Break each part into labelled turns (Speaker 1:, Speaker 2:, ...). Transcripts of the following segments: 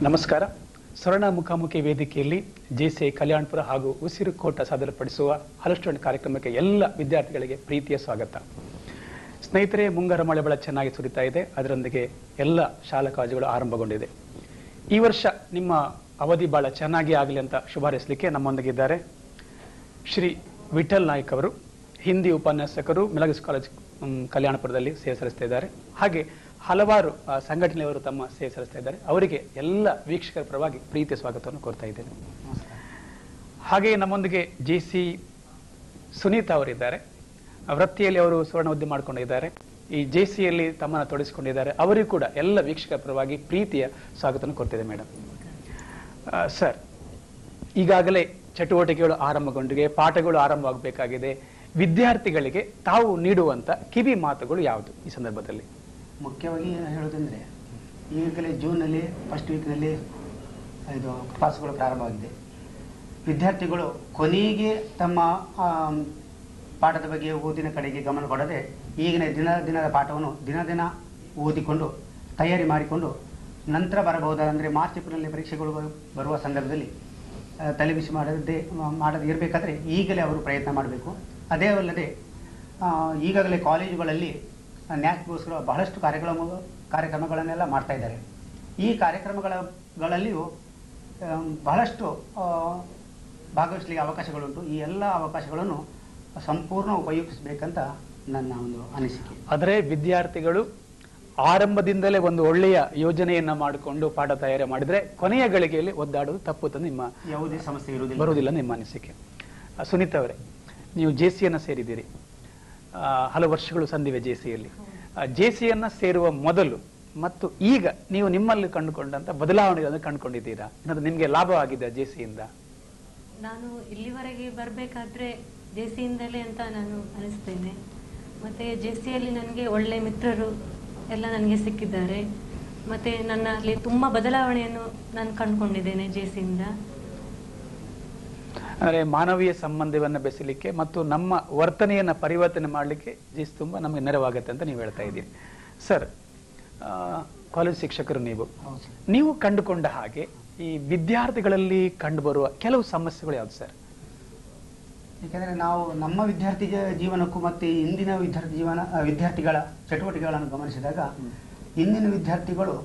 Speaker 1: ನಮಸ್ಕಾರ ಸ್ವರ್ಣ ಮುಖಾಮುಖಿ ವೇದಿಕೆಯಲ್ಲಿ ಜೆಸಿಐ ಕಲ್ಯಾಣಪುರ ಹಾಗೂ ಉಸಿರುಕೋಟ ಸಾದರಪಡಿಸುವ ಹಲಸ್ಟೋನ್ ಕಾರ್ಯಕ್ರಮಕ್ಕೆ ಎಲ್ಲ ವಿದ್ಯಾರ್ಥಿಗಳಿಗೆ ಪ್ರೀತಿಯ ಸ್ವಾಗತ ಸ್ನೇಹಿತರೆ ಮುಂಗಾರು ಮಳೆ ಬಹಳ ಚೆನ್ನಾಗಿ ಸುರಿತಾ ಇದೆ ಅದರೊಂದಿಗೆ ಎಲ್ಲ ಶಾಲಾ ಕಾಲೇಜುಗಳು ಆರಂಭಗೊಂಡಿದೆ ಈ ವರ್ಷ ನಿಮ್ಮ ಅವಧಿ ಬಹಳ ಚೆನ್ನಾಗಿ ಆಗಲಿ ಅಂತ ಶುಭಾರೈಸಲಿಕ್ಕೆ ನಮ್ಮೊಂದಿಗಿದ್ದಾರೆ ಶ್ರೀ ವಿಠಲ್ ನಾಯ್ಕ್ ಅವರು ಹಿಂದಿ ಉಪನ್ಯಾಸಕರು ಮಿಲಗಸ್ ಕಾಲೇಜ್ ಮ್, ಕಲ್ಯಾಣಪುರದಲ್ಲಿ ಸೇವೆ ಸಲ್ಲಿಸ್ತಾ ಇದ್ದಾರೆ ಹಾಗೆ ಹಲವಾರು ಆ, ಸಂಘಟನೆಯವರು ತಮ್ಮ ಸೇವೆ ಸಲ್ಲಿಸ್ತಾ ಇದ್ದಾರೆ ಅವರಿಗೆ ಎಲ್ಲ ವೀಕ್ಷಕರ ಪರವಾಗಿ ಪ್ರೀತಿಯ ಸ್ವಾಗತವನ್ನು ಕೋರ್ತಾ ಇದ್ದೇನೆ ಹಾಗೆ ನಮ್ಮೊಂದಿಗೆ ಜೆ ಸಿ ಸುನೀತಾ ಅವರಿದ್ದಾರೆ ವೃತ್ತಿಯಲ್ಲಿ ಅವರು ಸುವರ್ಣ ಹುದ್ದೆ ಮಾಡಿಕೊಂಡಿದ್ದಾರೆ ಈ ಜೆ ಸಿಯಲ್ಲಿ ತಮ್ಮನ್ನು ತೊಡಗಿಸಿಕೊಂಡಿದ್ದಾರೆ ಅವರಿಗೂ ಕೂಡ ಎಲ್ಲ ವೀಕ್ಷಕರ ಪರವಾಗಿ ಪ್ರೀತಿಯ ಸ್ವಾಗತವನ್ನು ಕೊಡ್ತಿದೆ ಮೇಡಮ್ ಸರ್ ಈಗಾಗಲೇ ಚಟುವಟಿಕೆಗಳು ಆರಂಭಗೊಂಡಿವೆ ಪಾಠಗಳು ಆರಂಭವಾಗಬೇಕಾಗಿದೆ ವಿದ್ಯಾರ್ಥಿಗಳಿಗೆ ತಾವು ನೀಡುವಂತ ಕಿವಿ ಮಾತುಗಳು ಯಾವುದು ಈ ಸಂದರ್ಭದಲ್ಲಿ
Speaker 2: ಮುಖ್ಯವಾಗಿ ಹೇಳೋದಂದ್ರೆ ಈಗಲೇ ಜೂನಲ್ಲಿ ಫಸ್ಟ್ ವೀಕ್ನಲ್ಲಿ ಇದು ಕ್ಲಾಸ್ಗಳು ಪ್ರಾರಂಭವಾಗಿದೆ ವಿದ್ಯಾರ್ಥಿಗಳು ಕೊನೆಗೆ ತಮ್ಮ ಆಮ್, ಪಾಠದ ಬಗ್ಗೆ ಓದಿನ ಕಡೆಗೆ ಗಮನ ಕೊಡದೆ ಈಗಿನ ದಿನ ದಿನದ ಪಾಠವನ್ನು ದಿನ ದಿನ ಓದಿಕೊಂಡು ತಯಾರಿ ಮಾಡಿಕೊಂಡು ನಂತರ ಬರಬಹುದಾದ ಅಂದರೆ ಮಾರ್ಚ್ ಏಪ್ರಿಲ್ನಲ್ಲಿ ಪರೀಕ್ಷೆಗಳು ಬರು- ಬರುವ ಸಂದರ್ಭದಲ್ಲಿ ಆ, ತಲೆಬಿಸಿ ಮಾಡದೆ ಮಾಡದೇ ಇರಬೇಕಾದ್ರೆ ಈಗಲೇ ಅವರು ಪ್ರಯತ್ನ ಮಾಡಬೇಕು ಅದೇ ಅಲ್ಲದೆ ಆ, ಈಗಾಗಲೇ ಕಾಲೇಜುಗಳಲ್ಲಿ ನ್ಯಾಕ್ಗೋಸ್ಕರ ಬಹಳಷ್ಟು ಕಾರ್ಯಕ್ರಮ ಕಾರ್ಯಕ್ರಮಗಳನ್ನೆಲ್ಲ ಮಾಡ್ತಾ ಇದ್ದಾರೆ ಈ ಕಾರ್ಯಕ್ರಮಗಳ ಗಳಲ್ಲಿಯೂ ಆಮ್, ಬಹಳಷ್ಟು ಆ, ಭಾಗವಹಿಸಲಿಕ್ಕೆ ಅವಕಾಶಗಳುಂಟು ಈ ಎಲ್ಲ ಅವಕಾಶಗಳನ್ನು ಸಂಪೂರ್ಣ ಉಪಯೋಗಿಸಬೇಕಂತ ನನ್ನ ಒಂದು ಅನಿಸಿಕೆ
Speaker 1: ಆದರೆ ವಿದ್ಯಾರ್ಥಿಗಳು ಆರಂಭದಿಂದಲೇ ಒಂದು ಒಳ್ಳೆಯ ಯೋಜನೆಯನ್ನ ಮಾಡಿಕೊಂಡು ಪಾಠ ತಯಾರಿ ಮಾಡಿದ್ರೆ ಕೊನೆಯ ಗಳಿಗೆಯಲ್ಲಿ ಒದ್ದಾಡುವುದು ತಪ್ಪುತ್ತೆ ನಿಮ್ಮ
Speaker 2: ಯಾವುದೇ ಸಮಸ್ಯೆ ಇರುವುದಿಲ್ಲ
Speaker 1: ಬರುವುದಿಲ್ಲ ನಿಮ್ಮ ಅನಿಸಿಕೆ ಆ, ಸುನೀತಾ ಅವರೇ ನೀವು ಜೆ ಸಿಯನ್ನು ಸೇರಿದ್ದೀರಿ ಆ, ಹಲವು ವರ್ಷಗಳು ಸಂದಿವೆ ಜೆ ಸಿಯಲ್ಲಿ ಜೆ ಸಿಯನ್ನ ಸೇರುವ ಮೊದಲು ಮತ್ತು ಈಗ ನೀವು ನಿಮ್ಮಲ್ಲಿ ಕಂಡುಕೊಂಡಂತ ಬದಲಾವಣೆಗಳನ್ನು ಕಂಡುಕೊಂಡಿದ್ದೀರಾ ಏನಾದ್ರು ನಿಮಗೆ ಲಾಭವಾಗಿದೆ ಜೆ ಸಿಯಿಂದ
Speaker 3: ನಾನು ಇಲ್ಲಿವರೆಗೆ ಬರಬೇಕಾದ್ರೆ ಜೆ ಸಿಯಿಂದಲೇ ಅಂತ ನಾನು ಅನಿಸ್ತೇನೆ ಮತ್ತು ಜೆ ಸಿಯಲ್ಲಿ ನನಗೆ ಒಳ್ಳೆ ಮಿತ್ರರು ಎಲ್ಲ ನನಗೆ ಸಿಕ್ಕಿದ್ದಾರೆ ಮತ್ತು ನನ್ನಲ್ಲಿ ತುಂಬ ಬದಲಾವಣೆಯನ್ನು ನಾನು ಕಂಡುಕೊಂಡಿದ್ದೇನೆ ಜೆ ಸಿಯಿಂದ
Speaker 1: ಅಂದರೆ ಮಾನವೀಯ ಸಂಬಂಧವನ್ನ ಬೆಸಲಿಕ್ಕೆ ಮತ್ತು ನಮ್ಮ ವರ್ತನೆಯನ್ನ ಪರಿವರ್ತನೆ ಮಾಡಲಿಕ್ಕೆ ಜಿಸ್ ತುಂಬಾ ನಮಗೆ ನೆರವಾಗುತ್ತೆ ಅಂತ ನೀವು ಹೇಳ್ತಾ ಇದ್ದೀರಿ ಸರ್ ಆ, ಕಾಲೇಜ್ ಶಿಕ್ಷಕರು ನೀವು
Speaker 2: ಹೌದು ಸರ್.
Speaker 1: ನೀವು ಕಂಡುಕೊಂಡ ಹಾಗೆ ಈ ವಿದ್ಯಾರ್ಥಿಗಳಲ್ಲಿ ಕಂಡುಬರುವ ಕೆಲವು ಸಮಸ್ಯೆಗಳು ಯಾವ್ದು ಸರ್
Speaker 2: ಏಕೆಂದರೆ ನಾವು ನಮ್ಮ ವಿದ್ಯಾರ್ಥಿ ಜ- ಜೀವನಕ್ಕೂ ಮತ್ತು ಇಂದಿನ ವಿದ್ಯಾರ್ಥಿ ಜೀವನ ಆ, ವಿದ್ಯಾರ್ಥಿಗಳ ಚಟುವಟಿಕೆಗಳನ್ನು ಗಮನಿಸಿದಾಗ ಇಂದಿನ ವಿದ್ಯಾರ್ಥಿಗಳು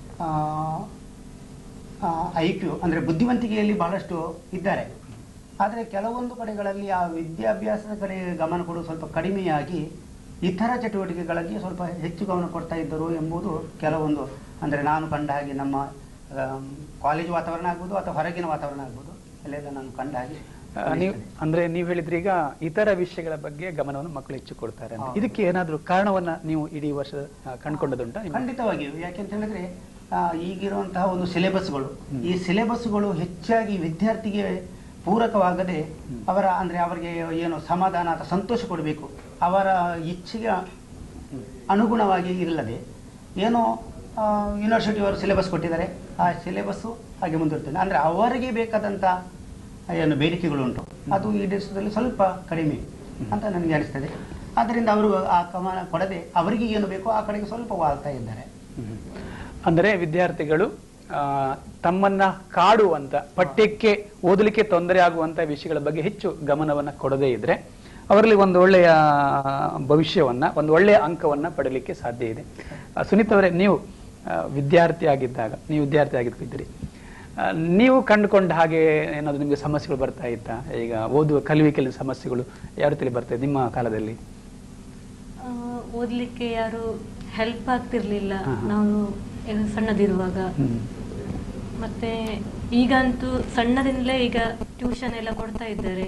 Speaker 2: ಐ ಕ್ಯೂ ಅಂದರೆ ಬುದ್ಧಿವಂತಿಕೆಯಲ್ಲಿ ಬಹಳಷ್ಟು ಇದ್ದಾರೆ ಆದರೆ ಕೆಲವೊಂದು ಕಡೆಗಳಲ್ಲಿ ಆ ವಿದ್ಯಾಭ್ಯಾಸದ ಕಡೆ ಗಮನ ಕೊಡೋದು ಸ್ವಲ್ಪ ಕಡಿಮೆಯಾಗಿ ಇತರ ಚಟುವಟಿಕೆಗಳಲ್ಲಿ ಸ್ವಲ್ಪ ಹೆಚ್ಚು ಗಮನ ಕೊಡ್ತಾ ಇದ್ದರು ಎಂಬುದು ಕೆಲವೊಂದು ಅಂದರೆ ನಾನು ಕಂಡ ಹಾಗೆ ನಮ್ಮ ಆಮ್, ಕಾಲೇಜು ವಾತಾವರಣ ಆಗ್ಬೋದು ಅಥವಾ ಹೊರಗಿನ ವಾತಾವರಣ ಆಗ್ಬೋದು ಅಲ್ಲೆಲ್ಲ ನಾನು ಕಂಡ ಹಾಗೆ
Speaker 1: ಆ, ನೀವು ಅಂದ್ರೆ ನೀವು ಹೇಳಿದ್ರಿ ಈಗ ಇತರ ವಿಷಯಗಳ ಬಗ್ಗೆ ಗಮನವನ್ನು ಮಕ್ಕಳು ಹೆಚ್ಚು ಕೊಡ್ತಾರೆ ಅಂತ
Speaker 2: ಹೌದು.
Speaker 1: ಇದಕ್ಕೆ ಏನಾದ್ರೂ ಕಾರಣವನ್ನ ನೀವು ಇಡೀ ವರ್ಷ ಆ, ಕಂಡುಕೊಂಡದುಂಟಾ ನಿಮ್ಮ?
Speaker 2: ಖಂಡಿತವಾಗಿಯೂ ಯಾಕೆಂತ ಹೇಳಿದ್ರೆ ಆ, ಈಗಿರುವಂತಹ ಒಂದು ಸಿಲೆಬಸ್ಗಳು ಈ ಸಿಲೆಬಸ್ಗಳು ಹೆಚ್ಚಾಗಿ ವಿದ್ಯಾರ್ಥಿಗೆ ಪೂರಕವಾಗದೆ ಅವರ ಅಂದ್ರೆ ಅವರಿಗೆ ಏನು ಸಮಾಧಾನ ಅಥವಾ ಸಂತೋಷ ಕೊಡಬೇಕು ಅವರ ಇಚ್ಛೆಗೆ ಅನುಗುಣವಾಗಿ ಇಲ್ಲದೆ ಏನೋ ಯೂನಿವರ್ಸಿಟಿಯವರು ಸಿಲೆಬಸ್ ಕೊಟ್ಟಿದ್ದಾರೆ ಆ ಸಿಲೆಬಸ್ಸು ಹಾಗೆ ಮುಂದುವರ್ತದೆ ಅಂದ್ರೆ ಅವರಿಗೆ ಬೇಕಾದಂತ ಏನು ಬೇಡಿಕೆಗಳು ಉಂಟು ಅದು ಈಡೇರಿಸೋದ್ರಲ್ಲಿ ಸ್ವಲ್ಪ ಕಡಿಮೆ ಅಂತ ನನಗೆ ಅನಿಸ್ತದೆ ಆದ್ದರಿಂದ ಅವರು ಆ ಗಮನ ಕೊಡದೆ ಅವರಿಗೆ ಏನು ಬೇಕೋ ಆ ಕಡೆಗೆ ಸ್ವಲ್ಪ ವಾಳ್ತಾ ಇದ್ದಾರೆ
Speaker 1: ಹ್ಮ್. ಅಂದ್ರೆ ವಿದ್ಯಾರ್ಥಿಗಳು ಆ, ತಮ್ಮನ್ನ ಕಾಡುವಂತ ಪಠ್ಯಕ್ಕೆ ಓದಲಿಕ್ಕೆ ತೊಂದರೆ ಆಗುವಂತ ವಿಷಯಗಳ ಬಗ್ಗೆ ಹೆಚ್ಚು ಗಮನವನ್ನ ಕೊಡದೇ ಇದ್ರೆ ಅವರಲ್ಲಿ ಒಂದು ಒಳ್ಳೆಯ ಭವಿಷ್ಯವನ್ನ ಒಂದು ಒಳ್ಳೆಯ ಅಂಕವನ್ನ ಪಡಲಿಕ್ಕೆ ಸಾಧ್ಯ ಇದೆ ಆ, ಸುನೀತ್ ಅವರೇ ನೀವು ಆ, ವಿದ್ಯಾರ್ಥಿ ಆಗಿದ್ದಾಗ ನೀವು ವಿದ್ಯಾರ್ಥಿ ಆಗಿದ್ದಿರಿ ಆ, ನೀವು ಕಂಡುಕೊಂಡ ಹಾಗೆ ಏನಾದ್ರು ನಿಮಗೆ ಸಮಸ್ಯೆಗಳು ಬರ್ತಾ ಇತ್ತಾ ಈಗ ಓದುವ ಕಲಿವಿಕೆಯಲ್ಲಿ ಸಮಸ್ಯೆಗಳು ಯಾವ ರೀತಿಯಲ್ಲಿ ಬರ್ತಾ ಇದೆ ನಿಮ್ಮ ಕಾಲದಲ್ಲಿ
Speaker 3: ಆ, ಓದ್ಲಿಕ್ಕೆ ಯಾರು ಹೆಲ್ಪ್ ಆಗ್ತಿರ್ಲಿಲ್ಲ
Speaker 1: ಹಾ, ಹಾ.
Speaker 3: ನಾವು ಏನು ಸಣ್ಣದಿರುವಾಗ
Speaker 1: ಹ್ಮ್.
Speaker 3: ಮತ್ತೆ ಈಗಂತೂ ಸಣ್ಣದಿಂದಲೇ ಈಗ ಟ್ಯೂಷನ್ ಎಲ್ಲ ಕೊಡ್ತಾ ಇದ್ದಾರೆ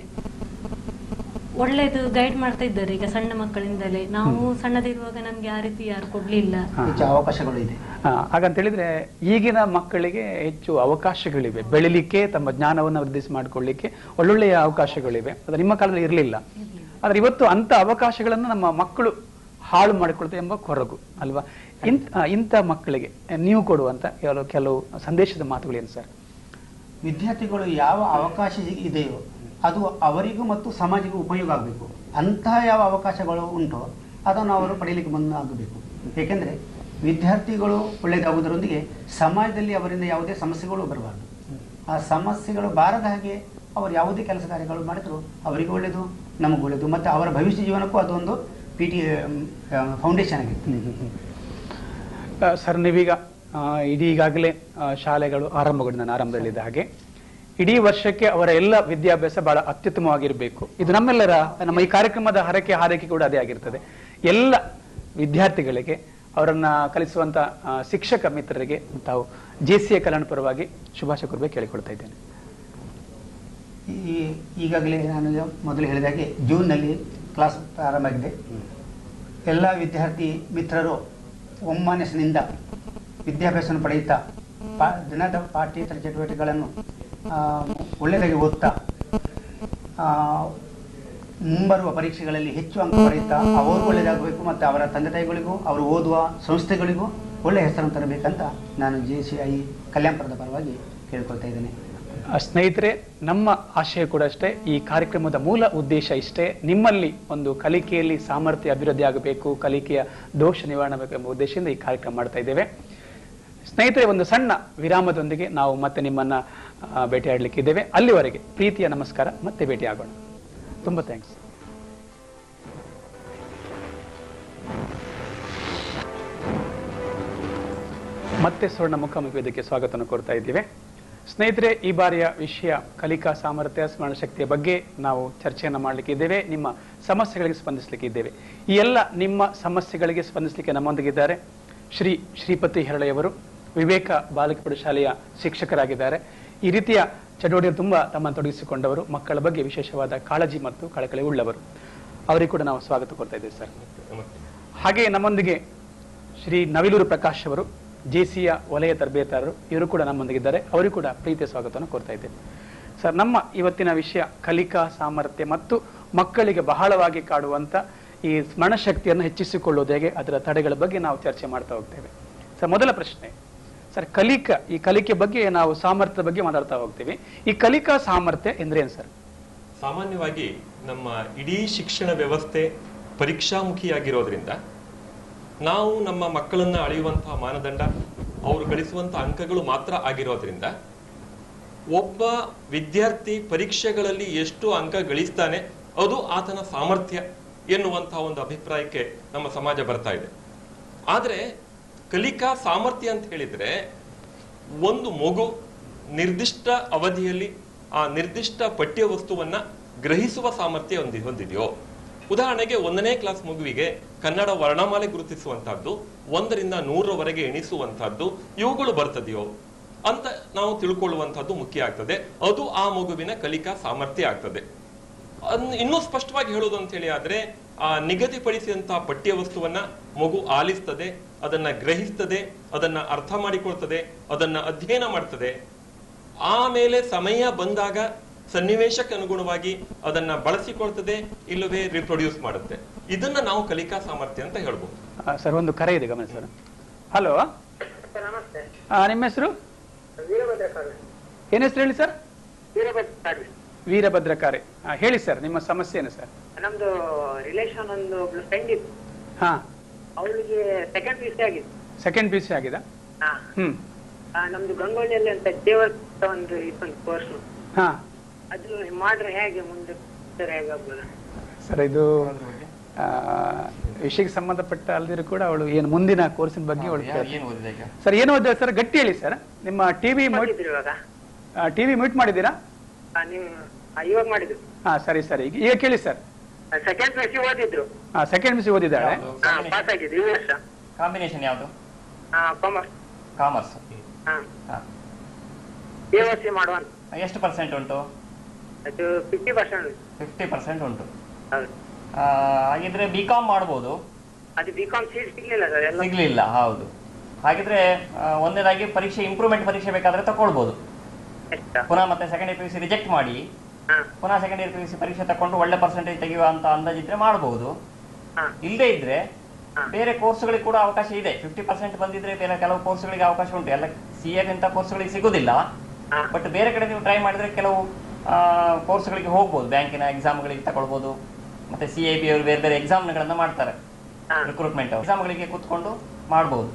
Speaker 3: ಒಳ್ಳೇದು ಗೈಡ್ ಮಾಡ್ತಾ ಇದ್ದಾರೆ ಈಗ ಸಣ್ಣ ಮಕ್ಕಳಿಂದಲೇ ನಾವು ಸಣ್ಣದಿರುವಾಗ ನಮ್ಗೆ ಆ ರೀತಿ ಯಾರು ಕೊಡ್ಲಿಲ್ಲ
Speaker 1: ಹಾ.
Speaker 2: ಹೆಚ್ಚು ಅವಕಾಶಗಳು ಇದೆ
Speaker 1: ಆ, ಹಾಗಂತ ಹೇಳಿದ್ರೆ ಈಗಿನ ಮಕ್ಕಳಿಗೆ ಹೆಚ್ಚು ಅವಕಾಶಗಳಿವೆ ಬೆಳಿಲಿಕ್ಕೆ ತಮ್ಮ ಜ್ಞಾನವನ್ನು ವೃದ್ಧಿಸಿ ಮಾಡಿಕೊಳ್ಳಿಕ್ಕೆ ಒಳ್ಳೊಳ್ಳೆಯ ಅವಕಾಶಗಳಿವೆ ಅದು ನಿಮ್ಮ ಕಾಲದಲ್ಲಿ ಇರಲಿಲ್ಲ ಆದ್ರೆ ಇವತ್ತು ಅಂತ ಅವಕಾಶಗಳನ್ನು ನಮ್ಮ ಮಕ್ಕಳು ಹಾಳು ಮಾಡಿಕೊಳ್ತಾರೆ ಎಂಬ ಕೊರಗು ಅಲ್ವಾ ಇಂಥ ಆ, ಇಂಥ ಮಕ್ಕಳಿಗೆ ನೀವು ಕೊಡುವಂತ ಕೆಲವು ಕೆಲವು ಸಂದೇಶದ ಮಾತುಗಳೇನು ಸರ್
Speaker 2: ವಿದ್ಯಾರ್ಥಿಗಳು ಯಾವ ಅವಕಾಶ ಇದೆಯೋ ಅದು ಅವರಿಗೂ ಮತ್ತು ಸಮಾಜಕ್ಕೂ ಉಪಯೋಗ ಆಗಬೇಕು ಅಂತಹ ಯಾವ ಅವಕಾಶಗಳು ಉಂಟೋ ಅದನ್ನು ಅವರು ಪಡೆಯಲಿಕ್ಕೆ ಮುಂದಾಗಬೇಕು ಏಕೆಂದರೆ ವಿದ್ಯಾರ್ಥಿಗಳು ಒಳ್ಳೆಯದಾಗುವುದರೊಂದಿಗೆ ಸಮಾಜದಲ್ಲಿ ಅವರಿಂದ ಯಾವುದೇ ಸಮಸ್ಯೆಗಳು ಬರಬಾರ್ದು ಆ ಸಮಸ್ಯೆಗಳು ಬಾರದ ಹಾಗೆ ಅವರು ಯಾವುದೇ ಕೆಲಸ ಕಾರ್ಯಗಳು ಮಾಡಿದ್ರು ಅವರಿಗೂ ಒಳ್ಳೆಯದು ನಮಗೂ ಒಳ್ಳೆಯದು ಮತ್ತು ಅವರ ಭವಿಷ್ಯ ಜೀವನಕ್ಕೂ ಅದೊಂದು ಪಿ ಟಿ ಫೌಂಡೇಶನ್ ಆಗಿದೆ
Speaker 1: ಆ, ಸರ್ ನೀವೀಗ ಆ, ಇಡೀ ಈಗಾಗಲೇ ಆ, ಶಾಲೆಗಳು ಆರಂಭಗೊಂಡು ನಾನು ಆರಂಭದಲ್ಲಿದ್ದ ಹಾಗೆ ಇಡೀ ವರ್ಷಕ್ಕೆ ಅವರ ಎಲ್ಲ ವಿದ್ಯಾಭ್ಯಾಸ ಬಹಳ ಅತ್ಯುತ್ತಮವಾಗಿರಬೇಕು ಇದು ನಮ್ಮೆಲ್ಲರ ನಮ್ಮ ಈ ಕಾರ್ಯಕ್ರಮದ ಹರಕೆ ಹಾರೈಕೆ ಕೂಡ ಅದೇ ಆಗಿರ್ತದೆ ಎಲ್ಲ ವಿದ್ಯಾರ್ಥಿಗಳಿಗೆ ಅವರನ್ನ ಕಲಿಸುವಂತ ಆ, ಶಿಕ್ಷಕ ಮಿತ್ರರಿಗೆ ತಾವು ಜೆ ಸಿ ಎ ಕಲ್ಯಾಣ ಪರವಾಗಿ ಶುಭಾಶಯ ಕೊಡಬೇಕು ಕೇಳಿಕೊಳ್ತಾ ಇದ್ದೇನೆ
Speaker 2: ಈ ಈಗಾಗಲೇ ನಾನು ಮೊದಲು ಹೇಳಿದ ಹಾಗೆ ಜೂನ್ನಲ್ಲಿ ಕ್ಲಾಸ್ ಪ್ರಾರಂಭ ಆಗಿದೆ ಎಲ್ಲ ವಿದ್ಯಾರ್ಥಿ ಮಿತ್ರರು ಒಮ್ಮನಸ್ಸಿನಿಂದ ವಿದ್ಯಾಭ್ಯಾಸವನ್ನು ಪಡೆಯುತ್ತಾ ಪಾ ದಿನದ ಪಾಠ್ಯೇತರ ಚಟುವಟಿಕೆಗಳನ್ನು ಆ, ಒಳ್ಳೆಯದಾಗಿ ಓದ್ತಾ ಆ, ಮುಂಬರುವ ಪರೀಕ್ಷೆಗಳಲ್ಲಿ ಹೆಚ್ಚು ಅಂಕ ಪಡೆಯುತ್ತಾ ಅವರು ಒಳ್ಳೆಯದಾಗಬೇಕು ಮತ್ತು ಅವರ ತಂದೆ ತಾಯಿಗಳಿಗೂ ಅವರು ಓದುವ ಸಂಸ್ಥೆಗಳಿಗೂ ಒಳ್ಳೆಯ ಹೆಸರನ್ನು ತರಬೇಕಂತ ನಾನು ಜೆ ಸಿ ಐ ಕಲ್ಯಾಣಪುರದ ಪರವಾಗಿ ಕೇಳ್ಕೊಳ್ತಾ ಇದ್ದೇನೆ
Speaker 1: ಆ, ಸ್ನೇಹಿತರೆ ನಮ್ಮ ಆಶಯ ಕೂಡ ಅಷ್ಟೇ ಈ ಕಾರ್ಯಕ್ರಮದ ಮೂಲ ಉದ್ದೇಶ ಇಷ್ಟೇ ನಿಮ್ಮಲ್ಲಿ ಒಂದು ಕಲಿಕೆಯಲ್ಲಿ ಸಾಮರ್ಥ್ಯ ಅಭಿವೃದ್ಧಿ ಆಗಬೇಕು ಕಲಿಕೆಯ ದೋಷ ನಿವಾರಣೆ ಆಗಬೇಕು ಎಂಬ ಉದ್ದೇಶದಿಂದ ಈ ಕಾರ್ಯಕ್ರಮ ಮಾಡ್ತಾ ಇದ್ದೇವೆ ಸ್ನೇಹಿತರೆ ಒಂದು ಸಣ್ಣ ವಿರಾಮದೊಂದಿಗೆ ನಾವು ಮತ್ತೆ ನಿಮ್ಮನ್ನ ಆ, ಭೇಟಿಯಾಡಲಿಕ್ಕಿದ್ದೇವೆ ಅಲ್ಲಿವರೆಗೆ ಪ್ರೀತಿಯ ನಮಸ್ಕಾರ ಮತ್ತೆ ಭೇಟಿಯಾಗೋಣ ತುಂಬ ಥ್ಯಾಂಕ್ಸ್ ಮತ್ತೆ ಸ್ವರ್ಣ ಮುಖಾಮುಖಿ ವೇದಿಕೆ ಸ್ವಾಗತವನ್ನು ಕೋರ್ತಾ ಇದ್ದೀವಿ ಸ್ನೇಹಿತರೆ ಈ ಬಾರಿಯ ವಿಷಯ ಕಲಿಕಾ ಸಾಮರ್ಥ್ಯ ಸ್ಮರಣ ಶಕ್ತಿಯ ಬಗ್ಗೆ ನಾವು ಚರ್ಚೆಯನ್ನು ಮಾಡಲಿಕ್ಕಿದ್ದೇವೆ ನಿಮ್ಮ ಸಮಸ್ಯೆಗಳಿಗೆ ಸ್ಪಂದಿಸಲಿಕ್ಕಿದ್ದೇವೆ ಈ ಎಲ್ಲ ನಿಮ್ಮ ಸಮಸ್ಯೆಗಳಿಗೆ ಸ್ಪಂದಿಸಲಿಕ್ಕೆ ನಮ್ಮೊಂದಿಗಿದ್ದಾರೆ ಶ್ರೀ ಶ್ರೀಪತಿ ಹೆರಳೆಯವರು ವಿವೇಕ ಬಾಲಕ ಪ್ರೌಢಶಾಲೆಯ ಶಿಕ್ಷಕರಾಗಿದ್ದಾರೆ ಈ ರೀತಿಯ ಚಟುವಟಿಕೆ ತುಂಬ ತಮ್ಮನ್ನು ತೊಡಗಿಸಿಕೊಂಡವರು ಮಕ್ಕಳ ಬಗ್ಗೆ ವಿಶೇಷವಾದ ಕಾಳಜಿ ಮತ್ತು ಕಳಕಳಿ ಉಳ್ಳವರು ಅವರಿಗೆ ಕೂಡ ನಾವು ಸ್ವಾಗತ ಕೊಡ್ತಾ ಇದ್ದೇವೆ ಸರ್ ಹಾಗೆ ನಮ್ಮೊಂದಿಗೆ ಶ್ರೀ ನವಿಲೂರು ಪ್ರಕಾಶ್ ಅವರು ಜೆಸಿಯ ವಲಯ ತರಬೇತಾರರು ಇವರು ಕೂಡ ನಮ್ಮೊಂದಿಗಿದ್ದಾರೆ ಅವರಿಗೂ ಕೂಡ ಪ್ರೀತಿಯ ಸ್ವಾಗತವನ್ನು ಕೋರ್ತಾ ಇದ್ದೇವೆ ಸರ್ ನಮ್ಮ ಇವತ್ತಿನ ವಿಷಯ ಕಲಿಕಾ ಸಾಮರ್ಥ್ಯ ಮತ್ತು ಮಕ್ಕಳಿಗೆ ಬಹಳವಾಗಿ ಕಾಡುವಂತ ಈ ಸ್ಮರಣ ಶಕ್ತಿಯನ್ನು ಹೆಚ್ಚಿಸಿಕೊಳ್ಳುವುದು ಹೇಗೆ ಅದರ ತಡೆಗಳ ಬಗ್ಗೆ ನಾವು ಚರ್ಚೆ ಮಾಡ್ತಾ ಹೋಗ್ತೇವೆ ಸರ್ ಮೊದಲ ಪ್ರಶ್ನೆ ಸರ್ ಕಲಿಕಾ ಈ ಕಲಿಕೆ ಬಗ್ಗೆ ನಾವು ಸಾಮರ್ಥ್ಯದ ಬಗ್ಗೆ ಮಾತಾಡ್ತಾ ಹೋಗ್ತೀವಿ ಈ ಕಲಿಕಾ ಸಾಮರ್ಥ್ಯ ಎಂದ್ರೇನು ಸರ್
Speaker 4: ಸಾಮಾನ್ಯವಾಗಿ ನಮ್ಮ ಇಡೀ ಶಿಕ್ಷಣ ವ್ಯವಸ್ಥೆ ಪರೀಕ್ಷಾಮುಖಿಯಾಗಿರೋದ್ರಿಂದ ನಾವು ನಮ್ಮ ಮಕ್ಕಳನ್ನ ಅಳೆಯುವಂತಹ ಮಾನದಂಡ ಅವರು ಗಳಿಸುವಂತಹ ಅಂಕಗಳು ಮಾತ್ರ ಆಗಿರೋದ್ರಿಂದ ಒಬ್ಬ ವಿದ್ಯಾರ್ಥಿ ಪರೀಕ್ಷೆಗಳಲ್ಲಿ ಎಷ್ಟು ಅಂಕ ಗಳಿಸ್ತಾನೆ ಅದು ಆತನ ಸಾಮರ್ಥ್ಯ ಎನ್ನುವಂತಹ ಒಂದು ಅಭಿಪ್ರಾಯಕ್ಕೆ ನಮ್ಮ ಸಮಾಜ ಬರ್ತಾ ಇದೆ ಆದ್ರೆ ಕಲಿಕಾ ಸಾಮರ್ಥ್ಯ ಅಂತ ಹೇಳಿದ್ರೆ ಒಂದು ಮಗು ನಿರ್ದಿಷ್ಟ ಅವಧಿಯಲ್ಲಿ ಆ ನಿರ್ದಿಷ್ಟ ಪಠ್ಯ ವಸ್ತುವನ್ನ ಗ್ರಹಿಸುವ ಸಾಮರ್ಥ್ಯ ಹೊಂದಿ ಹೊಂದಿದೆಯೋ ಉದಾಹರಣೆಗೆ ಒಂದನೇ ಕ್ಲಾಸ್ ಮಗುವಿಗೆ ಕನ್ನಡ ವರ್ಣಮಾಲೆ ಗುರುತಿಸುವಂತಹದ್ದು ಒಂದರಿಂದ ನೂರರವರೆಗೆ ಎಣಿಸುವಂತಹದ್ದು ಇವುಗಳು ಬರ್ತದೆಯೋ ಅಂತ ನಾವು ತಿಳ್ಕೊಳ್ಳುವಂತಹದ್ದು ಮುಖ್ಯ ಆಗ್ತದೆ ಅದು ಆ ಮಗುವಿನ ಕಲಿಕಾ ಸಾಮರ್ಥ್ಯ ಆಗ್ತದೆ ಅದ್ನ ಇನ್ನೂ ಸ್ಪಷ್ಟವಾಗಿ ಹೇಳೋದು ಅಂತ ಹೇಳಿ ಆದ್ರೆ ಆ ನಿಗದಿಪಡಿಸಿದಂತಹ ಪಠ್ಯ ವಸ್ತುವನ್ನ ಮಗು ಆಲಿಸ್ತದೆ ಅದನ್ನ ಗ್ರಹಿಸ್ತದೆ ಅದನ್ನ ಅರ್ಥ ಮಾಡಿಕೊಳ್ತದೆ ಅದನ್ನ ಅಧ್ಯಯನ ಮಾಡ್ತದೆ ಆಮೇಲೆ ಸಮಯ ಬಂದಾಗ ಸನ್ನಿವೇಶಕ್ಕೆ ಅನುಗುಣವಾಗಿ ಅದನ್ನ ಬಳಸಿಕೊಳ್ತದೆ ಇಲ್ಲವೇ ರಿಪ್ರೊಡ್ಯೂಸ್ ಮಾಡುತ್ತೆ ಇದನ್ನ ನಾವು ಕಲಿಕಾ ಸಾಮರ್ಥ್ಯ ಅಂತ ಹೇಳ್ಬೋದು
Speaker 1: ಆ, ಸರ್ ಒಂದು ಕರೆ ಇದೆ ಗಮನ ಸರ್ ಹಲೋ
Speaker 5: ನಮಸ್ತೆ
Speaker 1: ನಿಮ್ಮ ಹೆಸರು
Speaker 5: ವೀರಭದ್ರ ಸ್ವಾಮಿ
Speaker 1: ಏನ್ ಹೆಸರು ಹೇಳಿ ಸರ್
Speaker 5: ವೀರಭದ್ರ ಸ್ವಾಮಿ
Speaker 1: ವೀರಭದ್ರ ಕಾರೆ ಆ, ಹೇಳಿ ಸರ್ ನಿಮ್ಮ ಸಮಸ್ಯೆ ಏನು ಸರ್
Speaker 5: ನಮ್ದು ರಿಲೇಷನ್ ಒಂದು ಒಬ್ಳು ಫ್ರೆಂಡ್ ಇತ್ತು
Speaker 1: ಹಾ
Speaker 5: ಅವಳಿಗೆ ಸೆಕೆಂಡ್ ಪಿ ಸಿ ಆಗಿತ್ತು
Speaker 1: ಸೆಕೆಂಡ್ ಪಿ ಸಿ ಆಗಿದ
Speaker 5: ಹಾ
Speaker 1: ಹ್ಮ್
Speaker 5: ಆ, ನಮ್ದು ಗಂಗೊಳ್ಳಿಯಲ್ಲಿ ಅಂತ ದೇವರ ಒಂದು ಇತ್ತೊಂದು ಕೋರ್ಸ್
Speaker 1: ಹಾ
Speaker 5: ಅದು ಮಾಡ್ರೆ ಹೇಗೆ ಮುಂದೆ ಸರ್ ಹೇಗಾಗ್ಬೋದು
Speaker 1: ಸರ್ ಇದು ಆ, ವಿಷಯಕ್ಕೆ ಸಂಬಂಧಪಟ್ಟ ಅಲ್ದಿರು ಕೂಡ ಅವಳು ಏನು ಮುಂದಿನ ಕೋರ್ಸಿನ ಬಗ್ಗೆ ಅವಳು
Speaker 6: ಏನು ಓದಿದೆ ಈಗ
Speaker 1: ಸರ್ ಏನು ಓದಿದೆ ಸರ್ ಗಟ್ಟಿ ಹೇಳಿ ಸರ್ ನಿಮ್ಮ ಟಿವಿ
Speaker 5: ಮಾಡಿದ್ರು ಇವಾಗ
Speaker 1: ಟಿವಿ ಮ್ಯೂಟ್ ಮಾಡಿದ್ದೀರಾ
Speaker 5: ಆ, ನೀವು ಆ, ಇವಾಗ ಮಾಡಿದ್ರು
Speaker 1: ಹಾ ಸರಿ ಸರಿ ಈಗ ಈಗ ಕೇಳಿ ಸರ್
Speaker 5: ಸೆಕೆಂಡ್ ಪಿ ಸಿ ಓದಿದ್ರು
Speaker 1: ಹಾ ಸೆಕೆಂಡ್ ಪಿ ಸಿ ಓದಿದ್ದಾಳೆ
Speaker 5: ಹಾ ಪಾಸ್ ಆಗಿದ್ರು ಈ ವರ್ಷ
Speaker 6: ಕಾಂಬಿನೇಷನ್ ಯಾವುದು
Speaker 5: ಹಾ ಕಾಮರ್ಸ್
Speaker 6: ಕಾಮರ್ಸ್
Speaker 5: ಹಾ
Speaker 6: ಹಾ.
Speaker 5: ಎ ಸಿ ಮಾಡುವಂತ
Speaker 6: ಎಷ್ಟು ಪರ್ಸೆಂಟ್ ಉಂಟು
Speaker 5: ಅದು ಫಿಫ್ಟಿ ಪರ್ಸೆಂಟ್
Speaker 6: ಫಿಫ್ಟಿ ಪರ್ಸೆಂಟ್ ಉಂಟು
Speaker 5: ಹೌದು
Speaker 6: ಆ, ಹಾಗಿದ್ರೆ ಬಿ ಕಾಮ್ ಮಾಡ್ಬೋದು
Speaker 5: ಅದು ಬಿ ಕಾಮ್ ಸೀಟ್ ಸಿಗ್ಲಿಲ್ಲ ಸರ್ ಎಲ್ಲ
Speaker 6: ಸಿಗ್ಲಿಲ್ಲ ಹೌದು ಹಾಗಿದ್ರೆ ಆ, ಒಂದನೇದಾಗಿ ಪರೀಕ್ಷೆ ಇಂಪ್ರೂವ್ಮೆಂಟ್ ಪರೀಕ್ಷೆ ಬೇಕಾದ್ರೆ ತಗೊಳ್ಬೋದು
Speaker 5: ಎಷ್ಟ
Speaker 6: ಪುನಃ ಮತ್ತೆ second year P U C reject ಮಾಡಿ
Speaker 5: ಹಾ
Speaker 6: ಪುನಃ second year P U C ಪರೀಕ್ಷೆ ತಕೊಂಡು ಒಳ್ಳೆ ಪರ್ಸೆಂಟೇಜ್ ತೆಗೆಯುವಂತ ಅಂದಾಜಿದ್ರೆ ಮಾಡಬಹುದು
Speaker 5: ಹಾ
Speaker 6: ಇಲ್ಲದೆ ಇದ್ರೆ
Speaker 5: ಹಾ.
Speaker 6: ಬೇರೆ ಕೋರ್ಸ್ಗಳಿಗೆ ಕೂಡ ಅವಕಾಶ ಇದೆ ಫಿಫ್ಟಿ ಪರ್ಸೆಂಟ್ ಬಂದಿದ್ರೆ ಬೇರೆ ಕೆಲವು ಕೋರ್ಸ್ಗಳಿಗೆ ಅವಕಾಶ ಉಂಟು ಎಲ್ಲ ಸಿ ಇಂಥ ಕೋರ್ಸ್ಗಳಿಗೆ ಸಿಗುದಿಲ್ಲ
Speaker 5: ಹಾ.
Speaker 6: ಬಟ್ ಬೇರೆ ಕಡೆ ನೀವು ಟ್ರೈ ಮಾಡಿದ್ರೆ ಕೆಲವು ಕೋರ್ಸ್ಗಳಿಗೆ ಹೋಗ್ಬೋದು ಬ್ಯಾಂಕಿನ ಎಕ್ಸಾಮ್ಗಳಿಗೆ ತಗೊಳ್ಬೋದು ಮತ್ತೆ ಸಿ ಐ ಬಿ ಅವರು ಬೇರೆ ಬೇರೆ ಎಕ್ಸಾಮ್ಗಳನ್ನ ಮಾಡ್ತಾರೆ
Speaker 5: ಹಾ.
Speaker 6: ರಿಕ್ರೂಟ್ಮೆಂಟ್ ಎಕ್ಸಾಮ್ಗಳಿಗೆ ಕೂತ್ಕೊಂಡು ಮಾಡ್ಬೋದು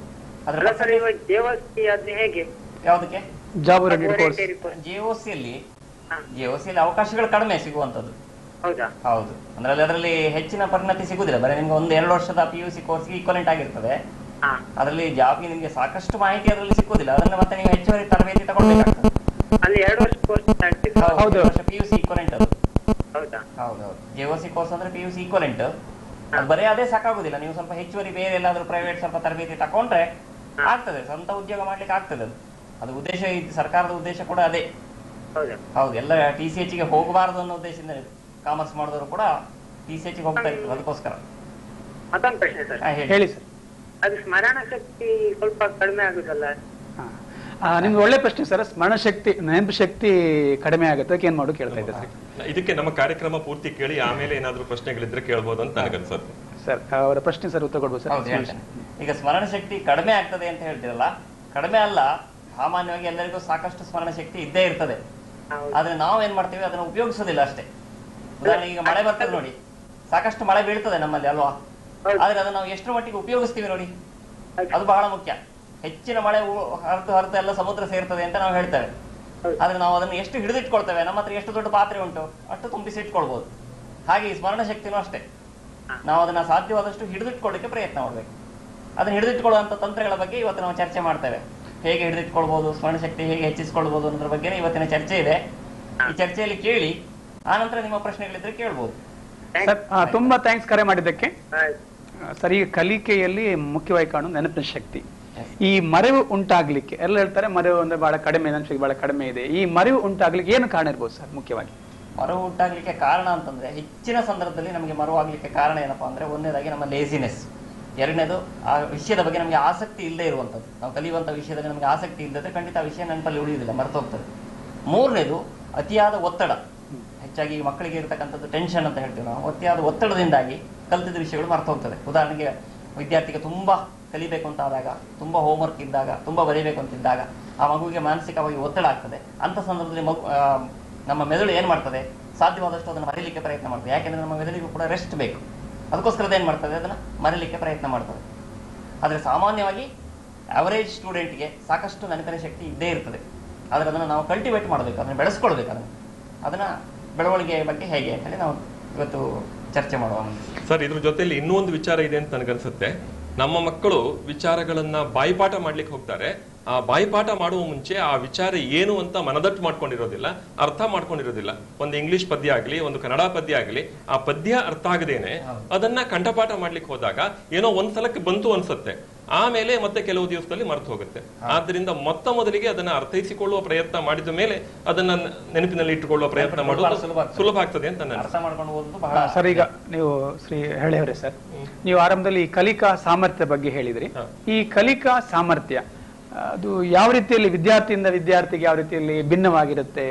Speaker 6: ಅದ್ರ
Speaker 5: ಅಲ್ಲ ಸರ್ ಇವಾಗ ದೇವಸ್ಥಿ ಅದು ಹೇಗೆ
Speaker 6: ಯಾವುದಕ್ಕೆ
Speaker 1: job oriented course
Speaker 5: Oriented course.
Speaker 6: ಜಿಒಸಿಯಲ್ಲಿ
Speaker 5: ಹಾ.
Speaker 6: ಜಿಒಸಿಯಲ್ಲಿ ಅವಕಾಶಗಳು ಕಡಿಮೆ ಸಿಗುವಂತದ್ದು
Speaker 5: ಹೌದಾ
Speaker 6: ಹೌದು ಅಂದ್ರೆ ಅಲ್ಲಿ ಅದರಲ್ಲಿ ಹೆಚ್ಚಿನ ಪರಿಣತಿ ಸಿಗುದಿಲ್ಲ ಬರೀ ನಿಮ್ಗೆ ಒಂದು ಎರಡು ವರ್ಷದ ಪಿ ಯು ಸಿ ಕೋರ್ಸ್ಗೆ ಈಕ್ವಲೆಂಟ್ ಆಗಿರ್ತದೆ
Speaker 5: ಹಾ
Speaker 6: ಅದರಲ್ಲಿ ಜಾಬ್ಗೆ ನಿಮ್ಗೆ ಸಾಕಷ್ಟು ಮಾಹಿತಿ ಅದರಲ್ಲಿ ಸಿಕ್ಕುದಿಲ್ಲ ಅದನ್ನ ಮತ್ತೆ ನೀವು ಹೆಚ್ಚುವರಿ ತರಬೇತಿ ತಗೊಳ್ಬೇಕಾಗ್ತದೆ
Speaker 5: ಅಲ್ಲಿ ಎರಡು ವರ್ಷ ಕೋರ್ಸ್ ಆಗ್ತಿದೆ
Speaker 1: ಹೌದು.
Speaker 6: ಪಿ ಯು ಸಿ ಈಕ್ವಲೆಂಟ್ ಅದು
Speaker 5: ಹೌದಾ
Speaker 6: ಹೌದೌದು ಸಿ ಕೋರ್ಸ್ ಅಂದ್ರೆ ಪಿ ಯು ಸಿ ಈಕ್ವಲೆಂಟ್ ಅದು ಬರೀ ಅದೇ ಸಾಕಾಗುದಿಲ್ಲ ನೀವು ಸ್ವಲ್ಪ ಹೆಚ್ಚುವರಿ ಬೇರೆ ಎಲ್ಲಾದ್ರೂ ಪ್ರೈವೇಟ್ ಸ್ವಲ್ಪ ತರಬೇತಿ ತಕೊಂಡ್ರೆ ಆಗ್ತದೆ ಸ್ವಂತ ಉದ್ಯೋಗ ಮಾಡ್ಲಿಕ್ಕೆ ಆಗ್ತದೆ ಅದು ಅದು ಉದ್ದೇಶ ಇದ್- ಸರ್ಕಾರದ ಉದ್ದೇಶ ಕೂಡ ಅದೇ
Speaker 5: ಹೌದಾ
Speaker 6: ಹೌದು ಎಲ್ಲ ಟಿ ಸಿ ಎಚ್ ಗೆ ಹೋಗಬಾರದು ಅನ್ನೋ ಉದ್ದೇಶದಿಂದ ಕಾಮರ್ಸ್ ಮಾಡಿದವರು ಕೂಡ ಟಿ ಸಿ ಎಚ್ ಗೆ ಹೋಗ್ತಾ ಇರ್ತಾರೆ ಅದಕ್ಕೋಸ್ಕರ
Speaker 5: ಮತ್ತೊಂದು ಪ್ರಶ್ನೆ ಸರ್
Speaker 6: ಹಾ, ಹೇಳಿ
Speaker 1: ಹೇಳಿ ಸರ್
Speaker 5: ಅದು ಸ್ಮರಣ ಶಕ್ತಿ ಸ್ವಲ್ಪ ಕಡಿಮೆ ಆಗುದಲ್ಲ
Speaker 1: ಹಾ. ಆ, ನಿಮ್ಗೆ ಒಳ್ಳೆ ಪ್ರಶ್ನೆ ಸರ್ ಸ್ಮರಣ ಶಕ್ತಿ ನೆನಪು ಶಕ್ತಿ ಕಡಿಮೆ ಆಗುತ್ತೆ ಅದಕ್ಕೆ ಏನ್ ಮಾಡು ಕೇಳ್ತಾ ಇದ್ದೆ ಸರ್
Speaker 4: ಇದಕ್ಕೆ ನಮ್ಮ ಕಾರ್ಯಕ್ರಮ ಪೂರ್ತಿ ಕೇಳಿ ಆಮೇಲೆ ಏನಾದ್ರೂ ಪ್ರಶ್ನೆಗಳಿದ್ರೆ ಕೇಳ್ಬೋದು ಅಂತ ನನಗನ್ಸುತ್ತೆ
Speaker 1: ಸರ್ ಅವರ ಪ್ರಶ್ನೆ ಸರ್ ಉತ್ತರ ಕೊಡ್ಬೋದು
Speaker 6: ಹೌದು
Speaker 1: ಸರ್
Speaker 6: ಹೇಳ್ತೇನೆ ಈಗ ಸ್ಮರಣ ಶಕ್ತಿ ಕಡಿಮೆ ಆಗ್ತದೆ ಅಂತ ಹೇಳ್ತೀರಲ್ಲ ಕಡಿಮೆ ಅಲ್ಲ ಸಾಮಾನ್ಯವಾಗಿ ಎಲ್ಲರಿಗೂ ಸಾಕಷ್ಟು ಸ್ಮರಣ ಶಕ್ತಿ ಇದ್ದೇ ಇರ್ತದೆ
Speaker 5: ಹೌದು.
Speaker 6: ಆದ್ರೆ ನಾವು ಏನ್ ಮಾಡ್ತೀವಿ ಅದನ್ನ ಉಪಯೋಗಿಸೋದಿಲ್ಲ ಅಷ್ಟೇ ಉದಾಹರಣೆಗೆ ಈಗ ಮಳೆ ಬರ್ತದೆ ನೋಡಿ ಸಾಕಷ್ಟು ಮಳೆ ಬೀಳ್ತದೆ ನಮ್ಮಲ್ಲಿ ಅಲ್ವಾ
Speaker 5: ಹೌದು.
Speaker 6: ಆದ್ರೆ ಅದನ್ನ ನಾವು ಎಷ್ಟರ ಮಟ್ಟಿಗೆ ಉಪಯೋಗಿಸ್ತೀವಿ ನೋಡಿ ಅದು ಬಹಳ ಮುಖ್ಯ ಹೆಚ್ಚಿನ ಮಳೆ ಉ- ಹರಿದು ಹರಿದು ಎಲ್ಲ ಸಮುದ್ರ ಸೇರ್ತದೆ ಅಂತ ನಾವು ಹೇಳ್ತೇವೆ
Speaker 5: ಹೌದು.
Speaker 6: ಆದ್ರೆ ನಾವು ಅದನ್ನು ಎಷ್ಟು ಹಿಡಿದಿಟ್ಕೊಳ್ತೇವೆ ನಮ್ಮ ಹತ್ರ ಎಷ್ಟು ದೊಡ್ಡ ಪಾತ್ರೆ ಉಂಟು ಅಷ್ಟು ತುಂಬಿಸಿ ಇಟ್ಕೊಳ್ಬಹುದು ಹಾಗೆ ಈ ಸ್ಮರಣ ಶಕ್ತಿನೂ ಅಷ್ಟೇ ನಾವು ಅದನ್ನ ಸಾಧ್ಯವಾದಷ್ಟು ಹಿಡಿದಿಟ್ಕೊಳ್ಳಿಕ್ಕೆ ಪ್ರಯತ್ನ ಮಾಡಬೇಕು ಅದನ್ನ ಹಿಡಿದಿಟ್ಕೊಳ್ಳುವಂತ ತಂತ್ರಗಳ ಬಗ್ಗೆ ಇವತ್ತು ನಾವು ಚರ್ಚೆ ಮಾಡ್ತೇವೆ ಹೇಗೆ ಹಿಡಿದಿಟ್ಕೊಳ್ಬಹುದು ಸ್ಮರಣ ಶಕ್ತಿ ಹೇಗೆ ಹೆಚ್ಚಿಸಿಕೊಳ್ಬಹುದು ಅನ್ನೋದ್ರ ಬಗ್ಗೆ ಇವತ್ತಿನ ಚರ್ಚೆ ಇದೆ ಈ ಚರ್ಚೆಯಲ್ಲಿ ಕೇಳಿ ಆನಂತರ ನಿಮ್ಮ ಪ್ರಶ್ನೆಗಳಿದ್ರೆ ಕೇಳ್ಬೋದು
Speaker 1: ಸರ್ ಆ, ತುಂಬಾ ಥ್ಯಾಂಕ್ಸ್ ಕರೆ ಮಾಡಿದ್ದಕ್ಕೆ
Speaker 5: ಆಯ್ತು
Speaker 1: ಆ, ಸರ್ ಈ ಕಲಿಕೆಯಲ್ಲಿ ಮುಖ್ಯವಾಗಿ ಕಾಣುವುದು ನೆನಪಿನ ಶಕ್ತಿ ಈ ಮರೆವು ಉಂಟಾಗ್ಲಿಕ್ಕೆ ಎಲ್ಲ ಹೇಳ್ತಾರೆ ಮರೆವು ಅಂದ್ರೆ ಬಹಳ ಕಡಿಮೆ ನೆನಪು ಶಕ್ತಿ ಬಹಳ ಕಡಿಮೆ ಇದೆ ಈ ಮರೆವು ಉಂಟಾಗ್ಲಿಕ್ಕೆ ಏನು ಕಾರಣ ಇರ್ಬೋದು ಸರ್ ಮುಖ್ಯವಾಗಿ
Speaker 6: ಮರವು ಉಂಟಾಗ್ಲಿಕ್ಕೆ ಕಾರಣ ಅಂತಂದ್ರೆ ಹೆಚ್ಚಿನ ಸಂದರ್ಭದಲ್ಲಿ ನಮಗೆ ಮರವಾಗ್ಲಿಕ್ಕೆ ಕಾರಣ ಏನಪ್ಪಾ ಅಂದ್ರೆ ಒಂದನೇದಾಗಿ ನಮ್ಮ ಲೇಸಿನೆಸ್ ಎರಡನೇದು ಆ ವಿಷಯದ ಬಗ್ಗೆ ನಮಗೆ ಆಸಕ್ತಿ ಇಲ್ಲದೆ ಇರುವಂತದ್ದು ನಾವು ಕಲಿಯುವಂತ ವಿಷಯದಲ್ಲಿ ನಮಗೆ ಆಸಕ್ತಿ ಇಲ್ಲದ್ರೆ ಖಂಡಿತ ಆ ವಿಷಯ ನೆನಪಲ್ಲಿ ಉಳಿಯುವುದಿಲ್ಲ ಮರೆತೋಗ್ತದೆ ಮೂರನೇದು ಅತಿಯಾದ ಒತ್ತಡ ಹೆಚ್ಚಾಗಿ ಮಕ್ಕಳಿಗೆ ಇರತಕ್ಕಂಥದ್ದು ಟೆನ್ಷನ್ ಅಂತ ಹೇಳ್ತೀವಿ ನಾವು ಅತಿಯಾದ ಒತ್ತಡದಿಂದಾಗಿ ಕಲಿತಿದ್ದ ವಿಷಯಗಳು ಮರೆತು ಹೋಗ್ತದೆ ಉದಾಹರಣೆಗೆ ವಿದ್ಯಾರ್ಥಿಗೆ ತುಂಬಾ ಕಲಿಬೇಕು ಅಂತ ಆದಾಗ ತುಂಬಾ ಹೋಮ್ವರ್ಕ್ ಇದ್ದಾಗ ತುಂಬಾ ಬರೀಬೇಕು ಅಂತಿದ್ದಾಗ ಆ ಮಗುವಿಗೆ ಮಾನಸಿಕವಾಗಿ ಒತ್ತಡ ಆಗ್ತದೆ ಅಂತ ಸಂದರ್ಭದಲ್ಲಿ ಮಗು ಆ, ನಮ್ಮ ಮೆದುಳು ಏನ್ ಮಾಡ್ತದೆ ಸಾಧ್ಯವಾದಷ್ಟು ಅದನ್ನು ಮರೀಲಿಕ್ಕೆ ಪ್ರಯತ್ನ ಮಾಡ್ತದೆ ಯಾಕೆಂದ್ರೆ ನಮ್ಮ ಮೆದುಳಿಗೂ ಕೂಡ ರೆಸ್ಟ್ ಬೇಕು ಅದಕ್ಕೋಸ್ಕರ ಅದೇನ್ ಮಾಡ್ತದೆ ಅದನ್ನ ಮರೀಲಿಕ್ಕೆ ಪ್ರಯತ್ನ ಮಾಡ್ತದೆ ಆದ್ರೆ ಸಾಮಾನ್ಯವಾಗಿ ಅವರೇಜ್ ಸ್ಟೂಡೆಂಟ್ಗೆ ಸಾಕಷ್ಟು ನೆನಪಿನ ಶಕ್ತಿ ಇದ್ದೇ ಇರ್ತದೆ ಆದ್ರೆ ಅದನ್ನ ನಾವು ಕಲ್ಟಿವೇಟ್ ಮಾಡಬೇಕು ಅದನ್ನ ಬೆಳೆಸ್ಕೊಳ್ಬೇಕು ಅದನ್ನ ಅದನ್ನ ಬೆಳವಣಿಗೆ ಬಗ್ಗೆ ಹೇಗೆ ಅಂತ ಹೇಳಿ ನಾವು ಇವತ್ತು ಚರ್ಚೆ ಮಾಡುವ ಮುಂದೆ
Speaker 4: ಸರ್ ಇದ್ರ ಜೊತೆಲಿ ಇನ್ನೂ ಒಂದು ವಿಚಾರ ಇದೆ ಅಂತ ನನಗನ್ಸುತ್ತೆ ನಮ್ಮ ಮಕ್ಕಳು ವಿಚಾರಗಳನ್ನ ಬಾಯಿಪಾಠ ಮಾಡ್ಲಿಕ್ಕೆ ಹೋಗ್ತಾರೆ ಆ ಬಾಯಿಪಾಠ ಮಾಡುವ ಮುಂಚೆ ಆ ವಿಚಾರ ಏನು ಅಂತ ಮನದಟ್ಟು ಮಾಡ್ಕೊಂಡಿರೋದಿಲ್ಲ ಅರ್ಥ ಮಾಡ್ಕೊಂಡಿರೋದಿಲ್ಲ ಒಂದು ಇಂಗ್ಲಿಷ್ ಪದ್ಯ ಆಗ್ಲಿ ಒಂದು ಕನ್ನಡ ಪದ್ಯ ಆಗ್ಲಿ ಆ ಪದ್ಯ ಅರ್ಥ ಆಗದೇನೆ ಅದನ್ನ ಕಂಠಪಾಠ ಮಾಡ್ಲಿಕ್ಕೆ ಹೋದಾಗ ಏನೋ ಒಂದ್ ಸಲಕ್ಕೆ ಬಂತು ಅನ್ಸುತ್ತೆ ಆಮೇಲೆ ಮತ್ತೆ ಕೆಲವು ದಿವಸದಲ್ಲಿ ಮರೆತು ಹೋಗುತ್ತೆ ಆದ್ರಿಂದ ಮೊತ್ತ ಮೊದಲಿಗೆ ಅದನ್ನ ಅರ್ಥೈಸಿಕೊಳ್ಳುವ ಪ್ರಯತ್ನ ಮಾಡಿದ ಮೇಲೆ ಅದನ್ನ ನೆನಪಿನಲ್ಲಿ ಇಟ್ಟುಕೊಳ್ಳುವ ಪ್ರಯತ್ನ ಮಾಡೋದು
Speaker 6: ಸುಲಭ ಆಗ್ತದೆ.
Speaker 4: ಸುಲಭ ಆಗ್ತದೆ ಅಂತ ನನ್ನ
Speaker 6: ಅರ್ಥ ಮಾಡ್ಕೊಂಡು ಓದುದು
Speaker 1: ಆ,
Speaker 6: ಬಹಳ
Speaker 1: ಸರ್ ಈಗ ನೀವು ಶ್ರೀ ಹೇಳೇವ್ರೆ ಸರ್ ನೀವು ಆರಂಭದಲ್ಲಿ ಈ ಕಲಿಕಾ ಸಾಮರ್ಥ್ಯ ಬಗ್ಗೆ ಹೇಳಿದ್ರಿ
Speaker 4: ಹಾ.
Speaker 1: ಈ ಕಲಿಕಾ ಸಾಮರ್ಥ್ಯ ಆ, ಅದು ಯಾವ ರೀತಿಯಲ್ಲಿ ವಿದ್ಯಾರ್ಥಿಯಿಂದ ವಿದ್ಯಾರ್ಥಿಗೆ ಯಾವ ರೀತಿಯಲ್ಲಿ ಭಿನ್ನವಾಗಿರುತ್ತೆ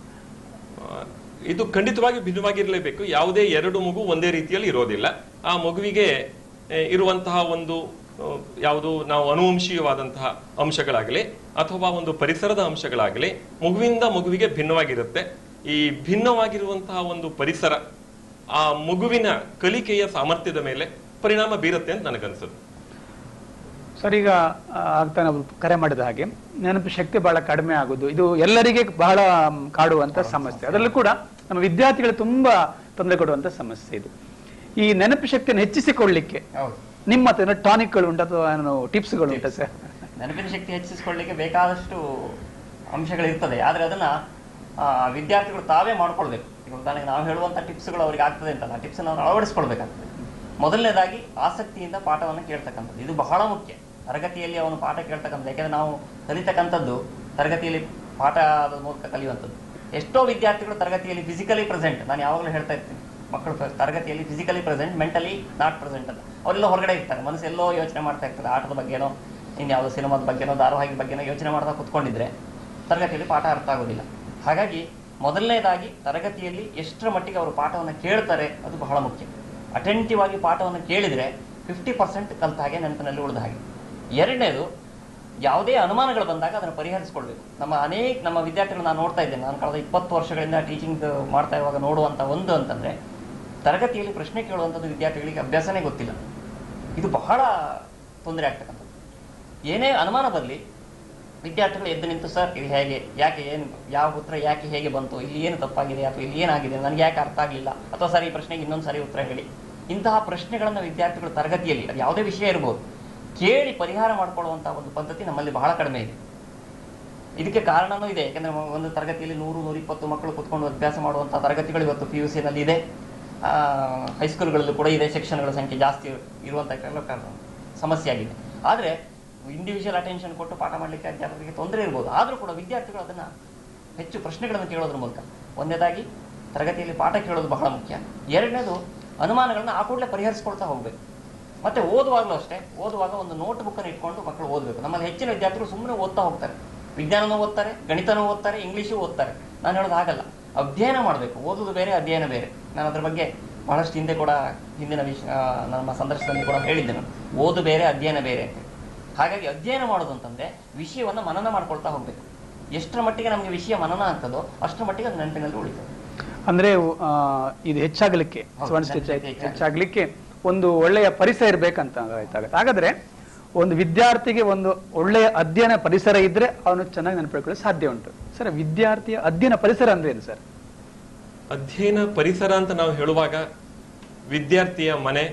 Speaker 4: ಆ, ಇದು ಖಂಡಿತವಾಗಿ ಭಿನ್ನವಾಗಿರಲೇಬೇಕು ಯಾವುದೇ ಎರಡು ಮಗು ಒಂದೇ ರೀತಿಯಲ್ಲಿ ಇರೋದಿಲ್ಲ ಆ ಮಗುವಿಗೆ ಎ, ಇರುವಂತಹ ಒಂದು ಆ, ಯಾವುದು ನಾವು ಅನುವಂಶೀಯವಾದಂತಹ ಅಂಶಗಳಾಗಲಿ ಅಥವಾ ಒಂದು ಪರಿಸರದ ಅಂಶಗಳಾಗಲಿ ಮಗುವಿಂದ ಮಗುವಿಗೆ ಭಿನ್ನವಾಗಿರುತ್ತೆ ಈ ಭಿನ್ನವಾಗಿರುವಂತಹ ಒಂದು ಪರಿಸರ ಆ ಮಗುವಿನ ಕಲಿಕೆಯ ಸಾಮರ್ಥ್ಯದ ಮೇಲೆ ಪರಿಣಾಮ ಬೀರುತ್ತೆ ಅಂತ ನನಗನ್ಸುತ್ತೆ
Speaker 1: ಸರ್ ಈಗ ಆ, ಆಗ್ತಾ ನಾವು ಕರೆ ಮಾಡಿದ ಹಾಗೆ ನೆನಪು ಶಕ್ತಿ ಬಹಳ ಕಡಿಮೆ ಆಗುದು ಇದು ಎಲ್ಲರಿಗೆ ಬಹಳ ಮ್, ಕಾಡುವಂತ ಸಮಸ್ಯೆ ಅದರಲ್ಲೂ ಕೂಡ ನಮ್ಮ ವಿದ್ಯಾರ್ಥಿಗಳು ತುಂಬಾ ತೊಂದರೆ ಕೊಡುವಂತ ಸಮಸ್ಯೆ ಇದು ಈ ನೆನಪು ಶಕ್ತಿಯನ್ನು ಹೆಚ್ಚಿಸಿಕೊಳ್ಳಿಕ್ಕೆ
Speaker 6: ಹೌದು
Speaker 1: ನಿಮ್ಮ ಹತ್ರ ಟಾನಿಕ್ಗಳು ಉಂಟು ಅಥವಾ ಏನು ಟಿಪ್ಸ್ಗಳು ಉಂಟು ಸರ್
Speaker 6: ನೆನಪಿನ ಶಕ್ತಿ ಹೆಚ್ಚಿಸಿಕೊಳ್ಳಿಕ್ಕೆ ಬೇಕಾದಷ್ಟು ಅಂಶಗಳಿರ್ತದೆ ಆದ್ರೆ ಅದನ್ನ ಆ, ವಿದ್ಯಾರ್ಥಿಗಳು ತಾವೇ ಮಾಡ್ಕೊಳ್ಬೇಕು ಈಗ ಉದಾಹರಣೆಗೆ ನಾವು ಹೇಳುವಂತ ಟಿಪ್ಸ್ಗಳು ಅವ್ರಿಗೆ ಆಗ್ತದೆ ಅಂತಲ್ಲ ಟಿಪ್ಸ್ ನಾವು ಅಳವಡಿಸ್ಕೊಳ್ಬೇಕಾಗ್ತದೆ ಮೊದಲನೇದಾಗಿ ಆಸಕ್ತಿಯಿಂದ ಪಾಠವನ್ನು ಕೇಳ್ತಕ್ಕಂಥದ್ದು ಇದು ಬಹಳ ಮುಖ್ಯ ತರಗತಿಯಲ್ಲಿ ಅವನು ಪಾಠ ಕೇಳ್ತಕ್ಕಂಥದ್ದು ಯಾಕೆಂದ್ರೆ ನಾವು ಕಲಿತಕ್ಕಂಥದ್ದು ತರಗತಿಯಲ್ಲಿ ಪಾಠ ಮೂಲಕ ಕಲಿಯುವಂಥದ್ದು ಎಷ್ಟೋ ವಿದ್ಯಾರ್ಥಿಗಳು ತರಗತಿಯಲ್ಲಿ ಫಿಸಿಕಲಿ ಪ್ರೆಸೆಂಟ್ ನಾನು ಯಾವಾಗಲೂ ಹೇಳ್ತಾ ಇರ್ತೀನಿ ಮಕ್ಕಳು ತ- ತರಗತಿಯಲ್ಲಿ physically present mentally not present ಅಂತ ಅವರೆಲ್ಲ ಹೊರಗಡೆ ಇರ್ತಾರೆ ಮನಸ್ಸು ಎಲ್ಲೋ ಯೋಚನೆ ಮಾಡ್ತಾ ಇರ್ತಾರೆ ಆಟದ ಬಗ್ಗೆನೋ ಇನ್ಯಾವುದೋ ಸಿನಿಮಾದ ಬಗ್ಗೆನೋ ಧಾರಾವಾಹಿ ಬಗ್ಗೆನೋ ಯೋಚನೆ ಮಾಡ್ತಾ ಕುತ್ಕೊಂಡಿದ್ರೆ ತರಗತಿಯಲ್ಲಿ ಪಾಠ ಅರ್ಥ ಆಗೋದಿಲ್ಲ ಹಾಗಾಗಿ ಮೊದಲನೇದಾಗಿ ತರಗತಿಯಲ್ಲಿ ಎಷ್ಟರ ಮಟ್ಟಿಗೆ ಅವರು ಪಾಠವನ್ನು ಕೇಳ್ತಾರೆ ಅದು ಬಹಳ ಮುಖ್ಯ ಅಟೆಂಟಿವ್ ಆಗಿ ಪಾಠವನ್ನು ಕೇಳಿದ್ರೆ ಫಿಫ್ಟಿ ಪರ್ಸೆಂಟ್ ಕಲ್ತ ಹಾಗೆ ನೆನಪಿನಲ್ಲಿ ಉಳಿದ ಹಾಗೆ ಎರಡನೇದು ಯಾವುದೇ ಅನುಮಾನಗಳು ಬಂದಾಗ ಅದನ್ನು ಪರಿಹರಿಸಿಕೊಳ್ಬೇಕು ನಮ್ಮ ಅನೇಕ ನಮ್ಮ ವಿದ್ಯಾರ್ಥಿಗಳು ನಾನು ನೋಡ್ತಾ ಇದ್ದೇನೆ ನಾನು ಕಳೆದ ಇಪ್ಪತ್ತು ವರ್ಷಗಳಿಂದ ಟೀಚಿಂಗ್ ಮಾಡ್ತಾ ಇರುವಾಗ ನೋಡುವಂತ ಒಂದು ಅಂತಂದ್ರೆ ತರಗತಿಯಲ್ಲಿ ಪ್ರಶ್ನೆ ಕೇಳುವಂಥದ್ದು ವಿದ್ಯಾರ್ಥಿಗಳಿಗೆ ಅಭ್ಯಾಸನೇ ಗೊತ್ತಿಲ್ಲ ಇದು ಬಹಳ ತೊಂದರೆ ಆಗ್ತಕ್ಕಂಥದ್ದು ಏನೇ ಅನುಮಾನ ಬರಲಿ ವಿದ್ಯಾರ್ಥಿಗಳು ಎದ್ದು ನಿಂತು ಸರ್ ಇದು ಹೇಗೆ ಯಾಕೆ ಏನು ಯಾವ ಉತ್ತರ ಯಾಕೆ ಹೇಗೆ ಬಂತು ಇಲ್ಲಿ ಏನು ತಪ್ಪಾಗಿದೆ ಅಥವಾ ಇಲ್ಲಿ ಏನಾಗಿದೆ ನನಗೆ ಯಾಕೆ ಅರ್ಥ ಆಗಲಿಲ್ಲ ಅಥವಾ ಸರ್ ಈ ಪ್ರಶ್ನೆಗೆ ಇನ್ನೊಂದು ಸರಿ ಉತ್ತರ ಹೇಳಿ ಇಂತಹ ಪ್ರಶ್ನೆಗಳನ್ನು ವಿದ್ಯಾರ್ಥಿಗಳು ತರಗತಿಯಲ್ಲಿ ಅದು ಯಾವುದೇ ವಿಷಯ ಇರ್ಬೋದು ಕೇಳಿ ಪರಿಹಾರ ಮಾಡಿಕೊಳ್ಳುವಂತಹ ಒಂದು ಪದ್ಧತಿ ನಮ್ಮಲ್ಲಿ ಬಹಳ ಕಡಿಮೆ ಇದೆ ಇದಕ್ಕೆ ಕಾರಣನೂ ಇದೆ ಯಾಕಂದ್ರೆ ಒಂದು ತರಗತಿಯಲ್ಲಿ ನೂರು ನೂರ ಇಪ್ಪತ್ತು ಮಕ್ಕಳು ಕುತ್ಕೊಂಡು ಅಭ್ಯಾಸ ಮಾಡುವಂತಹ ತರಗತಿಗಳು ಇವತ್ತು ಪಿ ಯು ನಲ್ಲಿ ಇದೆ ಹೈಸ್ಕೂಲ್ಗಳಲ್ಲೂ ಕೂಡ ಇದೆ ಸೆಕ್ಷನ್ಗಳ ಸಂಖ್ಯೆ ಜಾಸ್ತಿ ಇರುವಂತಹ ಕೆಲ ಕಾರಣ ಸಮಸ್ಯೆ ಆಗಿದೆ ಆದರೆ ಇಂಡಿವಿಜುವಲ್ ಅಟೆನ್ಷನ್ ಕೊಟ್ಟು ಪಾಠ ಮಾಡಲಿಕ್ಕೆ ಅಧ್ಯಾಪಕರಿಗೆ ತೊಂದರೆ ಇರ್ಬೋದು ಆದರೂ ಕೂಡ ವಿದ್ಯಾರ್ಥಿಗಳು ಅದನ್ನ ಹೆಚ್ಚು ಪ್ರಶ್ನೆಗಳನ್ನು ಕೇಳೋದ್ರ ಮೂಲಕ ಒಂದನೇದಾಗಿ ತರಗತಿಯಲ್ಲಿ ಪಾಠ ಕೇಳೋದು ಬಹಳ ಮುಖ್ಯ ಎರಡನೇದು ಅನುಮಾನಗಳನ್ನ ಆ ಕೂಡಲೇ ಪರಿಹರಿಸ್ಕೊಳ್ತಾ ಹೋಗ್ಬೇಕು ಮತ್ತೆ ಓದುವಾಗಲೂ ಅಷ್ಟೇ ಓದುವಾಗ ಒಂದು ನೋಟ್ ಬುಕ್ ಅನ್ನು ಇಟ್ಕೊಂಡು ಮಕ್ಕಳು ಓದಬೇಕು ನಮ್ಮಲ್ಲಿ ಹೆಚ್ಚಿನ ವಿದ್ಯಾರ್ಥಿಗಳು ಸುಮ್ಮನೆ ಓದ್ತಾ ಹೋಗ್ತಾರೆ ವಿಜ್ಞಾನನೂ ಓದ್ತಾರೆ ಗಣಿತನೂ ಓದ್ತಾರೆ ಇಂಗ್ಲೀಷು ಓದ್ತಾರೆ ನಾನು ಹೇಳೋದು ಹಾಗಲ್ಲ ಅಧ್ಯಯನ ಮಾಡಬೇಕು ಓದುದು ಬೇರೆ ಅಧ್ಯಯನ ಬೇರೆ ನಾನು ಅದ್ರ ಬಗ್ಗೆ ಬಹಳಷ್ಟು ಹಿಂದೆ ಕೂಡ ಹಿಂದಿನ ವಿಷ ಆ, ನಮ್ಮ ಸಂದರ್ಶನದಲ್ಲಿ ಕೂಡ ಹೇಳಿದ್ದೆ ನಾನು ಓದು ಬೇರೆ ಅಧ್ಯಯನ ಬೇರೆ ಅಂತ ಹಾಗಾಗಿ ಅಧ್ಯಯನ ಮಾಡೋದು ಅಂತಂದ್ರೆ ವಿಷಯವನ್ನ ಮನನ ಮಾಡ್ಕೊಳ್ತಾ ಹೋಗ್ಬೇಕು ಎಷ್ಟರ ಮಟ್ಟಿಗೆ ನಮಗೆ ವಿಷಯ ಮನನ ಆಗ್ತದೋ ಅಷ್ಟರ ಮಟ್ಟಿಗೆ ಅದು ನೆನಪಿನಲ್ಲಿ ಉಳಿತದೆ
Speaker 1: ಅಂದ್ರೆ ಆ, ಇದು ಹೆಚ್ಚಾಗಲಿಕ್ಕೆ
Speaker 6: ಹೌದು,
Speaker 1: ಸುವರ್ಣ ಸ್ಥಿತಿ
Speaker 6: ಹೆಚ್ಚಾಗ್ಲಿಕ್ಕೆ.
Speaker 1: ಹೆಚ್ಚಾಗ್ಲಿಕ್ಕೆ ಒಂದು ಒಳ್ಳೆಯ ಪರಿಸರ ಇರ್ಬೇಕಂತ ಆಯ್ತಾಗತ್ತೆ ಹಾಗಾದ್ರೆ ಒಂದು ವಿದ್ಯಾರ್ಥಿಗೆ ಒಂದು ಒಳ್ಳೆಯ ಅಧ್ಯಯನ ಪರಿಸರ ಇದ್ರೆ ಅವನು ಚೆನ್ನಾಗಿ ನೆನಪಿಟ್ಕೊಳ್ಳಲು ಸಾಧ್ಯ ಉಂಟು ಸರ್ ವಿದ್ಯಾರ್ಥಿಯ ಅಧ್ಯಯನ ಪರಿಸರ ಅಂದ್ರೆ ಏನು ಸರ್
Speaker 4: ಅಧ್ಯಯನ ಪರಿಸರ ಅಂತ ನಾವು ಹೇಳುವಾಗ ವಿದ್ಯಾರ್ಥಿಯ ಮನೆ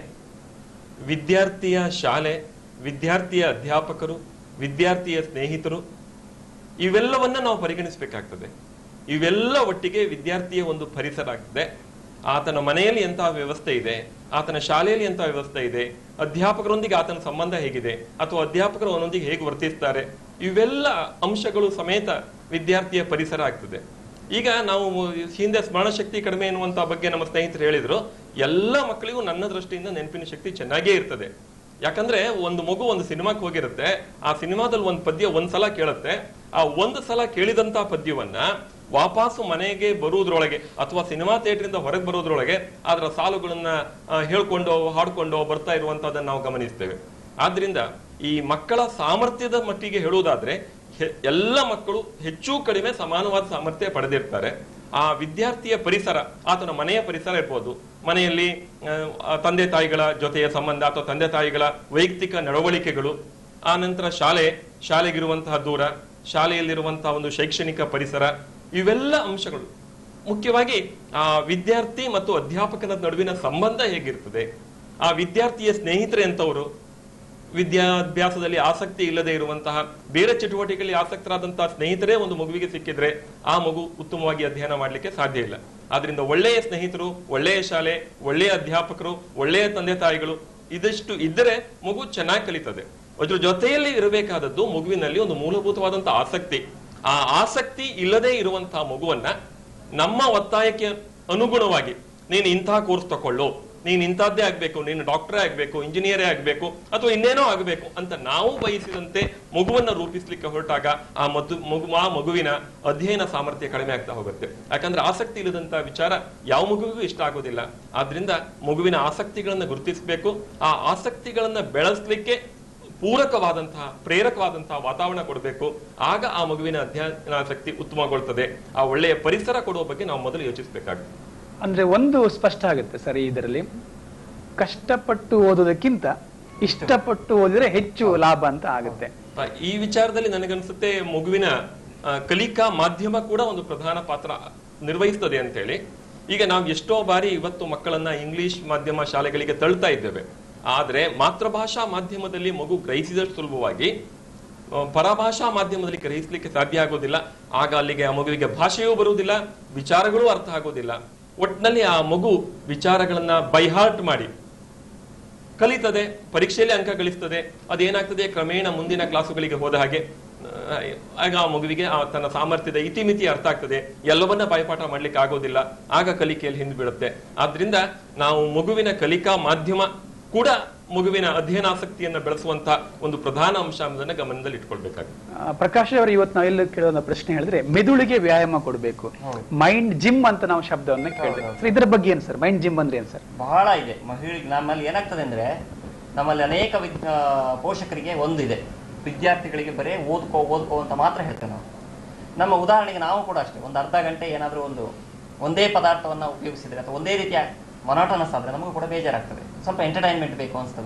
Speaker 4: ವಿದ್ಯಾರ್ಥಿಯ ಶಾಲೆ ವಿದ್ಯಾರ್ಥಿಯ ಅಧ್ಯಾಪಕರು ವಿದ್ಯಾರ್ಥಿಯ ಸ್ನೇಹಿತರು ಇವೆಲ್ಲವನ್ನ ನಾವು ಪರಿಗಣಿಸಬೇಕಾಗ್ತದೆ ಇವೆಲ್ಲ ಒಟ್ಟಿಗೆ ವಿದ್ಯಾರ್ಥಿಯ ಒಂದು ಪರಿಸರ ಆಗ್ತದೆ ಆತನ ಮನೆಯಲ್ಲಿ ಎಂತಹ ವ್ಯವಸ್ಥೆ ಇದೆ ಆತನ ಶಾಲೆಯಲ್ಲಿ ಎಂತಹ ವ್ಯವಸ್ಥೆ ಇದೆ ಅಧ್ಯಾಪಕರೊಂದಿಗೆ ಆತನ ಸಂಬಂಧ ಹೇಗಿದೆ ಅಥವಾ ಅಧ್ಯಾಪಕರು ಅವನೊಂದಿಗೆ ಹೇಗೆ ವರ್ತಿಸ್ತಾರೆ ಇವೆಲ್ಲ ಅಂಶಗಳು ಸಮೇತ ವಿದ್ಯಾರ್ಥಿಯ ಪರಿಸರ ಆಗ್ತದೆ ಈಗ ನಾವು ಹಿಂದೆ ಸ್ಮರಣ ಶಕ್ತಿ ಕಡಿಮೆ ಎನ್ನುವಂತ ಬಗ್ಗೆ ನಮ್ಮ ಸ್ನೇಹಿತರು ಹೇಳಿದ್ರು ಎಲ್ಲ ಮಕ್ಕಳಿಗೂ ನನ್ನ ದೃಷ್ಟಿಯಿಂದ ನೆನಪಿನ ಶಕ್ತಿ ಚೆನ್ನಾಗೇ ಇರ್ತದೆ ಯಾಕಂದ್ರೆ ಒಂದು ಮಗು ಒಂದು ಸಿನಿಮಾಕ್ಕೆ ಹೋಗಿರುತ್ತೆ ಆ ಸಿನಿಮಾದಲ್ಲಿ ಒಂದು ಪದ್ಯ ಒಂದ್ ಸಲ ಕೇಳುತ್ತೆ ಆ ಒಂದು ಸಲ ಕೇಳಿದಂತ ಪದ್ಯವನ್ನ ವಾಪಸ್ಸು ಮನೆಗೆ ಬರುವುದ್ರೊಳಗೆ ಅಥವಾ ಸಿನಿಮಾ ಥಿಯೇಟರ್ ಹೊರಗೆ ಬರೋದ್ರೊಳಗೆ ಅದರ ಸಾಲುಗಳನ್ನ ಆ, ಹೇಳ್ಕೊಂಡು ಹಾಡ್ಕೊಂಡು ಬರ್ತಾ ಇರುವಂತದನ್ನ ನಾವು ಗಮನಿಸ್ತೇವೆ ಆದ್ರಿಂದ ಈ ಮಕ್ಕಳ ಸಾಮರ್ಥ್ಯದ ಮಟ್ಟಿಗೆ ಹೇಳುವುದಾದ್ರೆ ಹೆ- ಎಲ್ಲ ಮಕ್ಕಳು ಹೆಚ್ಚು ಕಡಿಮೆ ಸಮಾನವಾದ ಸಾಮರ್ಥ್ಯ ಪಡೆದಿರ್ತಾರೆ ಆ ವಿದ್ಯಾರ್ಥಿಯ ಪರಿಸರ ಆತನ ಮನೆಯ ಪರಿಸರ ಇರ್ಬೋದು ಮನೆಯಲ್ಲಿ ಆ, ಆ ತಂದೆ ತಾಯಿಗಳ ಜೊತೆಯ ಸಂಬಂಧ ಅಥವಾ ತಂದೆ ತಾಯಿಗಳ ವೈಯಕ್ತಿಕ ನಡವಳಿಕೆಗಳು ಆ ನಂತರ ಶಾಲೆ ಶಾಲೆಗಿರುವಂತಹ ದೂರ ಶಾಲೆಯಲ್ಲಿರುವಂತಹ ಒಂದು ಶೈಕ್ಷಣಿಕ ಪರಿಸರ ಇವೆಲ್ಲ ಅಂಶಗಳು ಮುಖ್ಯವಾಗಿ ಆ ವಿದ್ಯಾರ್ಥಿ ಮತ್ತು ಅಧ್ಯಾಪಕನ ನಡುವಿನ ಸಂಬಂಧ ಹೇಗಿರ್ತದೆ ಆ ವಿದ್ಯಾರ್ಥಿಯ ಸ್ನೇಹಿತರೆ ಅಂತವರು ವಿದ್ಯಾಭ್ಯಾಸದಲ್ಲಿ ಆಸಕ್ತಿ ಇಲ್ಲದೆ ಇರುವಂತಹ ಬೇರೆ ಚಟುವಟಿಕೆಯಲ್ಲಿ ಆಸಕ್ತರಾದಂತಹ ಸ್ನೇಹಿತರೇ ಒಂದು ಮಗುವಿಗೆ ಸಿಕ್ಕಿದ್ರೆ ಆ ಮಗು ಉತ್ತಮವಾಗಿ ಅಧ್ಯಯನ ಮಾಡಲಿಕ್ಕೆ ಸಾಧ್ಯ ಇಲ್ಲ ಆದ್ರಿಂದ ಒಳ್ಳೆಯ ಸ್ನೇಹಿತರು ಒಳ್ಳೆಯ ಶಾಲೆ ಒಳ್ಳೆಯ ಅಧ್ಯಾಪಕರು ಒಳ್ಳೆಯ ತಂದೆ ತಾಯಿಗಳು ಇದಷ್ಟು ಇದ್ದರೆ ಮಗು ಚೆನ್ನಾಗಿ ಕಲಿತದೆ ಅದ್ರ ಜೊತೆಯಲ್ಲಿ ಇರಬೇಕಾದದ್ದು ಮಗುವಿನಲ್ಲಿ ಒಂದು ಮೂಲಭೂತವಾದಂತಹ ಆಸಕ್ತಿ ಆ ಆಸಕ್ತಿ ಇಲ್ಲದೆ ಇರುವಂತಹ ಮಗುವನ್ನ ನಮ್ಮ ಒತ್ತಾಯಕ್ಕೆ ಅನುಗುಣವಾಗಿ ನೀನು ಇಂತಹ ಕೋರ್ಸ್ ತಕೊಳ್ಳು ನೀನು ಇಂಥದ್ದೇ ಆಗ್ಬೇಕು ನೀನು ಡಾಕ್ಟರೇ ಆಗ್ಬೇಕು ಇಂಜಿನಿಯರೇ ಆಗ್ಬೇಕು ಅಥವಾ ಇನ್ನೇನೋ ಆಗ್ಬೇಕು ಅಂತ ನಾವು ಬಯಸಿದಂತೆ ಮಗುವನ್ನ ರೂಪಿಸ್ಲಿಕ್ಕೆ ಹೊರಟಾಗ ಆ ಮಧು ಮಗು ಆ ಮಗುವಿನ ಅಧ್ಯಯನ ಸಾಮರ್ಥ್ಯ ಕಡಿಮೆ ಆಗ್ತಾ ಹೋಗುತ್ತೆ ಯಾಕಂದ್ರೆ ಆಸಕ್ತಿ ಇಲ್ಲದಂತ ವಿಚಾರ ಯಾವ ಮಗುವಿಗೂ ಇಷ್ಟ ಆಗೋದಿಲ್ಲ ಆದ್ರಿಂದ ಮಗುವಿನ ಆಸಕ್ತಿಗಳನ್ನ ಗುರುತಿಸಬೇಕು ಆ ಆಸಕ್ತಿಗಳನ್ನ ಬೆಳೆಸ್ಲಿಕ್ಕೆ ಪೂರಕವಾದಂತಹ ಪ್ರೇರಕವಾದಂತಹ ವಾತಾವರಣ ಕೊಡಬೇಕು ಆಗ ಆ ಮಗುವಿನ ಅಧ್ಯಯನಾಸಕ್ತಿ ಉತ್ತಮಗೊಳ್ತದೆ ಆ ಒಳ್ಳೆಯ ಪರಿಸರ ಕೊಡುವ ಬಗ್ಗೆ ನಾವು ಮೊದಲು ಯೋಚಿಸಬೇಕಾಗುತ್ತೆ
Speaker 1: ಅಂದ್ರೆ ಒಂದು ಸ್ಪಷ್ಟ ಆಗುತ್ತೆ ಸರ್ ಇದರಲ್ಲಿ ಕಷ್ಟಪಟ್ಟು ಓದೋದಕ್ಕಿಂತ ಇಷ್ಟಪಟ್ಟು ಓದಿದ್ರೆ ಹೆಚ್ಚು ಲಾಭ ಅಂತ ಆಗುತ್ತೆ
Speaker 4: ಆ, ಈ ವಿಚಾರದಲ್ಲಿ ನನಗನ್ಸುತ್ತೆ ಮಗುವಿನ ಆ, ಕಲಿಕಾ ಮಾಧ್ಯಮ ಕೂಡ ಒಂದು ಪ್ರಧಾನ ಪಾತ್ರ ನಿರ್ವಹಿಸ್ತದೆ ಅಂತ ಹೇಳಿ ಈಗ ನಾವು ಎಷ್ಟೋ ಬಾರಿ ಇವತ್ತು ಮಕ್ಕಳನ್ನ ಇಂಗ್ಲಿಷ್ ಮಾಧ್ಯಮ ಶಾಲೆಗಳಿಗೆ ತಳ್ತಾ ಇದ್ದೇವೆ ಆದ್ರೆ ಮಾತೃಭಾಷಾ ಮಾಧ್ಯಮದಲ್ಲಿ ಮಗು ಗ್ರಹಿಸಿದಷ್ಟು ಸುಲಭವಾಗಿ ಆ, ಪರಭಾಷಾ ಮಾಧ್ಯಮದಲ್ಲಿ ಗ್ರಹಿಸಲಿಕ್ಕೆ ಸಾಧ್ಯ ಆಗೋದಿಲ್ಲ ಆಗ ಅಲ್ಲಿಗೆ ಆ ಮಗುವಿಗೆ ಭಾಷೆಯೂ ಬರುವುದಿಲ್ಲ ವಿಚಾರಗಳೂ ಅರ್ಥ ಆಗೋದಿಲ್ಲ ಒಟ್ಟಿನಲ್ಲಿ ಆ ಮಗು ವಿಚಾರಗಳನ್ನ ಬೈಹಾರ್ಟ್ ಮಾಡಿ ಕಲಿತದೆ ಪರೀಕ್ಷೆಯಲ್ಲಿ ಅಂಕ ಗಳಿಸ್ತದೆ ಅದೇನಾಗ್ತದೆ ಕ್ರಮೇಣ ಮುಂದಿನ ಕ್ಲಾಸುಗಳಿಗೆ ಹೋದ ಹಾಗೆ ಆ, ಆಗ ಆ ಮಗುವಿಗೆ ಆ ತನ್ನ ಸಾಮರ್ಥ್ಯದ ಇತಿಮಿತಿ ಅರ್ಥ ಆಗ್ತದೆ ಎಲ್ಲವನ್ನ ಬಾಯ್ಪಾಠ ಮಾಡ್ಲಿಕ್ಕೆ ಆಗೋದಿಲ್ಲ ಆಗ ಕಲಿಕೆಯಲ್ಲಿ ಹಿಂದೆ ಬೀಳುತ್ತೆ ಆದ್ರಿಂದ ನಾವು ಮಗುವಿನ ಕಲಿಕಾ ಮಾಧ್ಯಮ ಕೂಡ ಮಗುವಿನ ಅಧ್ಯಯನಾಸಕ್ತಿಯನ್ನ ಬೆಳೆಸುವಂತ ಒಂದು ಪ್ರಧಾನ ಅಂಶ ಅನ್ನೋದನ್ನ ಗಮನದಲ್ಲಿ ಇಟ್ಕೊಳ್ಬೇಕಾಗುತ್ತೆ
Speaker 1: ಆ, ಪ್ರಕಾಶ್ ಅವರು ಇವತ್ತು ನಾವೆಲ್ಲ ಕೇಳೋ ಪ್ರಶ್ನೆ ಹೇಳಿದ್ರೆ ಮೆದುಳಿಗೆ ವ್ಯಾಯಾಮ ಕೊಡಬೇಕು ಮೈಂಡ್ ಜಿಮ್ ಅಂತ ನಾವು ಶಬ್ದವನ್ನ ಕೇಳಿದೆ ಸರ್ ಇದರ ಬಗ್ಗೆ ಏನು ಸರ್ ಮೈಂಡ್ ಜಿಮ್ ಅಂದ್ರೆ ಏನು ಸರ್
Speaker 6: ಬಹಳ ಇದೆ ಮಹಿಳೆಗೆ ನಮ್ಮಲ್ಲಿ ಏನಾಗ್ತದೆ ಅಂದ್ರೆ ನಮ್ಮಲ್ಲಿ ಅನೇಕ ವಿದ್ ಆ, ಪೋಷಕರಿಗೆ ಒಂದು ಇದೆ ವಿದ್ಯಾರ್ಥಿಗಳಿಗೆ ಬರೀ ಓದ್ಕೋ ಓದ್ಕೋ ಅಂತ ಮಾತ್ರ ಹೇಳ್ತೇವೆ ನಾವು ನಮ್ಮ ಉದಾಹರಣೆಗೆ ನಾವು ಕೂಡ ಅಷ್ಟೇ ಒಂದು ಅರ್ಧ ಗಂಟೆ ಏನಾದರೂ ಒಂದು ಒಂದೇ ಪದಾರ್ಥವನ್ನ ಉಪಯೋಗಿಸಿದ್ರೆ ಅಥವಾ ಒಂದೇ ರೀತಿಯ ಮೊನಾಟನಸ್ ಆದ್ರೆ ನಮಗೂ ಕೂಡ ಬೇಜಾರಾಗ್ತದೆ ಸ್ವಲ್ಪ ಎಂಟರ್ಟೈನ್ಮೆಂಟ್ ಬೇಕು ಅನಿಸ್ತದೆ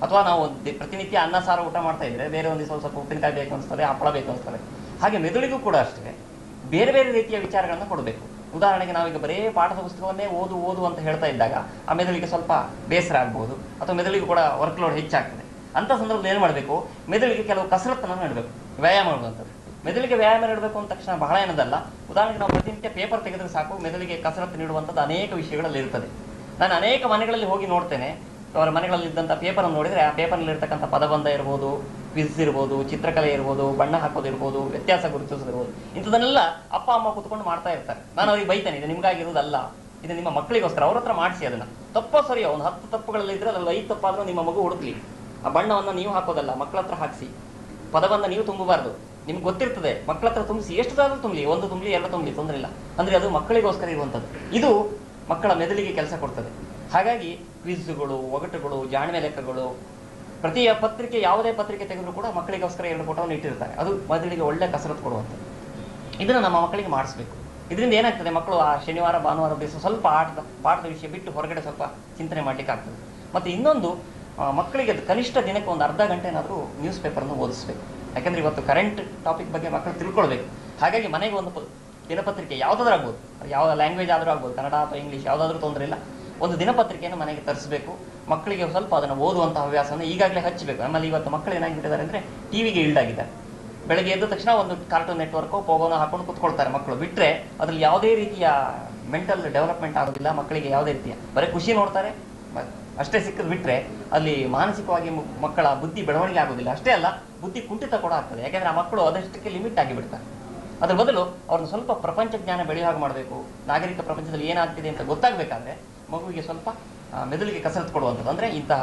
Speaker 6: ಅಥವಾ ನಾವು ದಿ- ಪ್ರತಿನಿತ್ಯ ಅನ್ನ ಸಾರು ಊಟ ಮಾಡ್ತಾ ಇದ್ರೆ ಬೇರೆ ಒಂದು ಸ್ವಲ್ಪ ಸ್ವಲ್ಪ ಉಪ್ಪಿನಕಾಯಿ ಬೇಕು ಅನಿಸ್ತದೆ ಹಪ್ಪಳ ಬೇಕು ಅನಿಸ್ತದೆ ಹಾಗೆ ಮೆದುಳಿಗೂ ಕೂಡ ಅಷ್ಟೇ ಬೇರೆ ಬೇರೆ ರೀತಿಯ ವಿಚಾರಗಳನ್ನ ಕೊಡಬೇಕು ಉದಾಹರಣೆಗೆ ನಾವೀಗ ಬರೇ ಪಾಠದ ಪುಸ್ತಕವನ್ನೇ ಓದು ಓದು ಅಂತ ಹೇಳ್ತಾ ಇದ್ದಾಗ ಆ ಮೆದುಳಿಗೆ ಸ್ವಲ್ಪ ಬೇಸರ ಆಗ್ಬಹುದು ಅಥವಾ ಮೆದುಳಿಗೆ ಕೂಡ ವರ್ಕ್ ಲೋಡ್ ಹೆಚ್ಚಾಗ್ತದೆ ಅಂತ ಸಂದರ್ಭದಲ್ಲಿ ಏನು ಮಾಡಬೇಕು ಮೆದುಳಿಗೆ ಕೆಲವು ಕಸರತ್ತನ್ನು ನೀಡಬೇಕು ವ್ಯಾಯಾಮ ಮಾಡುವಂಥದ್ದು ಮೆದುಳಿಗೆ ವ್ಯಾಯಾಮ ನೀಡಬೇಕು ಅಂದ ತಕ್ಷಣ ಬಹಳ ಏನದಲ್ಲ ಉದಾಹರಣೆಗೆ ನಾವು ಪ್ರತಿನಿತ್ಯ ಪೇಪರ್ ತೆಗೆದ್ರೆ ಸಾಕು ಮೆದುಳಿಗೆ ಕಸರತ್ತು ನೀಡುವಂಥದ್ದು ಅನೇಕ ವಿಷಯಗಳಲ್ಲಿ ಇರ್ತದೆ ನಾನು ಅನೇಕ ಮನೆಗಳಲ್ಲಿ ಹೋಗಿ ನೋಡ್ತೇನೆ ಅವರ ಮನೆಗಳಲ್ಲಿ ಇದ್ದಂಥ ಪೇಪರ್ ನೋಡಿದ್ರೆ ಆ ಪೇಪರ್ನಲ್ಲಿ ಇರ್ತಕ್ಕಂಥ ಪದಬಂಧ ಇರ್ಬೋದು ಕ್ವಿಜ್ ಇರ್ಬೋದು ಚಿತ್ರಕಲೆ ಇರ್ಬೋದು ಬಣ್ಣ ಹಾಕೋದು ಇರ್ಬೋದು ವ್ಯತ್ಯಾಸ ಗುರುತಿಸೋದಿರ್ಬೋದು ಇಂಥದನ್ನೆಲ್ಲ ಅಪ್ಪ ಅಮ್ಮ ಕುತ್ಕೊಂಡು ಮಾಡ್ತಾ ಇರ್ತಾರೆ ನಾನು ಅವ್ರಿಗೆ ಬೈತೇನೆ ಇದು ನಿಮ್ಗಾಗಿರೋದಲ್ಲ ಇದು ನಿಮ್ಮ ಮಕ್ಕಳಿಗೋಸ್ಕರ ಅವ್ರ ಹತ್ರ ಮಾಡಿಸಿ ಅದನ್ನ ತಪ್ಪೋ ಸರಿಯೋ ಒಂದು ಹತ್ತು ತಪ್ಪುಗಳಲ್ಲಿ ಇದ್ರೆ ಅದ್ರಲ್ಲಿ ಐದು ತಪ್ಪಾದ್ರೂ ನಿಮ್ಮ ಮಗು ಹುಡುಕ್ಲಿ ಆ ಬಣ್ಣವನ್ನು ನೀವು ಹಾಕೋದಲ್ಲ ಮಕ್ಕಳ ಹತ್ರ ಹಾಕಿಸಿ ಪದವನ್ನ ನೀವು ತುಂಬಬಾರ್ದು ನಿಮ್ಗೆ ಗೊತ್ತಿರ್ತದೆ ಮಕ್ಕಳ ಹತ್ರ ತುಂಬಿಸಿ ಎಷ್ಟುದಾದ್ರೂ ತುಂಬಲಿ ಒಂದು ತುಂಬಲಿ ಎಲ್ಲ ತುಂಬಲಿ ತೊಂದರೆ ಇಲ್ಲ ಅಂದ್ರೆ ಅದು ಮಕ್ಕಳಿಗೋಸ್ಕರ ಇರುವಂಥದ್ದು ಇದು ಮಕ್ಕಳ ಮೆದುಳಿಗೆ ಕೆಲಸ ಕೊಡ್ತದೆ ಹಾಗಾಗಿ ಕ್ವಿಜ್ಗಳು ಒಗಟುಗಳು ಜಾಣ್ಮೆ ಲೆಕ್ಕಗಳು ಪ್ರತಿ ಪತ್ರಿಕೆ ಯಾವುದೇ ಪತ್ರಿಕೆ ತೆಗೆದ್ರು ಕೂಡ ಮಕ್ಕಳಿಗೋಸ್ಕರ ಎರಡು ಫೋಟೋವನ್ನು ಇಟ್ಟಿರ್ತಾರೆ ಅದು ಮೆದುಳಿಗೆ ಒಳ್ಳೆ ಕಸರತ್ತು ಕೊಡುವಂಥದ್ದು ಇದನ್ನ ನಮ್ಮ ಮಕ್ಕಳಿಗೆ ಮಾಡಿಸ್ಬೇಕು ಇದರಿಂದ ಏನಾಗ್ತದೆ ಮಕ್ಕಳು ಆ ಶನಿವಾರ ಭಾನುವಾರ ದಿವಸ ಸ್ವಲ್ಪ ಆಟದ ಪಾಠದ ವಿಷಯ ಬಿಟ್ಟು ಹೊರಗಡೆ ಸ್ವಲ್ಪ ಚಿಂತನೆ ಮಾಡ್ಲಿಕ್ಕೆ ಆಗ್ತದೆ ಮತ್ತೆ ಇನ್ನೊಂದು ಆ, ಮಕ್ಕಳಿಗೆ ಅದು ಕನಿಷ್ಠ ದಿನಕ್ಕೆ ಒಂದು ಅರ್ಧ ಗಂಟೆ ಏನಾದರೂ ನ್ಯೂಸ್ ಪೇಪರ್ನ ಓದಿಸ್ಬೇಕು ಯಾಕಂದ್ರೆ ಇವತ್ತು ಕರೆಂಟ್ ಟಾಪಿಕ್ ಬಗ್ಗೆ ಮಕ್ಕಳು ತಿಳ್ಕೊಳ್ಬೇಕು ಹಾಗಾಗಿ ಮನೆಗೆ ಒಂದು ಪ- ದಿನಪತ್ರಿಕೆ ಯಾವುದಾದ್ರೂ ಆಗ್ಬೋದು ಅದು ಯಾವ ಲ್ಯಾಂಗ್ವೇಜ್ ಆದರೂ ಆಗ್ಬೋದು ಕನ್ನಡ ಅಥವಾ ಇಂಗ್ಲೀಷ್ ಯಾವುದಾದ್ರೂ ತೊಂದರೆ ಇಲ್ಲ ಒಂದು ದಿನಪತ್ರಿಕೆಯನ್ನು ಮನೆಗೆ ತರಿಸಬೇಕು ಮಕ್ಕಳಿಗೆ ಸ್ವಲ್ಪ ಅದನ್ನು ಓದುವಂತಹ ಹವ್ಯಾಸವನ್ನು ಈಗಾಗಲೇ ಹಚ್ಚಬೇಕು ಆಮೇಲೆ ಇವತ್ತು ಮಕ್ಕಳು ಏನಾಗಿಬಿಟ್ಟಿದ್ದಾರೆ ಅಂದರೆ ಟಿವಿಗೆ ಇಲ್ಡ್ ಆಗಿದ್ದಾರೆ ಬೆಳಗ್ಗೆ ಎದ್ದ ತಕ್ಷಣ ಒಂದು ಕಾರ್ಟೂನ್ ನೆಟ್ವರ್ಕ್ ಪೋಗೋನ ಹಾಕೊಂಡು ಕುತ್ಕೊಳ್ತಾರೆ ಮಕ್ಕಳು ಬಿಟ್ರೆ ಅದ್ರಲ್ಲಿ ಯಾವುದೇ ರೀತಿಯ ಮೆಂಟಲ್ ಡೆವಲಪ್ಮೆಂಟ್ ಆಗೋದಿಲ್ಲ ಮಕ್ಕಳಿಗೆ ಯಾವುದೇ ರೀತಿಯ ಬರೀ ಖುಷಿ ನೋಡ್ತಾರೆ ಮ- ಅಷ್ಟೇ ಸಿಕ್ಕದ್ ಬಿಟ್ರೆ ಅಲ್ಲಿ ಮಾನಸಿಕವಾಗಿ ಮು- ಮಕ್ಕಳ ಬುದ್ಧಿ ಬೆಳವಣಿಗೆ ಆಗೋದಿಲ್ಲ ಅಷ್ಟೇ ಅಲ್ಲ ಬುದ್ಧಿ ಕುಂಠಿತ ಕೂಡ ಆಗ್ತದೆ ಯಾಕಂದ್ರೆ ಆ ಮಕ್ಕಳು ಅದಷ್ಟಕ್ಕೆ ಲಿಮಿಟ್ ಆಗಿ ಬಿಡ್ತಾರೆ ಅದ್ರ ಬದಲು ಅವ್ರನ್ನ ಸ್ವಲ್ಪ ಪ್ರಪಂಚ ಜ್ಞಾನ ಬೆಳೆಯೋ ಹಾಗೆ ಮಾಡಬೇಕು ನಾಗರಿಕ ಪ್ರಪಂಚದಲ್ಲಿ ಏನಾಗ್ತಿದೆ ಅಂತ ಗೊತ್ತಾಗಬೇಕಾದ್ರೆ ಮಗುವಿಗೆ ಸ್ವಲ್ಪ ಆ, ಮೆದುಳಿಗೆ ಕಸರತ್ತು ಕೊಡುವಂಥದ್ದು ಅಂದ್ರೆ ಇಂತಹ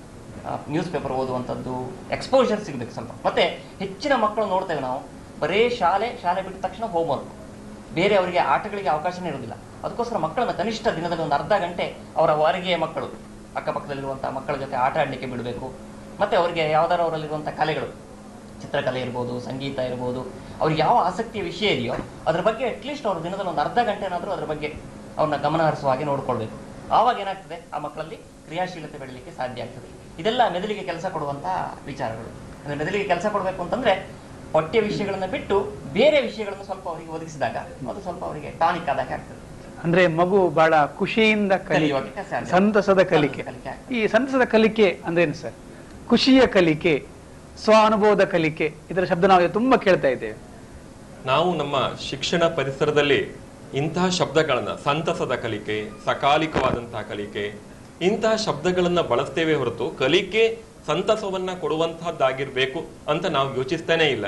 Speaker 6: ನ್ಯೂಸ್ ಪೇಪರ್ ಓದುವಂಥದ್ದು ಎಕ್ಸ್ಪೋಜರ್ ಸಿಗ್ಬೇಕು ಸ್ವಲ್ಪ ಮತ್ತೆ ಹೆಚ್ಚಿನ ಮಕ್ಕಳು ನೋಡ್ತೇವೆ ನಾವು ಬರೇ ಶಾಲೆ ಶಾಲೆ ಬಿಟ್ಟ ತಕ್ಷಣ ಹೋಮ್ವರ್ಕ್ ಬೇರೆ ಅವರಿಗೆ ಆಟಗಳಿಗೆ ಅವಕಾಶನೇ ಇರೋದಿಲ್ಲ ಅದಕ್ಕೋಸ್ಕರ ಮಕ್ಕಳನ್ನ ಕನಿಷ್ಠ ದಿನದಲ್ಲಿ ಒಂದು ಅರ್ಧ ಗಂಟೆ ಅವರ ಹೊರಗೆ ಮಕ್ಕಳು ಅಕ್ಕಪಕ್ಕದಲ್ಲಿರುವಂತಹ ಮಕ್ಕಳ ಜೊತೆ ಆಟ ಆಡಲಿಕ್ಕೆ ಬಿಡಬೇಕು ಮತ್ತೆ ಅವರಿಗೆ ಯಾವ್ದಾರು ಅವರಲ್ಲಿರುವಂತಹ ಕಲೆಗಳು ಚಿತ್ರಕಲೆ ಇರ್ಬೋದು ಸಂಗೀತ ಇರ್ಬೋದು ಅವ್ರಿಗೆ ಯಾವ ಆಸಕ್ತಿಯ ವಿಷಯ ಇದೆಯೋ ಅದ್ರ ಬಗ್ಗೆ ಅಟ್ಲೀಸ್ಟ್ ಅವ್ರ ದಿನದಲ್ಲಿ ಒಂದು ಅರ್ಧ ಗಂಟೆನಾದ್ರೂ ಅದ್ರ ಬಗ್ಗೆ ಅವ್ರನ್ನ ಗಮನ ಹರಿಸುವ ಹಾಗೆ ನೋಡ್ಕೊಳ್ಬೇಕು ಆವಾಗ ಏನಾಗ್ತದೆ ಆ ಮಕ್ಕಳಲ್ಲಿ ಕ್ರಿಯಾಶೀಲತೆ ಬೆಳಲಿಕ್ಕೆ ಸಾಧ್ಯ ಆಗ್ತದೆ ಇದೆಲ್ಲ ಮೆದುಳಿಗೆ ಕೆಲಸ ಕೊಡುವಂತಹ ವಿಚಾರಗಳು ಅಂದ್ರೆ ಮೆದುಳಿಗೆ ಕೆಲಸ ಕೊಡಬೇಕು ಅಂತಂದ್ರೆ ಪಠ್ಯ ವಿಷಯಗಳನ್ನ ಬಿಟ್ಟು ಬೇರೆ ವಿಷಯಗಳನ್ನು ಸ್ವಲ್ಪ ಅವರಿಗೆ ಒದಗಿಸಿದಾಗ ಅದು ಸ್ವಲ್ಪ ಅವರಿಗೆ ಟಾನಿಕ್ ಆದಾಗ ಆಗ್ತದೆ
Speaker 1: ಅಂದ್ರೆ ಮಗು ಬಹಳ ಖುಷಿಯಿಂದ ಕಲಿ
Speaker 6: ಕಲಿಯುವಾಗ ಸಾಧ್ಯ.
Speaker 1: ಸಂತಸದ ಕಲಿಕೆ
Speaker 6: ಕಲಿಕೆ ಆಗ್ತದೆ.
Speaker 1: ಈ ಸಂತಸದ ಕಲಿಕೆ ಅಂದ್ರೇನು ಸರ್ ಖುಷಿಯ ಕಲಿಕೆ ಸ್ವ ಅನುಭವದ ಕಲಿಕೆ ಇದರ ಶಬ್ದ ನಾವು ತುಂಬಾ ಕೇಳ್ತಾ ಇದ್ದೇವೆ
Speaker 4: ನಾವು ನಮ್ಮ ಶಿಕ್ಷಣ ಪರಿಸರದಲ್ಲಿ ಇಂತಹ ಶಬ್ದಗಳನ್ನ ಸಂತಸದ ಕಲಿಕೆ ಸಕಾಲಿಕವಾದಂತಹ ಕಲಿಕೆ ಇಂತಹ ಶಬ್ದಗಳನ್ನ ಬಳಸ್ತೇವೆ ಹೊರತು ಕಲಿಕೆ ಸಂತಸವನ್ನ ಕೊಡುವಂತಹದ್ದಾಗಿರ್ಬೇಕು ಅಂತ ನಾವು ಯೋಚಿಸ್ತಾನೆ ಇಲ್ಲ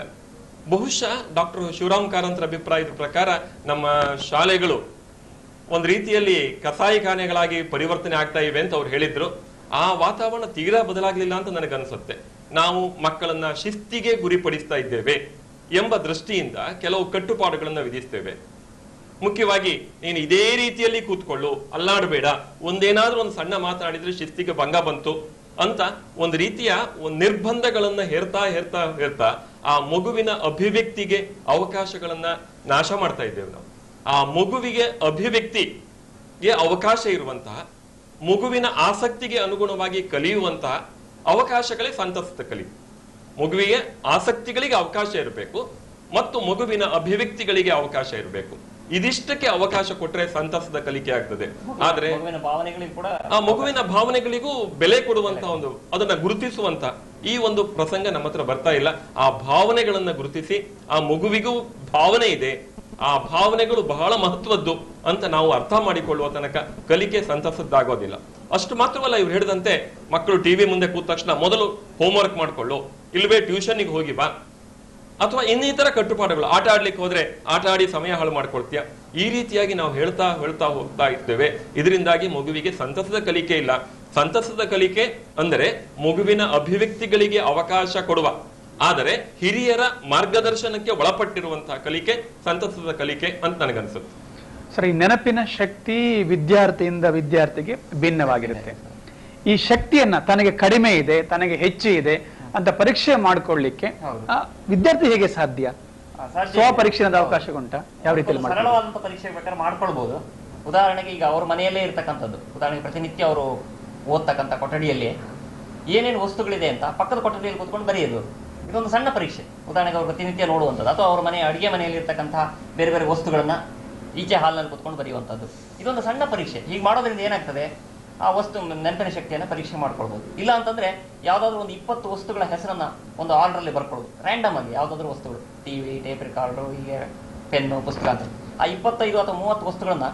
Speaker 4: ಬಹುಶಃ ಡಾಕ್ಟರ್ ಶಿವರಾಮ್ ಕಾರಂತರ ಅಭಿಪ್ರಾಯದ ಪ್ರಕಾರ ನಮ್ಮ ಶಾಲೆಗಳು ಒಂದ್ ರೀತಿಯಲ್ಲಿ ಕಸಾಯಿಖಾನೆಗಳಾಗಿ ಪರಿವರ್ತನೆ ಆಗ್ತಾ ಇವೆ ಅಂತ ಅವ್ರು ಹೇಳಿದ್ರು ಆ ವಾತಾವರಣ ತೀರಾ ಬದಲಾಗ್ಲಿಲ್ಲ ಅಂತ ನನಗನ್ಸುತ್ತೆ ನಾವು ಮಕ್ಕಳನ್ನ ಶಿಸ್ತಿಗೆ ಗುರಿಪಡಿಸ್ತಾ ಇದ್ದೇವೆ ಎಂಬ ದೃಷ್ಟಿಯಿಂದ ಕೆಲವು ಕಟ್ಟುಪಾಡುಗಳನ್ನ ವಿಧಿಸ್ತೇವೆ ಮುಖ್ಯವಾಗಿ ನೀನು ಇದೇ ರೀತಿಯಲ್ಲಿ ಕೂತ್ಕೊಳ್ಳು ಅಲ್ಲಾಡಬೇಡ ಒಂದೇನಾದ್ರೂ ಒಂದು ಸಣ್ಣ ಮಾತನಾಡಿದ್ರೆ ಶಿಸ್ತಿಗೆ ಭಂಗ ಬಂತು ಅಂತ ಒಂದು ರೀತಿಯ ಒಂದು ನಿರ್ಬಂಧಗಳನ್ನ ಹೇರ್ತಾ ಹೇರ್ತಾ ಹೇರ್ತಾ ಆ ಮಗುವಿನ ಅಭಿವ್ಯಕ್ತಿಗೆ ಅವಕಾಶಗಳನ್ನ ನಾಶ ಮಾಡ್ತಾ ಇದ್ದೇವೆ ನಾವು ಆ ಮಗುವಿಗೆ ಅಭಿವ್ಯಕ್ತಿಗೆ ಅವಕಾಶ ಇರುವಂತಹ ಮಗುವಿನ ಆಸಕ್ತಿಗೆ ಅನುಗುಣವಾಗಿ ಕಲಿಯುವಂತಹ ಅವಕಾಶಗಳೇ ಸಂತಸದ ಕಲಿ ಮಗುವಿಗೆ ಆಸಕ್ತಿಗಳಿಗೆ ಅವಕಾಶ ಇರಬೇಕು ಮತ್ತು ಮಗುವಿನ ಅಭಿವ್ಯಕ್ತಿಗಳಿಗೆ ಅವಕಾಶ ಇರಬೇಕು ಇದಿಷ್ಟಕ್ಕೆ ಅವಕಾಶ ಕೊಟ್ರೆ ಸಂತಸದ ಕಲಿಕೆ ಆಗ್ತದೆ ಆದ್ರೆ
Speaker 6: ಮಗುವಿನ ಭಾವನೆಗಳಿಗೂ ಕೂಡ
Speaker 4: ಆ ಮಗುವಿನ ಭಾವನೆಗಳಿಗೂ ಬೆಲೆ ಕೊಡುವಂತ ಒಂದು ಅದನ್ನ ಗುರುತಿಸುವಂತ ಈ ಒಂದು ಪ್ರಸಂಗ ನಮ್ಮ ಹತ್ರ ಬರ್ತಾ ಇಲ್ಲ ಆ ಭಾವನೆಗಳನ್ನ ಗುರುತಿಸಿ ಆ ಮಗುವಿಗೂ ಭಾವನೆ ಇದೆ ಆ ಭಾವನೆಗಳು ಬಹಳ ಮಹತ್ವದ್ದು ಅಂತ ನಾವು ಅರ್ಥ ಮಾಡಿಕೊಳ್ಳುವ ತನಕ ಕಲಿಕೆ ಸಂತಸದ್ದಾಗೋದಿಲ್ಲ ಅಷ್ಟು ಮಾತ್ರವಲ್ಲ ಇವ್ರು ಹೇಳಿದಂತೆ ಮಕ್ಕಳು ಟಿವಿ ಮುಂದೆ ಕೂತ ತಕ್ಷಣ ಮೊದಲು ಹೋಮ್ವರ್ಕ್ ಮಾಡ್ಕೊಳ್ಳು ಇಲ್ವೇ ಟ್ಯೂಷನ್ಗೆ ಹೋಗಿ ಬಾ ಅಥವಾ ಇನ್ನಿತರ ಕಟ್ಟುಪಾಡುಗಳು ಆಟ ಆಡ್ಲಿಕ್ಕೆ ಹೋದ್ರೆ ಆಟ ಆಡಿ ಸಮಯ ಹಾಳು ಮಾಡ್ಕೊಳ್ತೀಯ ಈ ರೀತಿಯಾಗಿ ನಾವು ಹೇಳ್ತಾ ಹೇಳ್ತಾ ಹೋಗ್ತಾ ಇದ್ದೇವೆ ಇದರಿಂದಾಗಿ ಮಗುವಿಗೆ ಸಂತಸದ ಕಲಿಕೆ ಇಲ್ಲ ಸಂತಸದ ಕಲಿಕೆ ಅಂದರೆ ಮಗುವಿನ ಅಭಿವ್ಯಕ್ತಿಗಳಿಗೆ ಅವಕಾಶ ಕೊಡುವ ಆದರೆ ಹಿರಿಯರ ಮಾರ್ಗದರ್ಶನಕ್ಕೆ ಒಳಪಟ್ಟಿರುವಂತಹ ಕಲಿಕೆ ಸಂತಸದ ಕಲಿಕೆ ಅಂತ ನನಗನ್ಸುತ್ತೆ
Speaker 1: ಸರ್ ಈ ನೆನಪಿನ ಶಕ್ತಿ ವಿದ್ಯಾರ್ಥಿಯಿಂದ ವಿದ್ಯಾರ್ಥಿಗೆ ಭಿನ್ನವಾಗಿರುತ್ತೆ ಈ ಶಕ್ತಿಯನ್ನ ತನಗೆ ಕಡಿಮೆ ಇದೆ ತನಗೆ ಹೆಚ್ಚು ಇದೆ ಅಂತ ಪರೀಕ್ಷೆ ಮಾಡ್ಕೊಳ್ಳಿಕ್ಕೆ
Speaker 6: ಹೌದು.
Speaker 1: ಆ, ವಿದ್ಯಾರ್ಥಿ ಹೇಗೆ ಸಾಧ್ಯ
Speaker 6: ಆ, ಸಾಧ್ಯ
Speaker 1: ಸ್ವ
Speaker 6: ಇದೆ.
Speaker 1: ಪರೀಕ್ಷೆನದ ಅವಕಾಶ ಉಂಟಾ ಯಾವ ರೀತಿಯಲ್ಲಿ
Speaker 6: ಒಂದು
Speaker 1: ಮಾಡ್ತಾರೆ
Speaker 6: ಸರಳವಾದಂತ ಪರೀಕ್ಷೆ ಬೇಕಾದ್ರೆ ಮಾಡ್ಕೊಳ್ಬಹುದು ಉದಾಹರಣೆಗೆ ಈಗ ಅವ್ರ ಮನೆಯಲ್ಲೇ ಇರ್ತಕ್ಕಂಥದ್ದು ಉದಾಹರಣೆಗೆ ಪ್ರತಿನಿತ್ಯ ಅವರು ಓದ್ತಕ್ಕಂಥ ಕೊಠಡಿಯಲ್ಲಿ ಏನೇನು ವಸ್ತುಗಳಿದೆ ಅಂತ ಪಕ್ಕದ ಕೊಠಡಿಯಲ್ಲಿ ಕೂತ್ಕೊಂಡು ಬರೆಯೋದು ಇದೊಂದು ಸಣ್ಣ ಪರೀಕ್ಷೆ ಉದಾಹರಣೆಗೆ ಅವರು ಪ್ರತಿನಿತ್ಯ ನೋಡುವಂಥದ್ದು ಅಥವಾ ಅವ್ರ ಮನೆ ಅಡುಗೆ ಮನೆಯಲ್ಲಿ ಇರ್ತಕ್ಕಂತಹ ಬೇರೆ ಬೇರೆ ವಸ್ತುಗಳನ್ನ ಈಚೆ ಹಾಲ್ನಲ್ಲಿ ಕೂತ್ಕೊಂಡು ಬರೆಯುವಂಥದ್ದು ಇದೊಂದು ಸಣ್ಣ ಪರೀಕ್ಷೆ ಹೀಗೆ ಮಾಡೋದ್ರಿಂದ ಏನಾಗ್ತದೆ ಆ ವಸ್ತು ನೆನಪಿನ ಶಕ್ತಿಯನ್ನು ಪರೀಕ್ಷೆ ಮಾಡ್ಕೊಳ್ಬೋದು ಇಲ್ಲ ಅಂತಂದ್ರೆ ಯಾವ್ದಾದ್ರು ಒಂದು ಇಪ್ಪತ್ತು ವಸ್ತುಗಳ ಹೆಸರನ್ನ ಒಂದು ಆರ್ಡರ್ ಅಲ್ಲಿ ಬರ್ಕೊಳ್ಳೋದು ರ್ಯಾಂಡಮ್ ಆಗಿ ಯಾವ್ದಾದ್ರು ವಸ್ತುಗಳು ಟಿವಿ ಟೇಪ್ ರೆಕಾರ್ಡರ್ ಹೀಗೆ ಪೆನ್ನು ಪುಸ್ತಕ ಅಂತ ಆ ಇಪ್ಪತ್ತೈದು ಅಥವಾ ಮೂವತ್ತು ವಸ್ತುಗಳನ್ನ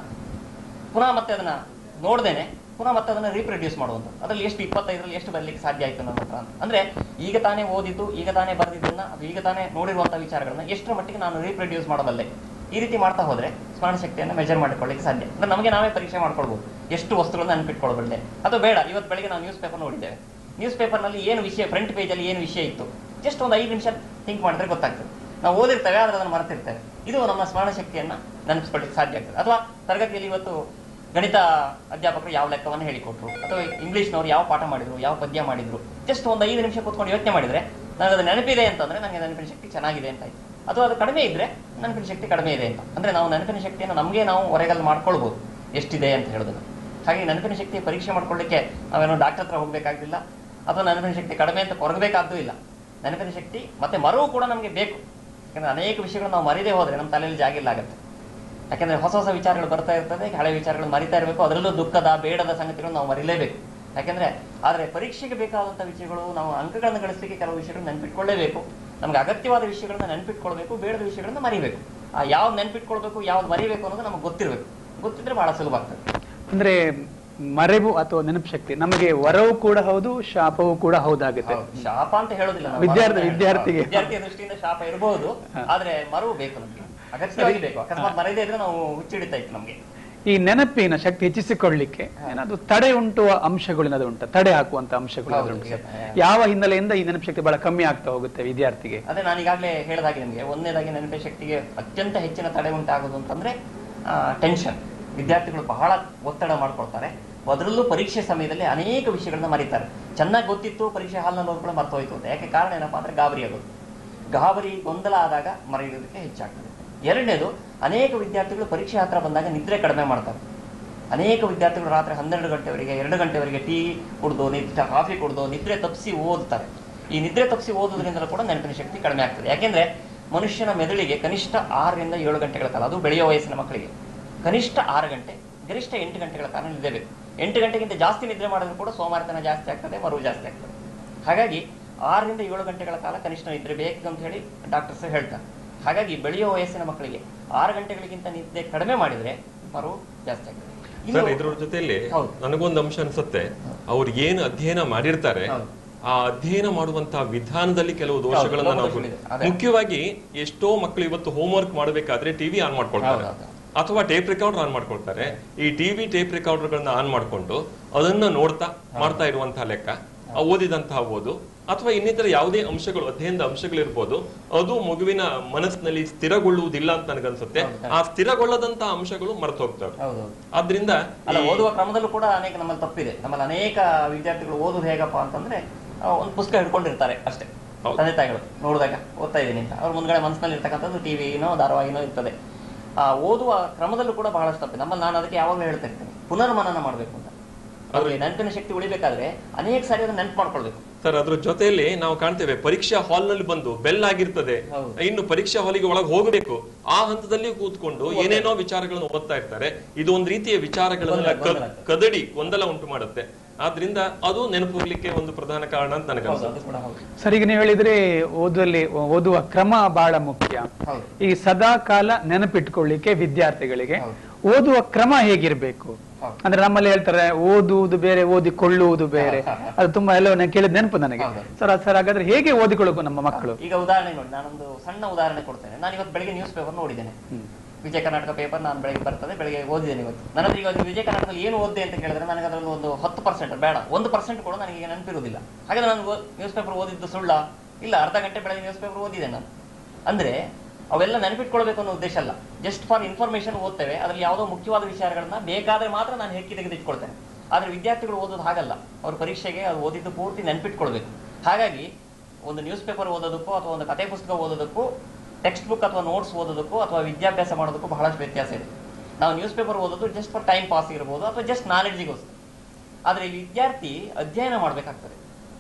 Speaker 6: ಪುನಃ ಮತ್ತೆ ಅದನ್ನ ನೋಡ್ದೇನೆ ಪುನಃ ಮತ್ತೆ ಅದನ್ನ ರೀಪ್ರೊಡ್ಯೂಸ್ ಮಾಡುವಂಥದ್ದು ಅದ್ರಲ್ಲಿ ಎಷ್ಟು ಇಪ್ಪತ್ತೈದರಲ್ಲಿ ಎಷ್ಟು ಬರಲಿಕ್ಕೆ ಸಾಧ್ಯ ಆಯ್ತು ನನ್ನ ಹತ್ರ ಅಂತ ಅಂದ್ರೆ ಈಗ ತಾನೇ ಓದಿದ್ದು ಈಗ ತಾನೇ ಬರೆದಿದ್ದನ್ನ ಅಥವಾ ಈಗ ತಾನೇ ನೋಡಿರುವಂತ ವಿಚಾರಗಳನ್ನ ಎಷ್ಟರ ಮಟ್ಟಿಗೆ ನಾನು ರೀಪ್ರೊಡ್ಯೂಸ್ ಮಾಡಬಲ್ಲೆ ಈ ರೀತಿ ಮಾಡ್ತಾ ಹೋದ್ರೆ ಸ್ಮರಣ ಶಕ್ತಿಯನ್ನು ಮೆಜರ್ ಮಾಡಿಕೊಳ್ಳಿಕ್ಕೆ ಸಾಧ್ಯ ಅಂದ್ರೆ ನಮಗೆ ನಾವೇ ಪರೀಕ್ಷೆ ಮಾಡ್ಕೊಳ್ಬಹುದು ಎಷ್ಟು ವಸ್ತುಗಳನ್ನ ನೆನಪಿಟ್ಕೊಳ್ಬಲ್ಲೆ ಅಥವಾ ಬೇಡ ಇವತ್ತು ಬೆಳಿಗ್ಗೆ ನಾವು ನ್ಯೂಸ್ ಪೇಪರ್ ನೋಡಿದ್ದೇವೆ ನ್ಯೂಸ್ ಪೇಪರ್ನಲ್ಲಿ ಏನು ವಿಷಯ ಫ್ರಂಟ್ ಪೇಜಲ್ಲಿ ಏನು ವಿಷಯ ಇತ್ತು ಜಸ್ಟ್ ಒಂದು ಐದು ನಿಮಿಷ ಥಿಂಕ್ ಮಾಡಿದ್ರೆ ಗೊತ್ತಾಗ್ತದೆ ನಾವು ಓದಿರ್ತೇವೆ ಆದ್ರೆ ಅದನ್ನು ಮರೆತಿರ್ತೇವೆ ಇದು ನಮ್ಮ ಸ್ಮರಣ ಶಕ್ತಿಯನ್ನ ನೆನಪಿಸ್ಕೊಳ್ಳಿಕ್ಕೆ ಸಾಧ್ಯ ಆಗ್ತದೆ ಅಥವಾ ತರಗತಿಯಲ್ಲಿ ಇವತ್ತು ಗಣಿತ ಅಧ್ಯಾಪಕರು ಯಾವ ಲೆಕ್ಕವನ್ನು ಹೇಳಿಕೊಟ್ರು ಅಥವಾ ಇಂಗ್ಲಿಷ್ನವ್ರು ಯಾವ ಪಾಠ ಮಾಡಿದ್ರು ಯಾವ ಪದ್ಯ ಮಾಡಿದ್ರು ಜಸ್ಟ್ ಒಂದು ಐದು ನಿಮಿಷ ಕೂತ್ಕೊಂಡು ಯೋಚನೆ ಮಾಡಿದ್ರೆ ನನಗೆ ಅದು ನೆನಪಿದೆ ಅಂತಂದ್ರೆ ನನಗೆ ನೆನಪಿನ ಶಕ್ತಿ ಚೆನ್ನಾಗಿದೆ ಅಂತ ಆಯ್ತು ಅಥವಾ ಅದು ಕಡಿಮೆ ಇದ್ರೆ ನೆನಪಿನ ಶಕ್ತಿ ಕಡಿಮೆ ಇದೆ ಅಂತ ಅಂದ್ರೆ ನಾವು ನೆನಪಿನ ಶಕ್ತಿಯನ್ನು ನಮಗೆ ನಾವು ಹೊರಗಲ್ಲಿ ಮಾಡ್ಕೊಳ್ಬಹುದು ಎಷ್ಟಿದೆ ಅಂತ ಹೇಳೋದನ್ನ ಹಾಗೆ ನೆನಪಿನ ಶಕ್ತಿ ಪರೀಕ್ಷೆ ಮಾಡ್ಕೊಳ್ಳಿಕ್ಕೆ ನಾವೇನೋ ಡಾಕ್ಟರ್ ಹತ್ರ ಹೋಗ್ಬೇಕಾಗಿಲ್ಲ ಅಥವಾ ನೆನಪಿನ ಶಕ್ತಿ ಕಡಿಮೆ ಅಂತ ಕೊರಗಬೇಕಾದ್ದು ಇಲ್ಲ ನೆನಪಿನ ಶಕ್ತಿ ಮತ್ತೆ ಮರವು ಕೂಡ ನಮಗೆ ಬೇಕು ಯಾಕಂದ್ರೆ ಅನೇಕ ವಿಷಯಗಳು ನಾವು ಮರಿದೇ ಹೋದ್ರೆ ನಮ್ಮ ತಲೆಯಲ್ಲಿ ಜಾಗಿಲ್ಲ ಆಗುತ್ತೆ ಯಾಕಂದ್ರೆ ಹೊಸ ಹೊಸ ವಿಚಾರಗಳು ಬರ್ತಾ ಇರ್ತದೆ ಹಳೆ ವಿಚಾರಗಳು ಮರಿತಾ ಇರಬೇಕು ಅದರಲ್ಲೂ ದುಃಖದ ಬೇಡದ ಸಂಗತಿಗಳು ನಾವು ಮರಿಲೇಬೇಕು ಯಾಕಂದ್ರೆ ಆದ್ರೆ ಪರೀಕ್ಷೆಗೆ ಬೇಕಾದಂತ ವಿಷಯಗಳು ನಾವು ಅಂಕಗಳನ್ನು ಗಳಿಸಲಿಕ್ಕೆ ಕೆಲವು ವಿಷಯಗಳು ನೆನ್ಪಿಟ್ಕೊಳ್ಳೇಬೇಕು ನಮ್ಗೆ ಅಗತ್ಯವಾದ ವಿಷಯಗಳನ್ನ ನೆನ್ಪಿಟ್ಕೊಳ್ಬೇಕು ಬೇಡದ ವಿಷಯಗಳನ್ನ ಮರಿಬೇಕು ಆ ಯಾವ್ದು ನೆನ್ಪಿಟ್ಕೊಳ್ಬೇಕು ಯಾವ್ದು ಮರಿಬೇಕು ಅನ್ನೋದು ನಮಗೆ ಗೊತ್ತಿರಬೇಕು ಗೊತ್ತಿದ್ರೆ ಬಹಳ ಸುಲಭ ಆಗ್ತದೆ
Speaker 1: ಅಂದ್ರೆ ಮರೆವು ಅಥವಾ ನೆನಪು ಶಕ್ತಿ ನಮಗೆ ವರವು ಕೂಡ ಹೌದು ಶಾಪವೂ ಕೂಡ ಹೌದಾಗುತ್ತೆ
Speaker 6: ಹೌದು. ಶಾಪ ಅಂತ ಹೇಳೋದಿಲ್ಲ ನಾವು.
Speaker 1: ವಿದ್ಯಾರ್ಥಿ-
Speaker 6: ಮರವನ್ನ
Speaker 1: ವಿದ್ಯಾರ್ಥಿಗೆ.
Speaker 6: ವಿದ್ಯಾರ್ಥಿಯ ದೃಷ್ಟಿಯಿಂದ ಶಾಪ ಇರಬಹುದು
Speaker 1: ಹಾ.
Speaker 6: ಆದ್ರೆ ಮರವು ಬೇಕು ನಮ್ಗೆ ಅಗತ್ಯವಾಗಿ ಬೇಕು ಅಕಸ್ಮಾತ್ ಮರದೇ ಇದ್ರೆ ನಾವು ಹುಚ್ಚಿಡಿತಾ ಇತ್ತು ನಮ್ಗೆ
Speaker 1: ಈ ನೆನಪಿನ ಶಕ್ತಿ ಹೆಚ್ಚಿಸಿಕೊಳ್ಳಿಕ್ಕೆ ಏನಾದ್ರು ತಡೆ ಉಂಟುವ ಅಂಶಗಳು ಏನಾದ್ರು ಉಂಟ ತಡೆ ಹಾಕುವಂತ ಅಂಶಗಳು ಏನಾದ್ರು
Speaker 6: ಹೌದು,
Speaker 1: ಉಂಟು ಸರ್?
Speaker 6: ಈಗ-
Speaker 1: ಯಾವ ಹಿನ್ನೆಲೆಯಿಂದ ಈ ನೆನಪು ಶಕ್ತಿ ಬಹಳ ಕಮ್ಮಿ ಆಗ್ತಾ ಹೋಗುತ್ತೆ ವಿದ್ಯಾರ್ಥಿಗೆ
Speaker 6: ಅದೇ ನಾನು ಈಗಾಗಲೇ ಹೇಳಿದಾಗೆ ನಿಮಗೆ ಒಂದನೇದಾಗಿ ನೆನಪಿನ ಶಕ್ತಿಗೆ ಅತ್ಯಂತ ಹೆಚ್ಚಿನ ತಡೆ ಉಂಟಾಗೋದು ಅಂತಂದ್ರೆ ಟೆನ್ಷನ್ ವಿದ್ಯಾರ್ಥಿಗಳು ಬಹಳ ಒತ್ತಡ ಮಾಡ್ಕೊಳ್ತಾರೆ ಅದರಲ್ಲೂ ಪರೀಕ್ಷೆ ಸಮಯದಲ್ಲಿ ಅನೇಕ ವಿಷಯಗಳನ್ನ ಮರೀತಾರೆ ಚೆನ್ನಾಗಿ ಗೊತ್ತಿತ್ತು ಪರೀಕ್ಷೆ ಹಾಲ್ನಲ್ಲಿ ಹೋಗ್ಕೊಳ್ಳೋ ಮರ್ತೋಯ್ತು ಅಂತ ಯಾಕೆ ಕಾರಣ ಏನಪ್ಪಾ ಅಂದ್ರೆ ಗಾಬರಿ ಆಗೋದು ಗಾಬರಿ ಗೊಂದಲ ಆದಾಗ ಮರೆಯೋದಕ್ಕೆ ಹೆಚ್ಚಾಗ್ತದೆ ಎರಡನೇದು ಅನೇಕ ವಿದ್ಯಾರ್ಥಿಗಳು ಪರೀಕ್ಷೆ ಹತ್ರ ಬಂದಾಗ ನಿದ್ರೆ ಕಡಿಮೆ ಮಾಡ್ತಾರೆ ಅನೇಕ ವಿದ್ಯಾರ್ಥಿಗಳು ರಾತ್ರಿ ಹನ್ನೆರಡು ಗಂಟೆವರೆಗೆ ಎರಡು ಗಂಟೆವರೆಗೆ ಟೀ ಕುಡ್ದು ನಿದ್ರೆ ಕಾಫಿ ಕುಡ್ದು ನಿದ್ರೆ ತಪ್ಪಿಸಿ ಓದ್ತಾರೆ ಈ ನಿದ್ರೆ ತಪ್ಪಿಸಿ ಓದೋದ್ರಿಂದಲೂ ಕೂಡ ನೆನಪಿನ ಶಕ್ತಿ ಕಡಿಮೆ ಆಗ್ತದೆ ಯಾಕೆಂದ್ರೆ ಮನುಷ್ಯನ ಮೆದುಳಿಗೆ ಕನಿಷ್ಠ ಆರರಿಂದ ಏಳು ಗಂಟೆಗಳ ಕಾಲ ಅದು ಬೆಳೆಯೋ ವಯಸ್ಸಿನ ಮಕ್ಕಳಿಗೆ ಕನಿಷ್ಠ ಆರು ಗಂಟೆ ಗರಿಷ್ಠ ಎಂಟು ಗಂಟೆಗಳ ಕಾಲ ನಿದ್ದೆ ಬೇಕು ಎಂಟು ಗಂಟೆಗಿಂತ ಜಾಸ್ತಿ ನಿದ್ರೆ ಮಾಡಿದ್ರು ಕೂಡ ಸೋಮಾರಿತನ ಜಾಸ್ತಿ ಆಗ್ತದೆ ಮರುವು ಜಾಸ್ತಿ ಆಗ್ತದೆ ಹಾಗಾಗಿ ಆರರಿಂದ ಏಳು ಗಂಟೆಗಳ ಕಾಲ ಕನಿಷ್ಠ ನಿದ್ರೆ ಬೇಕು ಅಂತ ಹೇಳಿ ಡಾಕ್ಟರ್ಸ್ ಹೇಳ್ತಾರೆ ಹಾಗಾಗಿ ಬೆಳೆಯೋ ವಯಸ್ಸಿನ ಮಕ್ಕಳಿಗೆ ಆರು ಗಂಟೆಗಳಿಗಿಂತ ನಿದ್ದೆ ಕಡಿಮೆ ಮಾಡಿದ್ರೆ ಮರುವು ಜಾಸ್ತಿ ಆಗ್ತದೆ ಇನ್ನು-
Speaker 4: ಸರ್ ಇದ್ರ ಜೊತೆಯಲ್ಲಿ
Speaker 6: ಹೌದು.
Speaker 4: ನನಗೊಂದು ಅಂಶ ಅನ್ಸುತ್ತೆ ಅವ್ರು ಏನು ಅಧ್ಯಯನ ಮಾಡಿರ್ತಾರೆ
Speaker 6: ಹೌದು.
Speaker 4: ಆ ಅಧ್ಯಯನ ಮಾಡುವಂತಹ ವಿಧಾನದಲ್ಲಿ ಕೆಲವು ದೋಷಗಳನ್ನ
Speaker 6: ಹೌದು,
Speaker 4: ನಾವು
Speaker 6: ದೋಷಗಳಿದೆ. ಅದೇ.
Speaker 4: ಮುಖ್ಯವಾಗಿ ಎಷ್ಟೋ ಮಕ್ಕಳು ಇವತ್ತು ಹೋಮ್ವರ್ಕ್ ಮಾಡಬೇಕಾದ್ರೆ ಟಿವಿ ಆನ್ ಮಾಡ್ಕೊಳ್ತಾರೆ
Speaker 6: ಹೌದು, ಹೌದು.
Speaker 4: ಅಥವಾ ಟೇಪ್ ರೆಕಾರ್ಡರ್ ಆನ್ ಮಾಡ್ಕೊಳ್ತಾರೆ ಈ ಟಿವಿ ಟೇಪ್ ರೆಕಾರ್ಡರ್ಗಳನ್ನ ಆನ್ ಮಾಡ್ಕೊಂಡು ಅದನ್ನ ನೋಡ್ತಾ ಮಾಡ್ತಾ ಇರುವಂತಹ ಲೆಕ್ಕ ಆ ಓದಿದಂತಹ ಓದು ಅಥವಾ ಇನ್ನಿತರ ಯಾವುದೇ ಅಂಶಗಳು ಅಧ್ಯಯನದ ಅಂಶಗಳಿರ್ಬೋದು ಅದು ಮಗುವಿನ ಮನಸ್ಸಿನಲ್ಲಿ ಸ್ಥಿರಗೊಳ್ಳುವುದಿಲ್ಲ ಅಂತ ನನಗನ್ಸುತ್ತೆ ಆ ಸ್ಥಿರಗೊಳ್ಳದಂತಹ ಅಂಶಗಳು ಮರೆತು ಹೋಗ್ತವೆ
Speaker 6: ಹೌದು
Speaker 4: ಆದ್ರಿಂದ
Speaker 6: ಅಲ್ಲ
Speaker 4: ಈ-
Speaker 6: ಓದುವ ಕ್ರಮದಲ್ಲೂ ಕೂಡ ಅನೇಕ ನಮ್ಮಲ್ಲಿ ತಪ್ಪಿದೆ ನಮ್ಮಲ್ಲಿ ಅನೇಕ ವಿದ್ಯಾರ್ಥಿಗಳು ಓದುದು ಹೇಗಪ್ಪ ಅಂತಂದ್ರೆ ಆ, ಒಂದು ಪುಸ್ತಕ ಹಿಡ್ಕೊಂಡಿರ್ತಾರೆ ಅಷ್ಟೇ
Speaker 4: ಹೌದು.
Speaker 6: ತಂದೆ ತಾಯಿಗಳು ನೋಡಿದಾಗ ಓದ್ತಾ ಇದ್ದೀನಿ ಅಂತ ಅವ್ರ ಮುಂದ್ಗಡೆ ಮನಸ್ಸಿನಲ್ಲಿ ಇರ್ತಕ್ಕಂಥದ್ದು ಟಿವಿನೋ ಧಾರಾವಾಹಿನೋ ಇರ್ತದೆ ಆ ಓದುವ ಕ್ರಮದಲ್ಲೂ ಕೂಡ ಬಹಳಷ್ಟು ತಪ್ಪಿದೆ ನಮ್ಮಲ್ಲಿ ನಾನು ಅದಕ್ಕೆ ಯಾವಾಗಲೂ ಹೇಳ್ತಾ ಇರ್ತೇನೆ ಪುನರ್ಮನನ ಮಾಡಬೇಕು ಅಂತ ಅವ್ರಿಗೆ ನೆನಪಿನ ಶಕ್ತಿ ಉಳಿಬೇಕಾದ್ರೆ ಅನೇಕ ಸಾರಿ ಅದನ್ನ ನೆನಪು ಮಾಡ್ಕೊಳ್ಬೇಕು
Speaker 4: ಸರ್ ಅದ್ರ ಜೊತೆಯಲ್ಲಿ ನಾವು ಕಾಣ್ತೇವೆ ಪರೀಕ್ಷಾ ಹಾಲ್ ನಲ್ಲಿ ಬಂದು ಬೆಲ್ ಆಗಿರ್ತದೆ
Speaker 6: ಹೌದು.
Speaker 4: ಇನ್ನು ಪರೀಕ್ಷಾ ಹಾಲಿಗೆ ಒಳಗೆ ಹೋಗಬೇಕು ಆ ಹಂತದಲ್ಲಿ ಕೂತ್ಕೊಂಡು ಏನೇನೋ ವಿಚಾರಗಳನ್ನು ಓದ್ತಾ ಇರ್ತಾರೆ ಇದು ಒಂದು ರೀತಿಯ ವಿಚಾರಗಳನ್ನ
Speaker 6: ಗೊಂದಲ, ಗೊಂದಲ.
Speaker 4: ಕದಡಿ ಗೊಂದಲ ಉಂಟು ಮಾಡುತ್ತೆ ಆದ್ರಿಂದ ಅದು ನೆನಪು ಹೋಗ್ಲಿಕ್ಕೆ ಒಂದು ಪ್ರಧಾನ ಕಾರಣ ಅಂತ
Speaker 6: ಹೌದು
Speaker 4: ನನಗನ್ಸುತ್ತೆ
Speaker 6: ಅದು ಕೂಡ ಹೌದು
Speaker 1: ಸರ್ ಈಗ ನೀವು ಹೇಳಿದ್ರೆ ಓದುವಲ್ಲಿ ಓದುವ ಕ್ರಮ ಬಹಳ ಮುಖ್ಯ
Speaker 6: ಹೌದು
Speaker 1: ಈ ಸದಾ ಕಾಲ ನೆನಪಿಟ್ಕೊಳ್ಳಿಕ್ಕೆ ವಿದ್ಯಾರ್ಥಿಗಳಿಗೆ
Speaker 6: ಹೌದು.
Speaker 1: ಓದುವ ಕ್ರಮ ಹೇಗಿರ್ಬೇಕು
Speaker 6: ಹೌದು.
Speaker 1: ಅಂದ್ರೆ ನಮ್ಮಲ್ಲಿ ಹೇಳ್ತಾರೆ ಓದುವುದು ಬೇರೆ ಓದಿಕೊಳ್ಳುವುದು ಬೇರೆ ಅದು ತುಂಬಾ ಎಲ್ಲ ನಾನು ಕೇಳಿದ ನೆನಪು ನನಗೆ
Speaker 6: ಹೌದು.
Speaker 1: ಸರ್ ಸರ್ ಹಾಗಾದ್ರೆ ಹೇಗೆ ಓದಿಕೊಳ್ಳಬೇಕು ನಮ್ಮ ಮಕ್ಕಳು
Speaker 6: ಈಗ ಉದಾಹರಣೆ ನೋಡಿ ನಾನೊಂದು ಸಣ್ಣ ಉದಾಹರಣೆ ಕೊಡ್ತೇನೆ ನಾನು ಇವತ್ತು ಬೆಳಿಗ್ಗೆ ನ್ಯೂಸ್ ಪೇಪರ್ ನೋಡಿದ್ದೇನೆ ವಿಜಯ ಕರ್ನಾಟಕ ಪೇಪರ್ ನಾನು ಬೆಳಿಗ್ಗೆ ಬರ್ತದೆ ಬೆಳಿಗ್ಗೆ ಓದಿದ್ದೇನೆ ಇವತ್ತು ನನ್ನ ಹತ್ರ ಈಗ ವಿಜಯ ಕರ್ನಾಟಕದಲ್ಲಿ ಏನು ಓದಿದೆ ಅಂತ ಕೇಳಿದ್ರೆ ನನಗೆ ಅದರಲ್ಲಿ ಒಂದು ಹತ್ತು ಪರ್ಸೆಂಟ್ ಬೇಡ ಒಂದು ಪರ್ಸೆಂಟ್ ಕೂಡ ನನಗೆ ಈಗ ನೆನಪಿರುವುದಿಲ್ಲ ಹಾಗಾದ್ರೆ ನಾನು ನ್ಯೂಸ್ ಪೇಪರ್ ಓದಿದ್ದು ಸುಳ್ಳ ಇಲ್ಲ ಅರ್ಧ ಗಂಟೆ ಬೆಳಗ್ಗೆ ನ್ಯೂಸ್ ಪೇಪರ್ ಓದಿದೆ ನಾನು ಅಂದ್ರೆ ಅವೆಲ್ಲ ನೆನಪಿಟ್ಕೊಳ್ಬೇಕು ಅನ್ನೋ ಉದ್ದೇಶ ಅಲ್ಲ ಜಸ್ಟ್ ಫಾರ್ ಇನ್ಫಾರ್ಮೇಶನ್ ಓದ್ತೇವೆ ಅದ್ರಲ್ಲಿ ಯಾವುದೋ ಮುಖ್ಯವಾದ ವಿಚಾರಗಳನ್ನ ಬೇಕಾದ್ರೆ ಮಾತ್ರ ನಾನು ಹೆಕ್ಕಿ ತೆಗೆದಿಟ್ಕೊಳ್ತೇನೆ ಆದ್ರೆ ವಿದ್ಯಾರ್ಥಿಗಳು ಓದೋದು ಹಾಗಲ್ಲ ಅವ್ರ ಪರೀಕ್ಷೆಗೆ ಅದು ಓದಿದ್ದು ಪೂರ್ತಿ ನೆನಪಿಟ್ಕೊಳ್ಬೇಕು ಹಾಗಾಗಿ ಒಂದು ನ್ಯೂಸ್ ಪೇಪರ್ ಓದೋದಕ್ಕೂ ಅಥವಾ ಒಂದು ಕತೆ ಪುಸ್ತಕ ಓದೋದಕ್ಕೂ ಟೆಕ್ಸ್ಟ್ ಬುಕ್ ಅಥವಾ ನೋಟ್ಸ್ ಓದೋದಕ್ಕೂ ಅಥವಾ ವಿದ್ಯಾಭ್ಯಾಸ ಮಾಡೋದಕ್ಕೂ ಬಹಳಷ್ಟು ವ್ಯತ್ಯಾಸ ಇದೆ ನಾವು ನ್ಯೂಸ್ ಪೇಪರ್ ಓದೋದು ಜಸ್ಟ್ ಫಾರ್ ಟೈಮ್ ಪಾಸ್ ಇರ್ಬೋದು ಅಥವಾ ಜಸ್ಟ್ ನಾಲೆಡ್ಜಿಗೋಸ್ಕರ ಆದ್ರೆ ಈ ವಿದ್ಯಾರ್ಥಿ ಅಧ್ಯಯನ ಮಾಡಬೇಕಾಗ್ತದೆ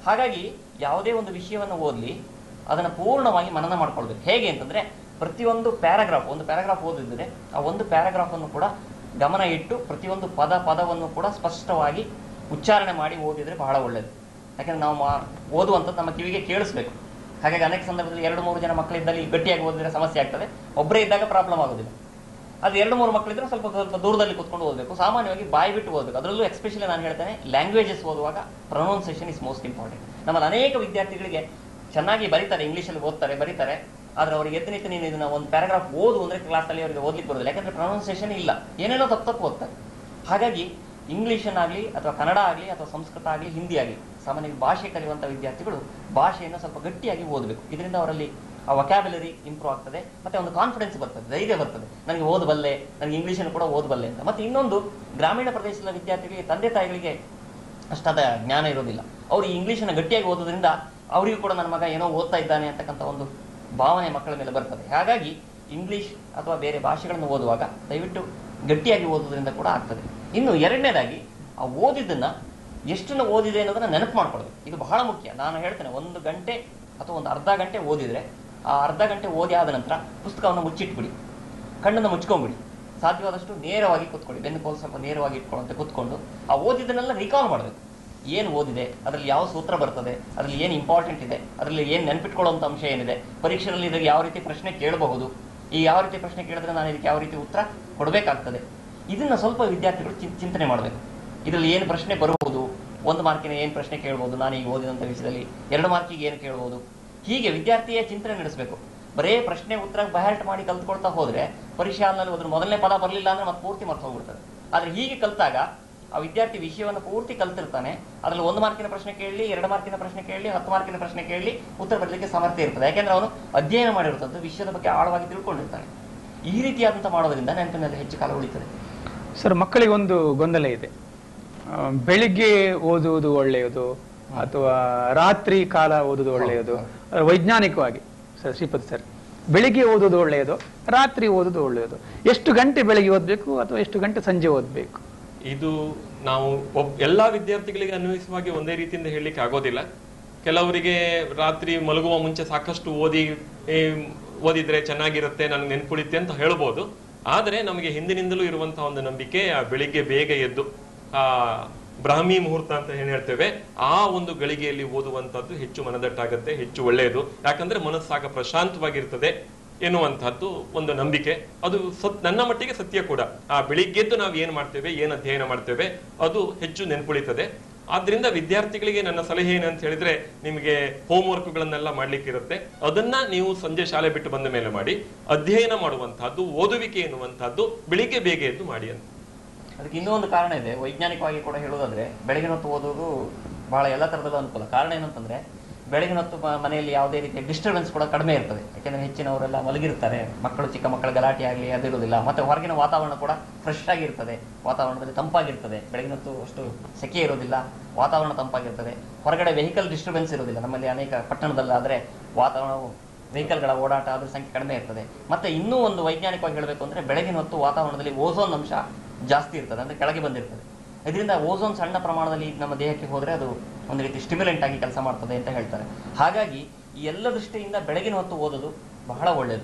Speaker 6: ಹಾಗಾಗಿ ಯಾವುದೇ ಒಂದು ವಿಷಯವನ್ನು ಓದಲಿ ಅದನ್ನು ಪೂರ್ಣವಾಗಿ ಮನನ ಮಾಡ್ಕೊಳ್ಬೇಕು ಹೇಗೆ ಅಂತಂದ್ರೆ ಪ್ರತಿಯೊಂದು ಪ್ಯಾರಾಗ್ರಾಫ್ ಒಂದು ಪ್ಯಾರಾಗ್ರಾಫ್ ಓದಿದ್ರೆ ಆ ಒಂದು ಪ್ಯಾರಾಗ್ರಾಫ್ ಅನ್ನು ಕೂಡ ಗಮನ ಇಟ್ಟು ಪ್ರತಿಯೊಂದು ಪದ ಪದವನ್ನು ಕೂಡ ಸ್ಪಷ್ಟವಾಗಿ ಉಚ್ಚಾರಣೆ ಮಾಡಿ ಓದಿದ್ರೆ ಬಹಳ ಒಳ್ಳೆಯದು ಯಾಕಂದ್ರೆ ನಾವು ಮಾ- ಓದುವಂಥದ್ದು ನಮ್ಮ ಕಿವಿಗೆ ಕೇಳಿಸ್ಬೇಕು ಹಾಗಾಗಿ ಅನೇಕ ಸಂದರ್ಭದಲ್ಲಿ ಎರಡು ಮೂರು ಜನ ಮಕ್ಕಳಿದ್ದಲ್ಲಿ ಗಟ್ಟಿಯಾಗಿ ಓದಿದ್ರೆ ಸಮಸ್ಯೆ ಆಗ್ತದೆ ಒಬ್ಬರೇ ಇದ್ದಾಗ ಪ್ರಾಬ್ಲಮ್ ಆಗೋದಿಲ್ಲ ಅದು ಎರಡು ಮೂರು ಮಕ್ಕಳಿದ್ರೆ ಸ್ವಲ್ಪ ಸ್ವಲ್ಪ ದೂರದಲ್ಲಿ ಕುತ್ಕೊಂಡು ಓದಬೇಕು ಸಾಮಾನ್ಯವಾಗಿ ಬಾಯಿ ಬಿಟ್ಟು ಓದಬೇಕು ಅದರಲ್ಲೂ ಎಸ್ಪೆಷಲಿ ನಾನು ಹೇಳ್ತೇನೆ ಲ್ಯಾಂಗ್ವೇಜಸ್ ಓದುವಾಗ ಪ್ರೊನೌನ್ಸಿಯೇಷನ್ ಇಸ್ ಮೋಸ್ಟ್ ಇಂಪಾರ್ಟೆಂಟ್ ನಮ್ಮಲ್ಲಿ ಅನೇಕ ವಿದ್ಯಾರ್ಥಿಗಳಿಗೆ ಚೆನ್ನಾಗಿ ಬರೀತಾರೆ ಇಂಗ್ಲೀಷಲ್ಲಿ ಓದ್ತಾರೆ ಬರೀತಾರೆ ಆದ್ರೆ ಅವರಿಗೆ ಎತ್ತು ನಿಂತು ನೀನು ಇದನ್ನ ಒಂದು ಪ್ಯಾರಾಗ್ರಾಫ್ ಓದು ಅಂದ್ರೆ ಕ್ಲಾಸಲ್ಲಿ ಅವರಿಗೆ ಓದ್ಲಿಕ್ಕೆ ಬರೋದಿಲ್ಲ ಯಾಕಂದ್ರೆ ಪ್ರೊನೌನ್ಸಿಯೇಷನ್ ಇಲ್ಲ ಏನೇನೋ ತಪ್ಪು ತಪ್ಪು ಓದ್ತಾರೆ ಹಾಗಾಗಿ ಇಂಗ್ಲೀಷನ್ನಾಗಲಿ ಅಥವಾ ಕನ್ನಡ ಆಗಲಿ ಅಥವಾ ಸಂಸ್ಕೃತ ಆಗಲಿ ಹಿಂದಿ ಆಗಲಿ ಸಾಮಾನ್ಯವಾಗಿ ಭಾಷೆ ಕಲಿಯುವಂಥ ವಿದ್ಯಾರ್ಥಿಗಳು ಭಾಷೆಯನ್ನು ಸ್ವಲ್ಪ ಗಟ್ಟಿಯಾಗಿ ಓದಬೇಕು ಇದರಿಂದ ಅವರಲ್ಲಿ ಆ ವೊಕ್ಯಾಬುಲರಿ ಇಂಪ್ರೂವ್ ಆಗ್ತದೆ ಮತ್ತೆ ಒಂದು ಕಾನ್ಫಿಡೆನ್ಸ್ ಬರ್ತದೆ ಧೈರ್ಯ ಬರ್ತದೆ ನನಗೆ ಓದಬಲ್ಲೆ ನನಗೆ ಇಂಗ್ಲೀಷನ್ನು ಕೂಡ ಓದಬಲ್ಲೆ ಅಂತ ಮತ್ತೆ ಇನ್ನೊಂದು ಗ್ರಾಮೀಣ ಪ್ರದೇಶದ ವಿದ್ಯಾರ್ಥಿಗಳಿಗೆ ತಂದೆ ತಾಯಿಗಳಿಗೆ ಅಷ್ಟಾದ ಜ್ಞಾನ ಇರೋದಿಲ್ಲ ಅವರು ಈ ಇಂಗ್ಲೀಷನ್ನು ಗಟ್ಟಿಯಾಗಿ ಓದೋದ್ರಿಂದ ಅವರಿಗೂ ಕೂಡ ನನ್ನ ಮಗ ಏನೋ ಓದ್ತಾ ಇದ್ದಾನೆ ಅಂತಕ್ಕಂಥ ಒಂದು ಭಾವನೆ ಮಕ್ಕಳ ಮೇಲೆ ಬರ್ತದೆ ಹಾಗಾಗಿ ಇಂಗ್ಲಿಷ್ ಅಥವಾ ಬೇರೆ ಭಾಷೆಗಳನ್ನು ಓದುವಾಗ ದಯವಿಟ್ಟು ಗಟ್ಟಿಯಾಗಿ ಓದೋದ್ರಿಂದ ಕೂಡ ಆಗ್ತದೆ ಇನ್ನು ಎರಡನೇದಾಗಿ ಆ ಓದಿದ್ದನ್ನ ಎಷ್ಟನ್ನು ಓದಿದೆ ಅನ್ನೋದನ್ನ ನೆನಪು ಮಾಡ್ಕೊಳ್ಬೇಕು ಇದು ಬಹಳ ಮುಖ್ಯ ನಾನು ಹೇಳ್ತೇನೆ ಒಂದು ಗಂಟೆ ಅಥವಾ ಒಂದು ಅರ್ಧ ಗಂಟೆ ಓದಿದ್ರೆ ಆ ಅರ್ಧ ಗಂಟೆ ಓದಿ ಆದ ನಂತರ ಪುಸ್ತಕವನ್ನು ಮುಚ್ಚಿಟ್ಬಿಡಿ ಕಣ್ಣನ್ನು ಮುಚ್ಕೊಂಡ್ಬಿಡಿ ಸಾಧ್ಯವಾದಷ್ಟು ನೇರವಾಗಿ ಕೂತ್ಕೊಳ್ಳಿ ಬೆನ್ನು ಕೋಲು ಸ್ವಲ್ಪ ನೇರವಾಗಿ ಇಟ್ಕೊಳ್ಳುವಂತೆ ಕೂತ್ಕೊಂಡು ಆ ಓದಿದ್ದನ್ನೆಲ್ಲ ರಿಕಾಲ್ ಮಾಡಬೇಕು ಏನು ಓದಿದೆ ಅದರಲ್ಲಿ ಯಾವ ಸೂತ್ರ ಬರ್ತದೆ ಅದರಲ್ಲಿ ಏನು ಇಂಪಾರ್ಟೆಂಟ್ ಇದೆ ಅದರಲ್ಲಿ ಏನು ನೆನಪಿಟ್ಕೊಳ್ಳುವಂಥ ಅಂಶ ಏನಿದೆ ಪರೀಕ್ಷೆಯಲ್ಲಿ ಇದಕ್ಕೆ ಯಾವ ರೀತಿ ಪ್ರಶ್ನೆ ಕೇಳಬಹುದು ಈ ಯಾವ ರೀತಿ ಪ್ರಶ್ನೆ ಕೇಳಿದ್ರೆ ನಾನು ಇದಕ್ಕೆ ಯಾವ ರೀತಿ ಉತ್ತರ ಕೊಡಬೇಕಾಗ್ತದೆ ಇದನ್ನ ಸ್ವಲ್ಪ ವಿದ್ಯಾರ್ಥಿಗಳು ಚಿಂ- ಚಿಂತನೆ ಮಾಡಬೇಕು ಇದರಲ್ಲಿ ಏನು ಪ್ರಶ್ನೆ ಬರಬಹುದು ಒಂದು ಮಾರ್ಕಿನ ಏನು ಪ್ರಶ್ನೆ ಕೇಳ್ಬೋದು ನಾನು ಈಗ ಓದಿದಂಥ ವಿಷಯದಲ್ಲಿ ಎರಡು ಮಾರ್ಕಿಗೆ ಏನು ಕೇಳ್ಬೋದು ಹೀಗೆ ವಿದ್ಯಾರ್ಥಿಯೇ ಚಿಂತನೆ ನಡೆಸಬೇಕು ಬರೇ ಪ್ರಶ್ನೆ ಉತ್ತರ ಬಹರ್ಟ್ ಮಾಡಿ ಕಲ್ತ್ಕೊಳ್ತಾ ಹೋದ್ರೆ ಪರೀಕ್ಷೆ ಆದ್ಮೇಲೆ ಅದ್ರ ಮೊದಲನೇ ಪದ ಬರಲಿಲ್ಲ ಅಂದ್ರೆ ಮತ್ತೆ ಪೂರ್ತಿ ಮರ್ತು ಹೋಗ್ಬಿಡ್ತದೆ ಆದ್ರೆ ಹೀಗೆ ಕಲ್ತಾಗ ಆ ವಿದ್ಯಾರ್ಥಿ ವಿಷಯವನ್ನು ಪೂರ್ತಿ ಕಲ್ತಿರ್ತಾನೆ ಅದ್ರಲ್ಲಿ ಒಂದು ಮಾರ್ಕಿನ ಪ್ರಶ್ನೆ ಕೇಳಲಿ ಎರಡು ಮಾರ್ಕಿನ ಪ್ರಶ್ನೆ ಕೇಳಲಿ ಹತ್ತು ಮಾರ್ಕಿನ ಪ್ರಶ್ನೆ ಕೇಳಲಿ ಉತ್ತರ ಬರಲಿಕ್ಕೆ ಸಾಮರ್ಥ್ಯ ಇರ್ತದೆ ಯಾಕೆಂದ್ರೆ ಅವನು ಅಧ್ಯಯನ ಮಾಡಿರ್ತದ್ದು ವಿಷಯದ ಬಗ್ಗೆ ಆಳವಾಗಿ ತಿಳ್ಕೊಂಡಿರ್ತಾನೆ ಈ ರೀತಿಯಾದಂತ ಮಾಡೋದ್ರಿಂದ ನೆನಪಿನಲ್ಲಿ ಹೆಚ್ಚು ಕಾಲ ಉಳಿತದೆ
Speaker 1: ಸರ್ ಮಕ್ಕಳಿಗೆ ಒಂದು ಗೊಂದಲ ಇದೆ ಆ, ಬೆಳಿಗ್ಗೆ ಓದುವುದು ಒಳ್ಳೆಯದು ಅಥವಾ ರಾತ್ರಿ ಕಾಲ ಓದುವುದು ಒಳ್ಳೆಯದು ಅದು ವೈಜ್ಞಾನಿಕವಾಗಿ ಸರ್ ಶ್ರೀಪತಿ ಸರ್ ಬೆಳಿಗ್ಗೆ ಓದುವುದು ಒಳ್ಳೆಯದು ರಾತ್ರಿ ಓದುವುದು ಒಳ್ಳೆಯದು ಎಷ್ಟು ಗಂಟೆ ಬೆಳಿಗ್ಗೆ ಓದಬೇಕು ಅಥವಾ ಎಷ್ಟು ಗಂಟೆ ಸಂಜೆ ಓದಬೇಕು
Speaker 4: ಇದು ನಾವು ಒಬ್ ಎಲ್ಲಾ ವಿದ್ಯಾರ್ಥಿಗಳಿಗೆ ಅನ್ವಯಿಸುವಾಗೆ ಒಂದೇ ರೀತಿಯಿಂದ ಹೇಳಲಿಕ್ಕೆ ಆಗೋದಿಲ್ಲ ಕೆಲವರಿಗೆ ರಾತ್ರಿ ಮಲಗುವ ಮುಂಚೆ ಸಾಕಷ್ಟು ಓದಿ ಏ, ಓದಿದ್ರೆ ಚೆನ್ನಾಗಿರುತ್ತೆ ನನಗೆ ನೆನ್ಪುಳಿತೆ ಅಂತ ಹೇಳ್ಬೋದು ಆದರೆ ನಮಗೆ ಹಿಂದಿನಿಂದಲೂ ಇರುವಂತಹ ಒಂದು ನಂಬಿಕೆ ಆ ಬೆಳಿಗ್ಗೆ ಬೇಗ ಎದ್ದು ಆ ಬ್ರಾಹ್ಮಿ ಮುಹೂರ್ತ ಅಂತ ಏನ್ ಹೇಳ್ತೇವೆ ಆ ಒಂದು ಗಳಿಗೆಯಲ್ಲಿ ಓದುವಂತದ್ದು ಹೆಚ್ಚು ಮನದಟ್ಟಾಗತ್ತೆ ಹೆಚ್ಚು ಒಳ್ಳೆಯದು ಯಾಕಂದ್ರೆ ಮನಸ್ಸಾಗ ಪ್ರಶಾಂತವಾಗಿರ್ತದೆ ಎನ್ನುವಂತಹದ್ದು ಒಂದು ನಂಬಿಕೆ ಅದು ಸತ್ ನನ್ನ ಮಟ್ಟಿಗೆ ಸತ್ಯ ಕೂಡ ಆ ಬೆಳಿಗ್ಗೆದ್ದು ನಾವು ಏನ್ ಮಾಡ್ತೇವೆ ಏನ್ ಅಧ್ಯಯನ ಮಾಡ್ತೇವೆ ಅದು ಹೆಚ್ಚು ನೆನ್ಪುಳಿತದೆ ಆದ್ರಿಂದ ವಿದ್ಯಾರ್ಥಿಗಳಿಗೆ ನನ್ನ ಸಲಹೆ ಏನಂತ ಹೇಳಿದ್ರೆ ನಿಮಗೆ ಹೋಮ್ ವರ್ಕ್ಗಳನ್ನೆಲ್ಲ ಮಾಡ್ಲಿಕ್ಕೆ ಇರುತ್ತೆ ಅದನ್ನ ನೀವು ಸಂಜೆ ಶಾಲೆ ಬಿಟ್ಟು ಬಂದ ಮೇಲೆ ಮಾಡಿ ಅಧ್ಯಯನ ಮಾಡುವಂತಹದ್ದು ಓದುವಿಕೆ ಎನ್ನುವಂತಹದ್ದು ಬೆಳಿಗ್ಗೆ ಬೇಗ ಎದ್ದು ಮಾಡಿ ಅಂತ
Speaker 6: ಅದಕ್ಕೆ ಇನ್ನೂ ಒಂದು ಕಾರಣ ಇದೆ ವೈಜ್ಞಾನಿಕವಾಗಿ ಕೂಡ ಹೇಳೋದಾದ್ರೆ ಬೆಳಗಿನ ಹೊತ್ತು ಓದೋದು ಬಹಳ ಎಲ್ಲ ತರದಲ್ಲೂ ಅನುಕೂಲ ಕಾರಣ ಏನಂತಂದ್ರೆ ಬೆಳಗಿನ ಹೊತ್ತು ಮ- ಮನೆಯಲ್ಲಿ ಯಾವುದೇ ರೀತಿಯ ಡಿಸ್ಟರ್ಬೆನ್ಸ್ ಕೂಡ ಕಡಿಮೆ ಇರ್ತದೆ ಯಾಕೆಂದ್ರೆ ಹೆಚ್ಚಿನವರೆಲ್ಲ ಮಲಗಿರ್ತಾರೆ ಮಕ್ಕಳು ಚಿಕ್ಕ ಮಕ್ಕಳ ಗಲಾಟೆ ಆಗಲಿ ಅದಿರೋದಿಲ್ಲ ಮತ್ತೆ ಹೊರಗಿನ ವಾತಾವರಣ ಕೂಡ ಫ್ರೆಶ್ ಆಗಿರ್ತದೆ ವಾತಾವರಣದಲ್ಲಿ ತಂಪಾಗಿರ್ತದೆ ಬೆಳಗಿನ ಹೊತ್ತು ಅಷ್ಟು ಸೆಕೆ ಇರೋದಿಲ್ಲ ವಾತಾವರಣ ತಂಪಾಗಿರ್ತದೆ ಹೊರಗಡೆ ವೆಹಿಕಲ್ ಡಿಸ್ಟರ್ಬೆನ್ಸ್ ಇರೋದಿಲ್ಲ ನಮ್ಮಲ್ಲಿ ಅನೇಕ ಪಟ್ಟಣದಲ್ಲಾದ್ರೆ ವಾತಾವರಣವು ವೆಹಿಕಲ್ಗಳ ಓಡಾಟ ಅದ್ರ ಸಂಖ್ಯೆ ಕಡಿಮೆ ಇರ್ತದೆ ಮತ್ತೆ ಇನ್ನೂ ಒಂದು ವೈಜ್ಞಾನಿಕವಾಗಿ ಹೇಳಬೇಕು ಅಂದ್ರೆ ಬೆಳಗಿನ ಹೊತ್ತು ವಾತಾವರಣದಲ್ಲಿ ಓಝೋನ್ ಅಂಶ ಜಾಸ್ತಿ ಇರ್ತದೆ ಅಂದ್ರೆ ಕೆಳಗೆ ಬಂದಿರ್ತದೆ ಇದರಿಂದ ಓಝೋನ್ ಸಣ್ಣ ಪ್ರಮಾಣದಲ್ಲಿ ನಮ್ಮ ದೇಹಕ್ಕೆ ಹೋದ್ರೆ ಅದು ಒಂದು ರೀತಿ ಸ್ಟಿಮ್ಯುಲೆಂಟ್ ಆಗಿ ಕೆಲಸ ಮಾಡ್ತದೆ ಅಂತ ಹೇಳ್ತಾರೆ ಹಾಗಾಗಿ ಈ ಎಲ್ಲ ದೃಷ್ಟಿಯಿಂದ ಬೆಳಗಿನ ಹೊತ್ತು ಓದೋದು ಬಹಳ ಒಳ್ಳೆಯದು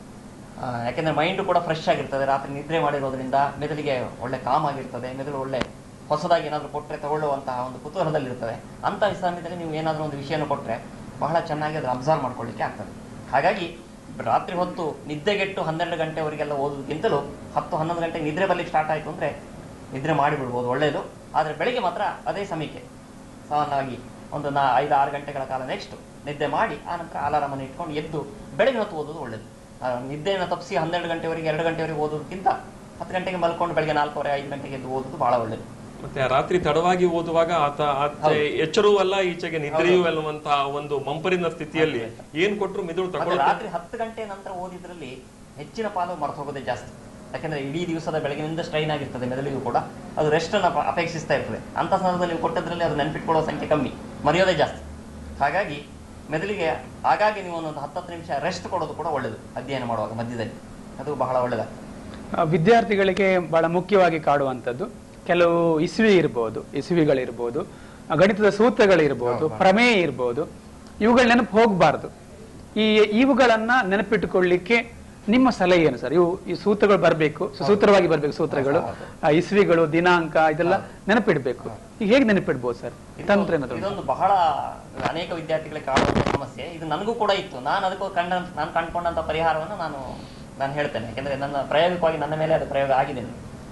Speaker 6: ಆ, ಯಾಕೆಂದ್ರೆ ಮೈಂಡ್ ಕೂಡ ಫ್ರೆಶ್ ಆಗಿರ್ತದೆ ರಾತ್ರಿ ನಿದ್ರೆ ಮಾಡಿರೋದ್ರಿಂದ ಮೆದುಳಿಗೆ ಒಳ್ಳೆ ಕಾಮ್ ಆಗಿರ್ತದೆ ಮೆದುಳು ಒಳ್ಳೆ ಹೊಸದಾಗಿ ಏನಾದರೂ ಕೊಟ್ಟರೆ ತಗೊಳ್ಳುವಂತಹ ಒಂದು ಕುತೂಹಲದಲ್ಲಿರ್ತದೆ ಅಂತ ಸಮಯದಲ್ಲಿ ನೀವು ಏನಾದರೂ ಒಂದು ವಿಷಯನ ಕೊಟ್ಟರೆ ಬಹಳ ಚೆನ್ನಾಗಿ ಅದನ್ನು ಅಬ್ಸರ್ವ್ ಮಾಡ್ಕೊಳ್ಳಿಕ್ಕೆ ಆಗ್ತದೆ ಹಾಗಾಗಿ ರಾತ್ರಿ ಹೊತ್ತು ನಿದ್ದೆಗೆಟ್ಟು ಹನ್ನೆರಡು ಗಂಟೆವರೆಗೆಲ್ಲ ಓದೋದಕ್ಕಿಂತಲೂ ಹತ್ತು ಹನ್ನೊಂದು ಗಂಟೆಗೆ ನಿದ್ರೆ ಬರ್ಲಿಕ್ಕೆ ಸ್ಟಾರ್ಟ್ ಆಯಿತು ಅಂದರೆ ನಿದ್ರೆ ಮಾಡಿಬಿಡ್ಬೋದು ಒಳ್ಳೆಯದು ಆದರೆ ಬೆಳಿಗ್ಗೆ ಮಾತ್ರ ಅದೇ ಸಮಯಕ್ಕೆ ಸಾಮಾನ್ಯವಾಗಿ ಒಂದು ನಾ ಐದು ಆರು ಗಂಟೆಗಳ ಕಾಲ ನೆಕ್ಸ್ಟ್ ನಿದ್ದೆ ಮಾಡಿ ಆ ನಂತರ ಅಲಾರಾಮನ್ನು ಇಟ್ಕೊಂಡು ಎದ್ದು ಬೆಳಗ್ಗೆ ಹೊತ್ತು ಓದೋದು ಒಳ್ಳೆಯದು ಆ, ನಿದ್ದೆಯನ್ನು ತಪ್ಪಿಸಿ ಹನ್ನೆರಡು ಗಂಟೆವರೆಗೆ ಎರಡು ಗಂಟೆವರೆಗೆ ಓದೋದಕ್ಕಿಂತ ಹತ್ತು ಗಂಟೆಗೆ ಮಲ್ಕೊಂಡು ಬೆಳಗ್ಗೆ ನಾಲ್ಕೂವರೆ ಐದು ಗಂಟೆಗೆ ಎದ್ದು ಓದೋದು ಬಹಳ ಒಳ್ಳೆಯದು
Speaker 4: ಮತ್ತೆ ಆ ರಾತ್ರಿ ತಡವಾಗಿ ಓದುವಾಗ ಆತ ಆಚೆ
Speaker 6: ಹೌದು.
Speaker 4: ಎಚ್ಚರೂ ಅಲ್ಲ ಈಚೆಗೆ ನಿದ್ರೆಯೂ ಅಲ್ಲುವಂತಹ ಒಂದು ಮಂಪರಿನ ಸ್ಥಿತಿಯಲ್ಲಿ ಏನ್ ಕೊಟ್ರು ಮಿದುಳು
Speaker 6: ಮತ್ತೆ
Speaker 4: ತಗೊಳ್ಳುತ್ತೆ
Speaker 6: ರಾತ್ರಿ ಹತ್ತು ಗಂಟೆ ನಂತರ ಓದಿದ್ರಲ್ಲಿ ಹೆಚ್ಚಿನ ಪಾಲು ಮರೆತು ಹೋಗೋದೇ ಜಾಸ್ತಿ ಯಾಕಂದ್ರೆ ಇಡೀ ದಿವಸದ ಬೆಳಗಿನಿಂದ ಸ್ಟ್ರೈನ್ ಆಗಿರ್ತದೆ ಮೆದುಳಿಗೂ ಕೂಡ ಅದು ರೆಸ್ಟ್ ಅನ್ನು ಅಪ- ಅಪೇಕ್ಷಿಸ್ತಾ ಇರ್ತದೆ ಅಂತ ಸಂದರ್ಭದಲ್ಲಿ ನೀವು ಕೊಟ್ಟದ್ರಲ್ಲಿ ಅದು ನೆನಪಿಟ್ಕೊಳ್ಳೋ ಸಂಖ್ಯೆ ಕಮ್ಮಿ ಮರೆಯೋದೇ ಜಾಸ್ತಿ ಹಾಗಾಗಿ ಮೆದುಳಿಗೆ ಹಾಗಾಗಿ ನೀವು ಒಂದೊಂದು ಹತ್ತತ್ತು ನಿಮಿಷ ರೆಸ್ಟ್ ಕೊಡೋದು ಕೂಡ ಒಳ್ಳೆಯದು ಅಧ್ಯಯನ ಮಾಡುವಾಗ ಮಧ್ಯದಲ್ಲಿ ಅದು ಬಹಳ ಒಳ್ಳೆಯದಾಗ್ತದೆ
Speaker 1: ಆ, ವಿದ್ಯಾರ್ಥಿಗಳಿಗೆ ಬಹಳ ಮುಖ್ಯವಾಗಿ ಕಾಡುವಂಥದ್ದು ಕೆಲವು ಇಸುವಿ ಇರ್ಬೋದು ಇಸುವಿಗಳಿರ್ಬೋದು ಗಣಿತದ ಸೂತ್ರಗಳಿರ್ಬೋದು ಪ್ರಮೇಯ ಇರ್ಬೋದು ಇವುಗಳ ನೆನಪು ಹೋಗಬಾರ್ದು ಈ ಇವುಗಳನ್ನ ನೆನಪಿಟ್ಟುಕೊಳ್ಳಿಕ್ಕೆ ನಿಮ್ಮ ಸಲಹೆ ಏನು ಸರ್ ಇವು ಈ ಸೂತ್ರಗಳು ಬರಬೇಕು ಸುಸೂತ್ರವಾಗಿ ಬರಬೇಕು ಸೂತ್ರಗಳು ಆ, ಇಸ್ವಿಗಳು ದಿನಾಂಕ ಇದೆಲ್ಲ ನೆನಪಿಡ್ಬೇಕು ಈಗ ಹೇಗೆ ನೆನಪಿಡ್ಬೋದು ಸರ್ ತಂತ್ರ ಏನಾದ್ರು ಉಂಟಾ?
Speaker 6: ಇದೊಂದು ಬಹಳ ಅನೇಕ ವಿದ್ಯಾರ್ಥಿಗಳಿಗೆ ಕಾಡುವಂತ ಸಮಸ್ಯೆ ಇದು ನನಗೂ ಕೂಡ ಇತ್ತು ನಾನು ಅದಕ್ಕೂ ಕಂಡ ನಾನು ಕಂಡುಕೊಂಡಂತ ಪರಿಹಾರವನ್ನು ನಾನು ನಾನು ಹೇಳ್ತೇನೆ ಯಾಕಂದ್ರೆ ನನ್ನ ಪ್ರಾಯೋಗಿಕವಾಗಿ ನನ್ನ ಮೇಲೆ ಅದು ಪ್ರಯೋಗ ಆಗಿದೆ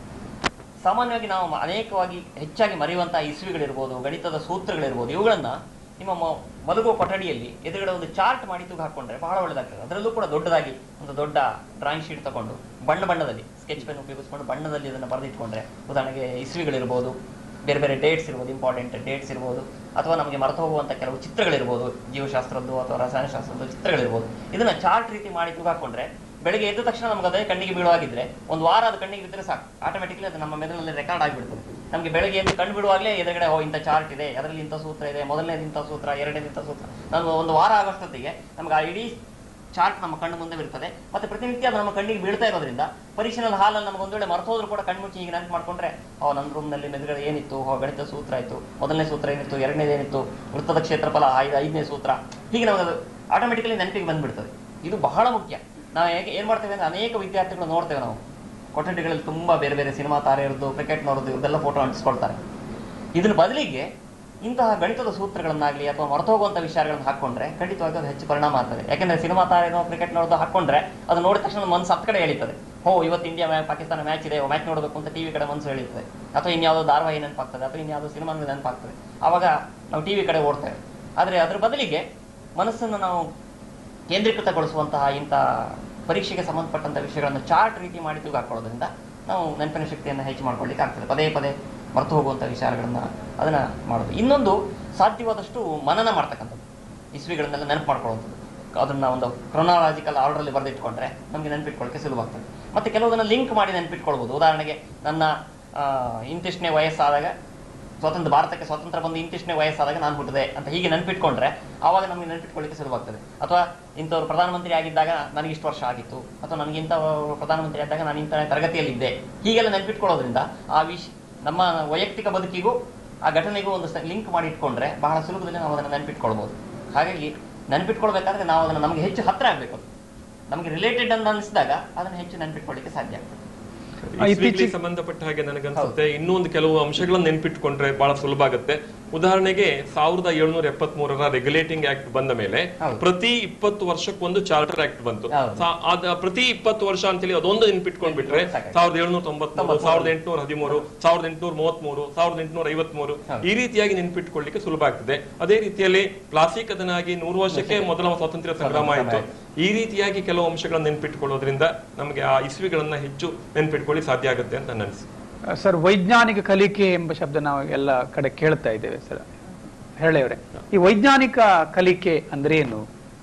Speaker 6: ಸಾಮಾನ್ಯವಾಗಿ ನಾವು ಅನೇಕವಾಗಿ ಹೆಚ್ಚಾಗಿ ಮರೆಯುವಂತಹ ಇಸ್ವಿಗಳಿರ್ಬೋದು ಗಣಿತದ ಸೂತ್ರಗಳಿರ್ಬೋದು ಇವುಗಳನ್ನ ನಿಮ್ಮ ಮ- ಮಲಗುವ ಕೊಠಡಿಯಲ್ಲಿ ಎದುರುಗಡೆ ಒಂದು ಚಾರ್ಟ್ ಮಾಡಿ ತೂಗು ಹಾಕೊಂಡ್ರೆ ಬಹಳ ಒಳ್ಳೆದಾಗ್ತದೆ ಅದರಲ್ಲೂ ಕೂಡ ದೊಡ್ಡದಾಗಿ ಒಂದು ದೊಡ್ಡ ಡ್ರಾಯಿಂಗ್ ಶೀಟ್ ತಗೊಂಡು ಬಣ್ಣ ಬಣ್ಣದಲ್ಲಿ ಸ್ಕೆಚ್ ಪೆನ್ ಉಪಯೋಗಿಸ್ಕೊಂಡು ಬಣ್ಣದಲ್ಲಿ ಅದನ್ನು ಬರೆದಿಟ್ಕೊಂಡ್ರೆ ಉದಾಹರಣೆಗೆ ಇಸ್ವಿಗಳಿರ್ಬೋದು ಬೇರೆ ಬೇರೆ ಡೇಟ್ಸ್ ಇರ್ಬೋದು ಇಂಪಾರ್ಟೆಂಟ್ ಡೇಟ್ಸ್ ಇರ್ಬೋದು ಅಥವಾ ನಮಗೆ ಮರೆತು ಹೋಗುವಂತ ಕೆಲವು ಚಿತ್ರಗಳಿರ್ಬೋದು ಜೀವಶಾಸ್ತ್ರದ್ದು ಅಥವಾ ರಸಾಯನಶಾಸ್ತ್ರದ ಚಿತ್ರಗಳಿರ್ಬೋದು ಇದನ್ನ ಚಾರ್ಟ್ ರೀತಿ ಮಾಡಿ ತೂಗು ಹಾಕೊಂಡ್ರೆ ಬೆಳಿಗ್ಗೆ ಎದ್ದ ತಕ್ಷಣ ನಮ್ಗೆ ಅದೇ ಕಣ್ಣಿಗೆ ಬೀಳುವಾಗಿದ್ರೆ ಒಂದು ವಾರ ಅದು ಕಣ್ಣಿಗೆ ಬಿದ್ದರೆ ಸಾಕು ಆಟೋಮೆಟಿಕ್ಲಿ ಅದು ನಮ್ಮ ಮೆದುಳಿನಲ್ಲಿ ರೆಕಾರ್ಡ್ ಆಗಿಬಿಡ್ತದೆ ನಮಗೆ ಬೆಳಗ್ಗೆ ಎದ್ದು ಕಣ್ಣು ಬಿಡುವಾಗಲೇ ಎದುರುಗಡೆ ಓ ಇಂಥ ಚಾರ್ಟ್ ಇದೆ ಅದರಲ್ಲಿ ಇಂಥ ಸೂತ್ರ ಇದೆ ಮೊದಲನೇದು ಇಂಥ ಸೂತ್ರ ಎರಡನೇದು ಇಂಥ ಸೂತ್ರ ನಾನು ಒಂದು ವಾರ ಆಗೋಷ್ಟೊತ್ತಿಗೆ ನಮ್ಗೆ ಆ ಇಡೀ ಚಾರ್ಟ್ ನಮ್ಮ ಕಣ್ಣು ಮುಂದೆ ಬೀಳ್ತದೆ ಮತ್ತೆ ಪ್ರತಿನಿತ್ಯ ಅದು ನಮ್ಮ ಕಣ್ಣಿಗೆ ಬೀಳ್ತಾ ಇರೋದ್ರಿಂದ ಪರೀಕ್ಷೆನಲ್ಲಿ ಹಾಲಲ್ಲಿ ನಮ್ಗೆ ಒಂದು ವೇಳೆ ಮರ್ತೋದ್ರು ಕೂಡ ಕಣ್ಮುಚ್ಚಿ ಈಗ ನೆನಪು ಮಾಡ್ಕೊಂಡ್ರೆ ಓ ನನ್ನ ರೂಮ್ನಲ್ಲಿ ಮೆದುಗಡೆ ಏನಿತ್ತು ಓ ಗಣಿತ ಸೂತ್ರ ಆಯ್ತು ಮೊದಲನೇ ಸೂತ್ರ ಏನಿತ್ತು ಎರಡನೇದು ಏನಿತ್ತು ವೃತ್ತದ ಕ್ಷೇತ್ರಫಲ ಐದು ಐದನೇ ಸೂತ್ರ ಹೀಗೆ ನಮಗೆ ಅದು ಆಟೋಮೆಟಿಕಲಿ ನೆನಪಿಗೆ ಬಂದ್ಬಿಡ್ತದೆ ಇದು ಬಹಳ ಮುಖ್ಯ ನಾವು ಹೇಗೆ ಏನ್ ಮಾಡ್ತೇವೆ ಅಂದ್ರೆ ಅನೇಕ ವಿದ್ಯಾರ್ಥಿಗಳು ನೋಡ್ತೇವೆ ನಾವು ಕೊಠಡಿಗಳಲ್ಲಿ ತುಂಬಾ ಬೇರೆ ಬೇರೆ ಸಿನಿಮಾ ತಾರೆಯರದ್ದು ಕ್ರಿಕೆಟ್ನವ್ರದ್ದು ಇದೆಲ್ಲ ಫೋಟೋ ಅಂಟಿಸ್ಕೊಳ್ತಾರೆ ಇದನ್ನ ಬದಲಿಗೆ ಇಂತಹ ಗಣಿತದ ಸೂತ್ರಗಳನ್ನಾಗ್ಲಿ ಅಥವಾ ಮರೆತೋಗುವಂತ ವಿಚಾರಗಳನ್ನ ಹಾಕೊಂಡ್ರೆ ಖಂಡಿತವಾಗಿ ಅದು ಹೆಚ್ಚು ಪರಿಣಾಮ ಆಗ್ತದೆ ಯಾಕಂದ್ರೆ ಸಿನಿಮಾ ತಾರೇನೋ ಕ್ರಿಕೆಟ್ನವ್ರದ್ದು ಹಾಕೊಂಡ್ರೆ ಅದು ನೋಡಿದ ತಕ್ಷಣ ಮನಸ್ಸು ಹತ್ತು ಕಡೆ ಎಳಿತದೆ ಹೋ ಇವತ್ತು ಇಂಡಿಯಾ ಮ್ಯಾಚ್ ಪಾಕಿಸ್ತಾನ ಮ್ಯಾಚ್ ಇದೆ ಮ್ಯಾಚ್ ನೋಡಬೇಕು ಅಂತ ಟಿವಿ ಕಡೆ ಮನಸ್ಸು ಎಳಿತದೆ ಅಥವಾ ಇನ್ಯಾವುದೋ ಧಾರಾವಾಹಿ ನೆನಪಾಗ್ತದೆ ಅಥವಾ ಇನ್ಯಾವುದೋ ಸಿನಿಮಾ ನೆನಪಾಗ್ತದೆ ಅವಾಗ ನಾವು ಟಿವಿ ಕಡೆ ಓಡ್ತೇವೆ ಆದ್ರೆ ಅದ್ರ ಬದಲಿಗೆ ಮನಸ್ಸನ್ನು ನಾವು ಕೇಂದ್ರೀಕೃತಗೊಳಿಸುವಂತಹ ಇಂಥ ಪರೀಕ್ಷೆಗೆ ಸಂಬಂಧಪಟ್ಟಂತ ವಿಷಯಗಳನ್ನು ಚಾರ್ಟ್ ರೀತಿ ಮಾಡಿ ತೂಗು ಹಾಕೊಳ್ಳೋದ್ರಿಂದ ನಾವು ನೆನಪಿನ ಶಕ್ತಿಯನ್ನು ಹೆಚ್ಚು ಮಾಡ್ಕೊಳ್ಳಿಕ್ಕೆ ಆಗ್ತದೆ ಪದೇ ಪದೇ ಮರೆತು ಹೋಗುವಂಥ ವಿಚಾರಗಳನ್ನ ಅದನ್ನ ಮಾಡೋದು ಇನ್ನೊಂದು ಸಾಧ್ಯವಾದಷ್ಟು ಮನನ ಮಾಡ್ತಕ್ಕಂಥದ್ದು ಇಸ್ವಿಗಳನ್ನೆಲ್ಲ ನೆನಪು ಮಾಡ್ಕೊಳ್ಳುವಂಥದ್ದು ಅದನ್ನ ಒಂದು ಕ್ರೊನಾಲಜಿಕಲ್ ಆರ್ಡರಲ್ಲಿ ಬರೆದಿಟ್ಕೊಂಡ್ರೆ ನಮಗೆ ನೆನಪಿಟ್ಕೊಳ್ಳೋಕೆ ಸುಲಭ ಆಗ್ತದೆ ಮತ್ತೆ ಕೆಲವುದನ್ನ ಲಿಂಕ್ ಮಾಡಿ ನೆನಪಿಟ್ಕೊಳ್ಬೋದು ಉದಾಹರಣೆಗೆ ನನ್ನ ಆ, ಇಂತಿಷ್ಟನೇ ವಯಸ್ಸಾದಾಗ ಸ್ವಾತಂತ್ರ್ಯ ಭಾರತಕ್ಕೆ ಸ್ವಾತಂತ್ರ್ಯ ಬಂದು ಇಂತಿಷ್ಟನೇ ವಯಸ್ಸಾದಾಗ ನಾನು ಹುಟ್ಟಿದೆ ಅಂತ ಹೀಗೆ ನೆನಪಿಟ್ಕೊಂಡ್ರೆ ಆವಾಗ ನಮಗೆ ನೆನಪಿಟ್ಕೊಳ್ಳಿಕ್ಕೆ ಸುಲಭವಾಗ್ತದೆ ಅಥವಾ ಇಂಥವ್ರು ಪ್ರಧಾನಮಂತ್ರಿ ಆಗಿದ್ದಾಗ ನನಗೆ ಇಷ್ಟು ವರ್ಷ ಆಗಿತ್ತು ಅಥವಾ ನನಗೆ ಇಂಥ ಪ್ರಧಾನಮಂತ್ರಿ ಆದಾಗ ನಾನು ಇಂಥ ತರಗತಿಯಲ್ಲಿದ್ದೆ ಹೀಗೆಲ್ಲ ನೆನಪಿಟ್ಕೊಳ್ಳೋದ್ರಿಂದ ಆ ವಿಷ ನಮ್ಮ ವೈಯಕ್ತಿಕ ಬದುಕಿಗೂ ಆ ಘಟನೆಗೂ ಒಂದು ಲಿಂಕ್ ಮಾಡಿ ಇಟ್ಕೊಂಡ್ರೆ ಬಹಳ ಸುಲಭದಲ್ಲಿ ನಾವು ಅದನ್ನು ನೆನಪಿಟ್ಕೊಳ್ಬೋದು ಹಾಗಾಗಿ ನೆನಪಿಟ್ಕೊಳ್ಬೇಕಾದ್ರೆ ನಾವು ಅದನ್ನು ನಮಗೆ ಹೆಚ್ಚು ಹತ್ರ ಆಗಬೇಕು ಅದು ನಮಗೆ ರಿಲೇಟೆಡ್ ಅಂತ ಅನಿಸಿದಾಗ ಅದನ್ನು ಹೆಚ್ಚು ನೆನಪಿಟ್ಕೊಳ್ಳಿಕ್ಕೆ ಸಾಧ್ಯ ಆಗ್ತದೆ
Speaker 4: ಇಸ್ವಿಗಳಿಗೆ
Speaker 1: ಇತ್ತೀಚೆಗೆ-
Speaker 4: ಸಂಬಂಧಪಟ್ಟ ಹಾಗೆ ನನಗನ್ಸುತ್ತೆ ಇನ್ನೂ ಒಂದು ಕೆಲವು ಅಂಶಗಳನ್ನ ನೆನ್ಪಿಟ್ಕೊಂಡ್ರೆ ಬಹಳ ಸುಲಭ ಆಗುತ್ತೆ ಉದಾಹರಣೆಗೆ ಸಾವಿರದ ಏಳ್ನೂರ ಎಪ್ಪತ್ತ್ ಮೂರರ ರೆಗ್ಯುಲೇಟಿಂಗ್ ಆಕ್ಟ್ ಬಂದ ಮೇಲೆ
Speaker 6: ಹೌದು.
Speaker 4: ಪ್ರತಿ ಇಪ್ಪತ್ತು ವರ್ಷಕ್ಕೊಂದು ಚಾರ್ಟರ್ ಆಕ್ಟ್ ಬಂತು
Speaker 6: ಹೌದು.
Speaker 4: ಸಾ- ಅದ ಪ್ರತಿ ಇಪ್ಪತ್ತು ವರ್ಷ ಅಂತೇಳಿ ಅದೊಂದು ನೆನ್ಪಿಟ್ಕೊಂಡ್ಬಿಟ್ರೆ
Speaker 6: ಸಾಕಾಯ್ತು.
Speaker 4: ಸಾವಿರದ ಏಳ್ನೂರ ತೊಂಬತ್ಮೂರು
Speaker 6: ತೊಂಬತ್ಮೂರು.
Speaker 4: ಸಾವಿರದ ಎಂಟುನೂರ ಹದಿಮೂರು ಸಾವಿರದ ಎಂಟುನೂರ ಮೂವತ್ಮೂರು ಸಾವಿರದ ಎಂಟುನೂರ ಐವತ್ಮೂರು
Speaker 6: ಹೌದು.
Speaker 4: ಈ ರೀತಿಯಾಗಿ ನೆನ್ಪಿಟ್ಕೊಳ್ಳಿಕ್ಕೆ ಸುಲಭ ಆಗ್ತದೆ ಅದೇ ರೀತಿಯಲ್ಲಿ ಪ್ಲಾಸ್ಟಿಕ್ ಅದನ್ನಾಗಿ ನೂರು ವರ್ಷಕ್ಕೆ ಮೊದಲ ಸ್ವಾತಂತ್ರ್ಯ ಸಂಗ್ರಾಮ ಆಯಿತು ಈ ರೀತಿಯಾಗಿ ಕೆಲವು ಅಂಶಗಳನ್ನ ನೆನ್ಪಿಟ್ಕೊಳ್ಳೋದ್ರಿಂದ ನಮಗೆ ಆ ಇಸ್ವಿಗಳನ್ನ ಹೆಚ್ಚು ನೆನ್ಪಿಟ್ಕೊಳ್ಳಿ ಸಾಧ್ಯ ಆಗುತ್ತೆ ಅಂತ ನನ್ನ ಅನಿಸಿಕೆ
Speaker 1: ಸರ್ ವೈಜ್ಞಾನಿಕ ಕಲಿಕೆ ಎಂಬ ಶಬ್ದ ನಾವು ಎಲ್ಲ ಕಡೆ ಕೇಳ್ತಾ ಇದ್ದೇವೆ ಸರ್ ಹೇಳೆಯವರೇ ಈ ವೈಜ್ಞಾನಿಕ ಕಲಿಕೆ ಅಂದ್ರೆ ಏನು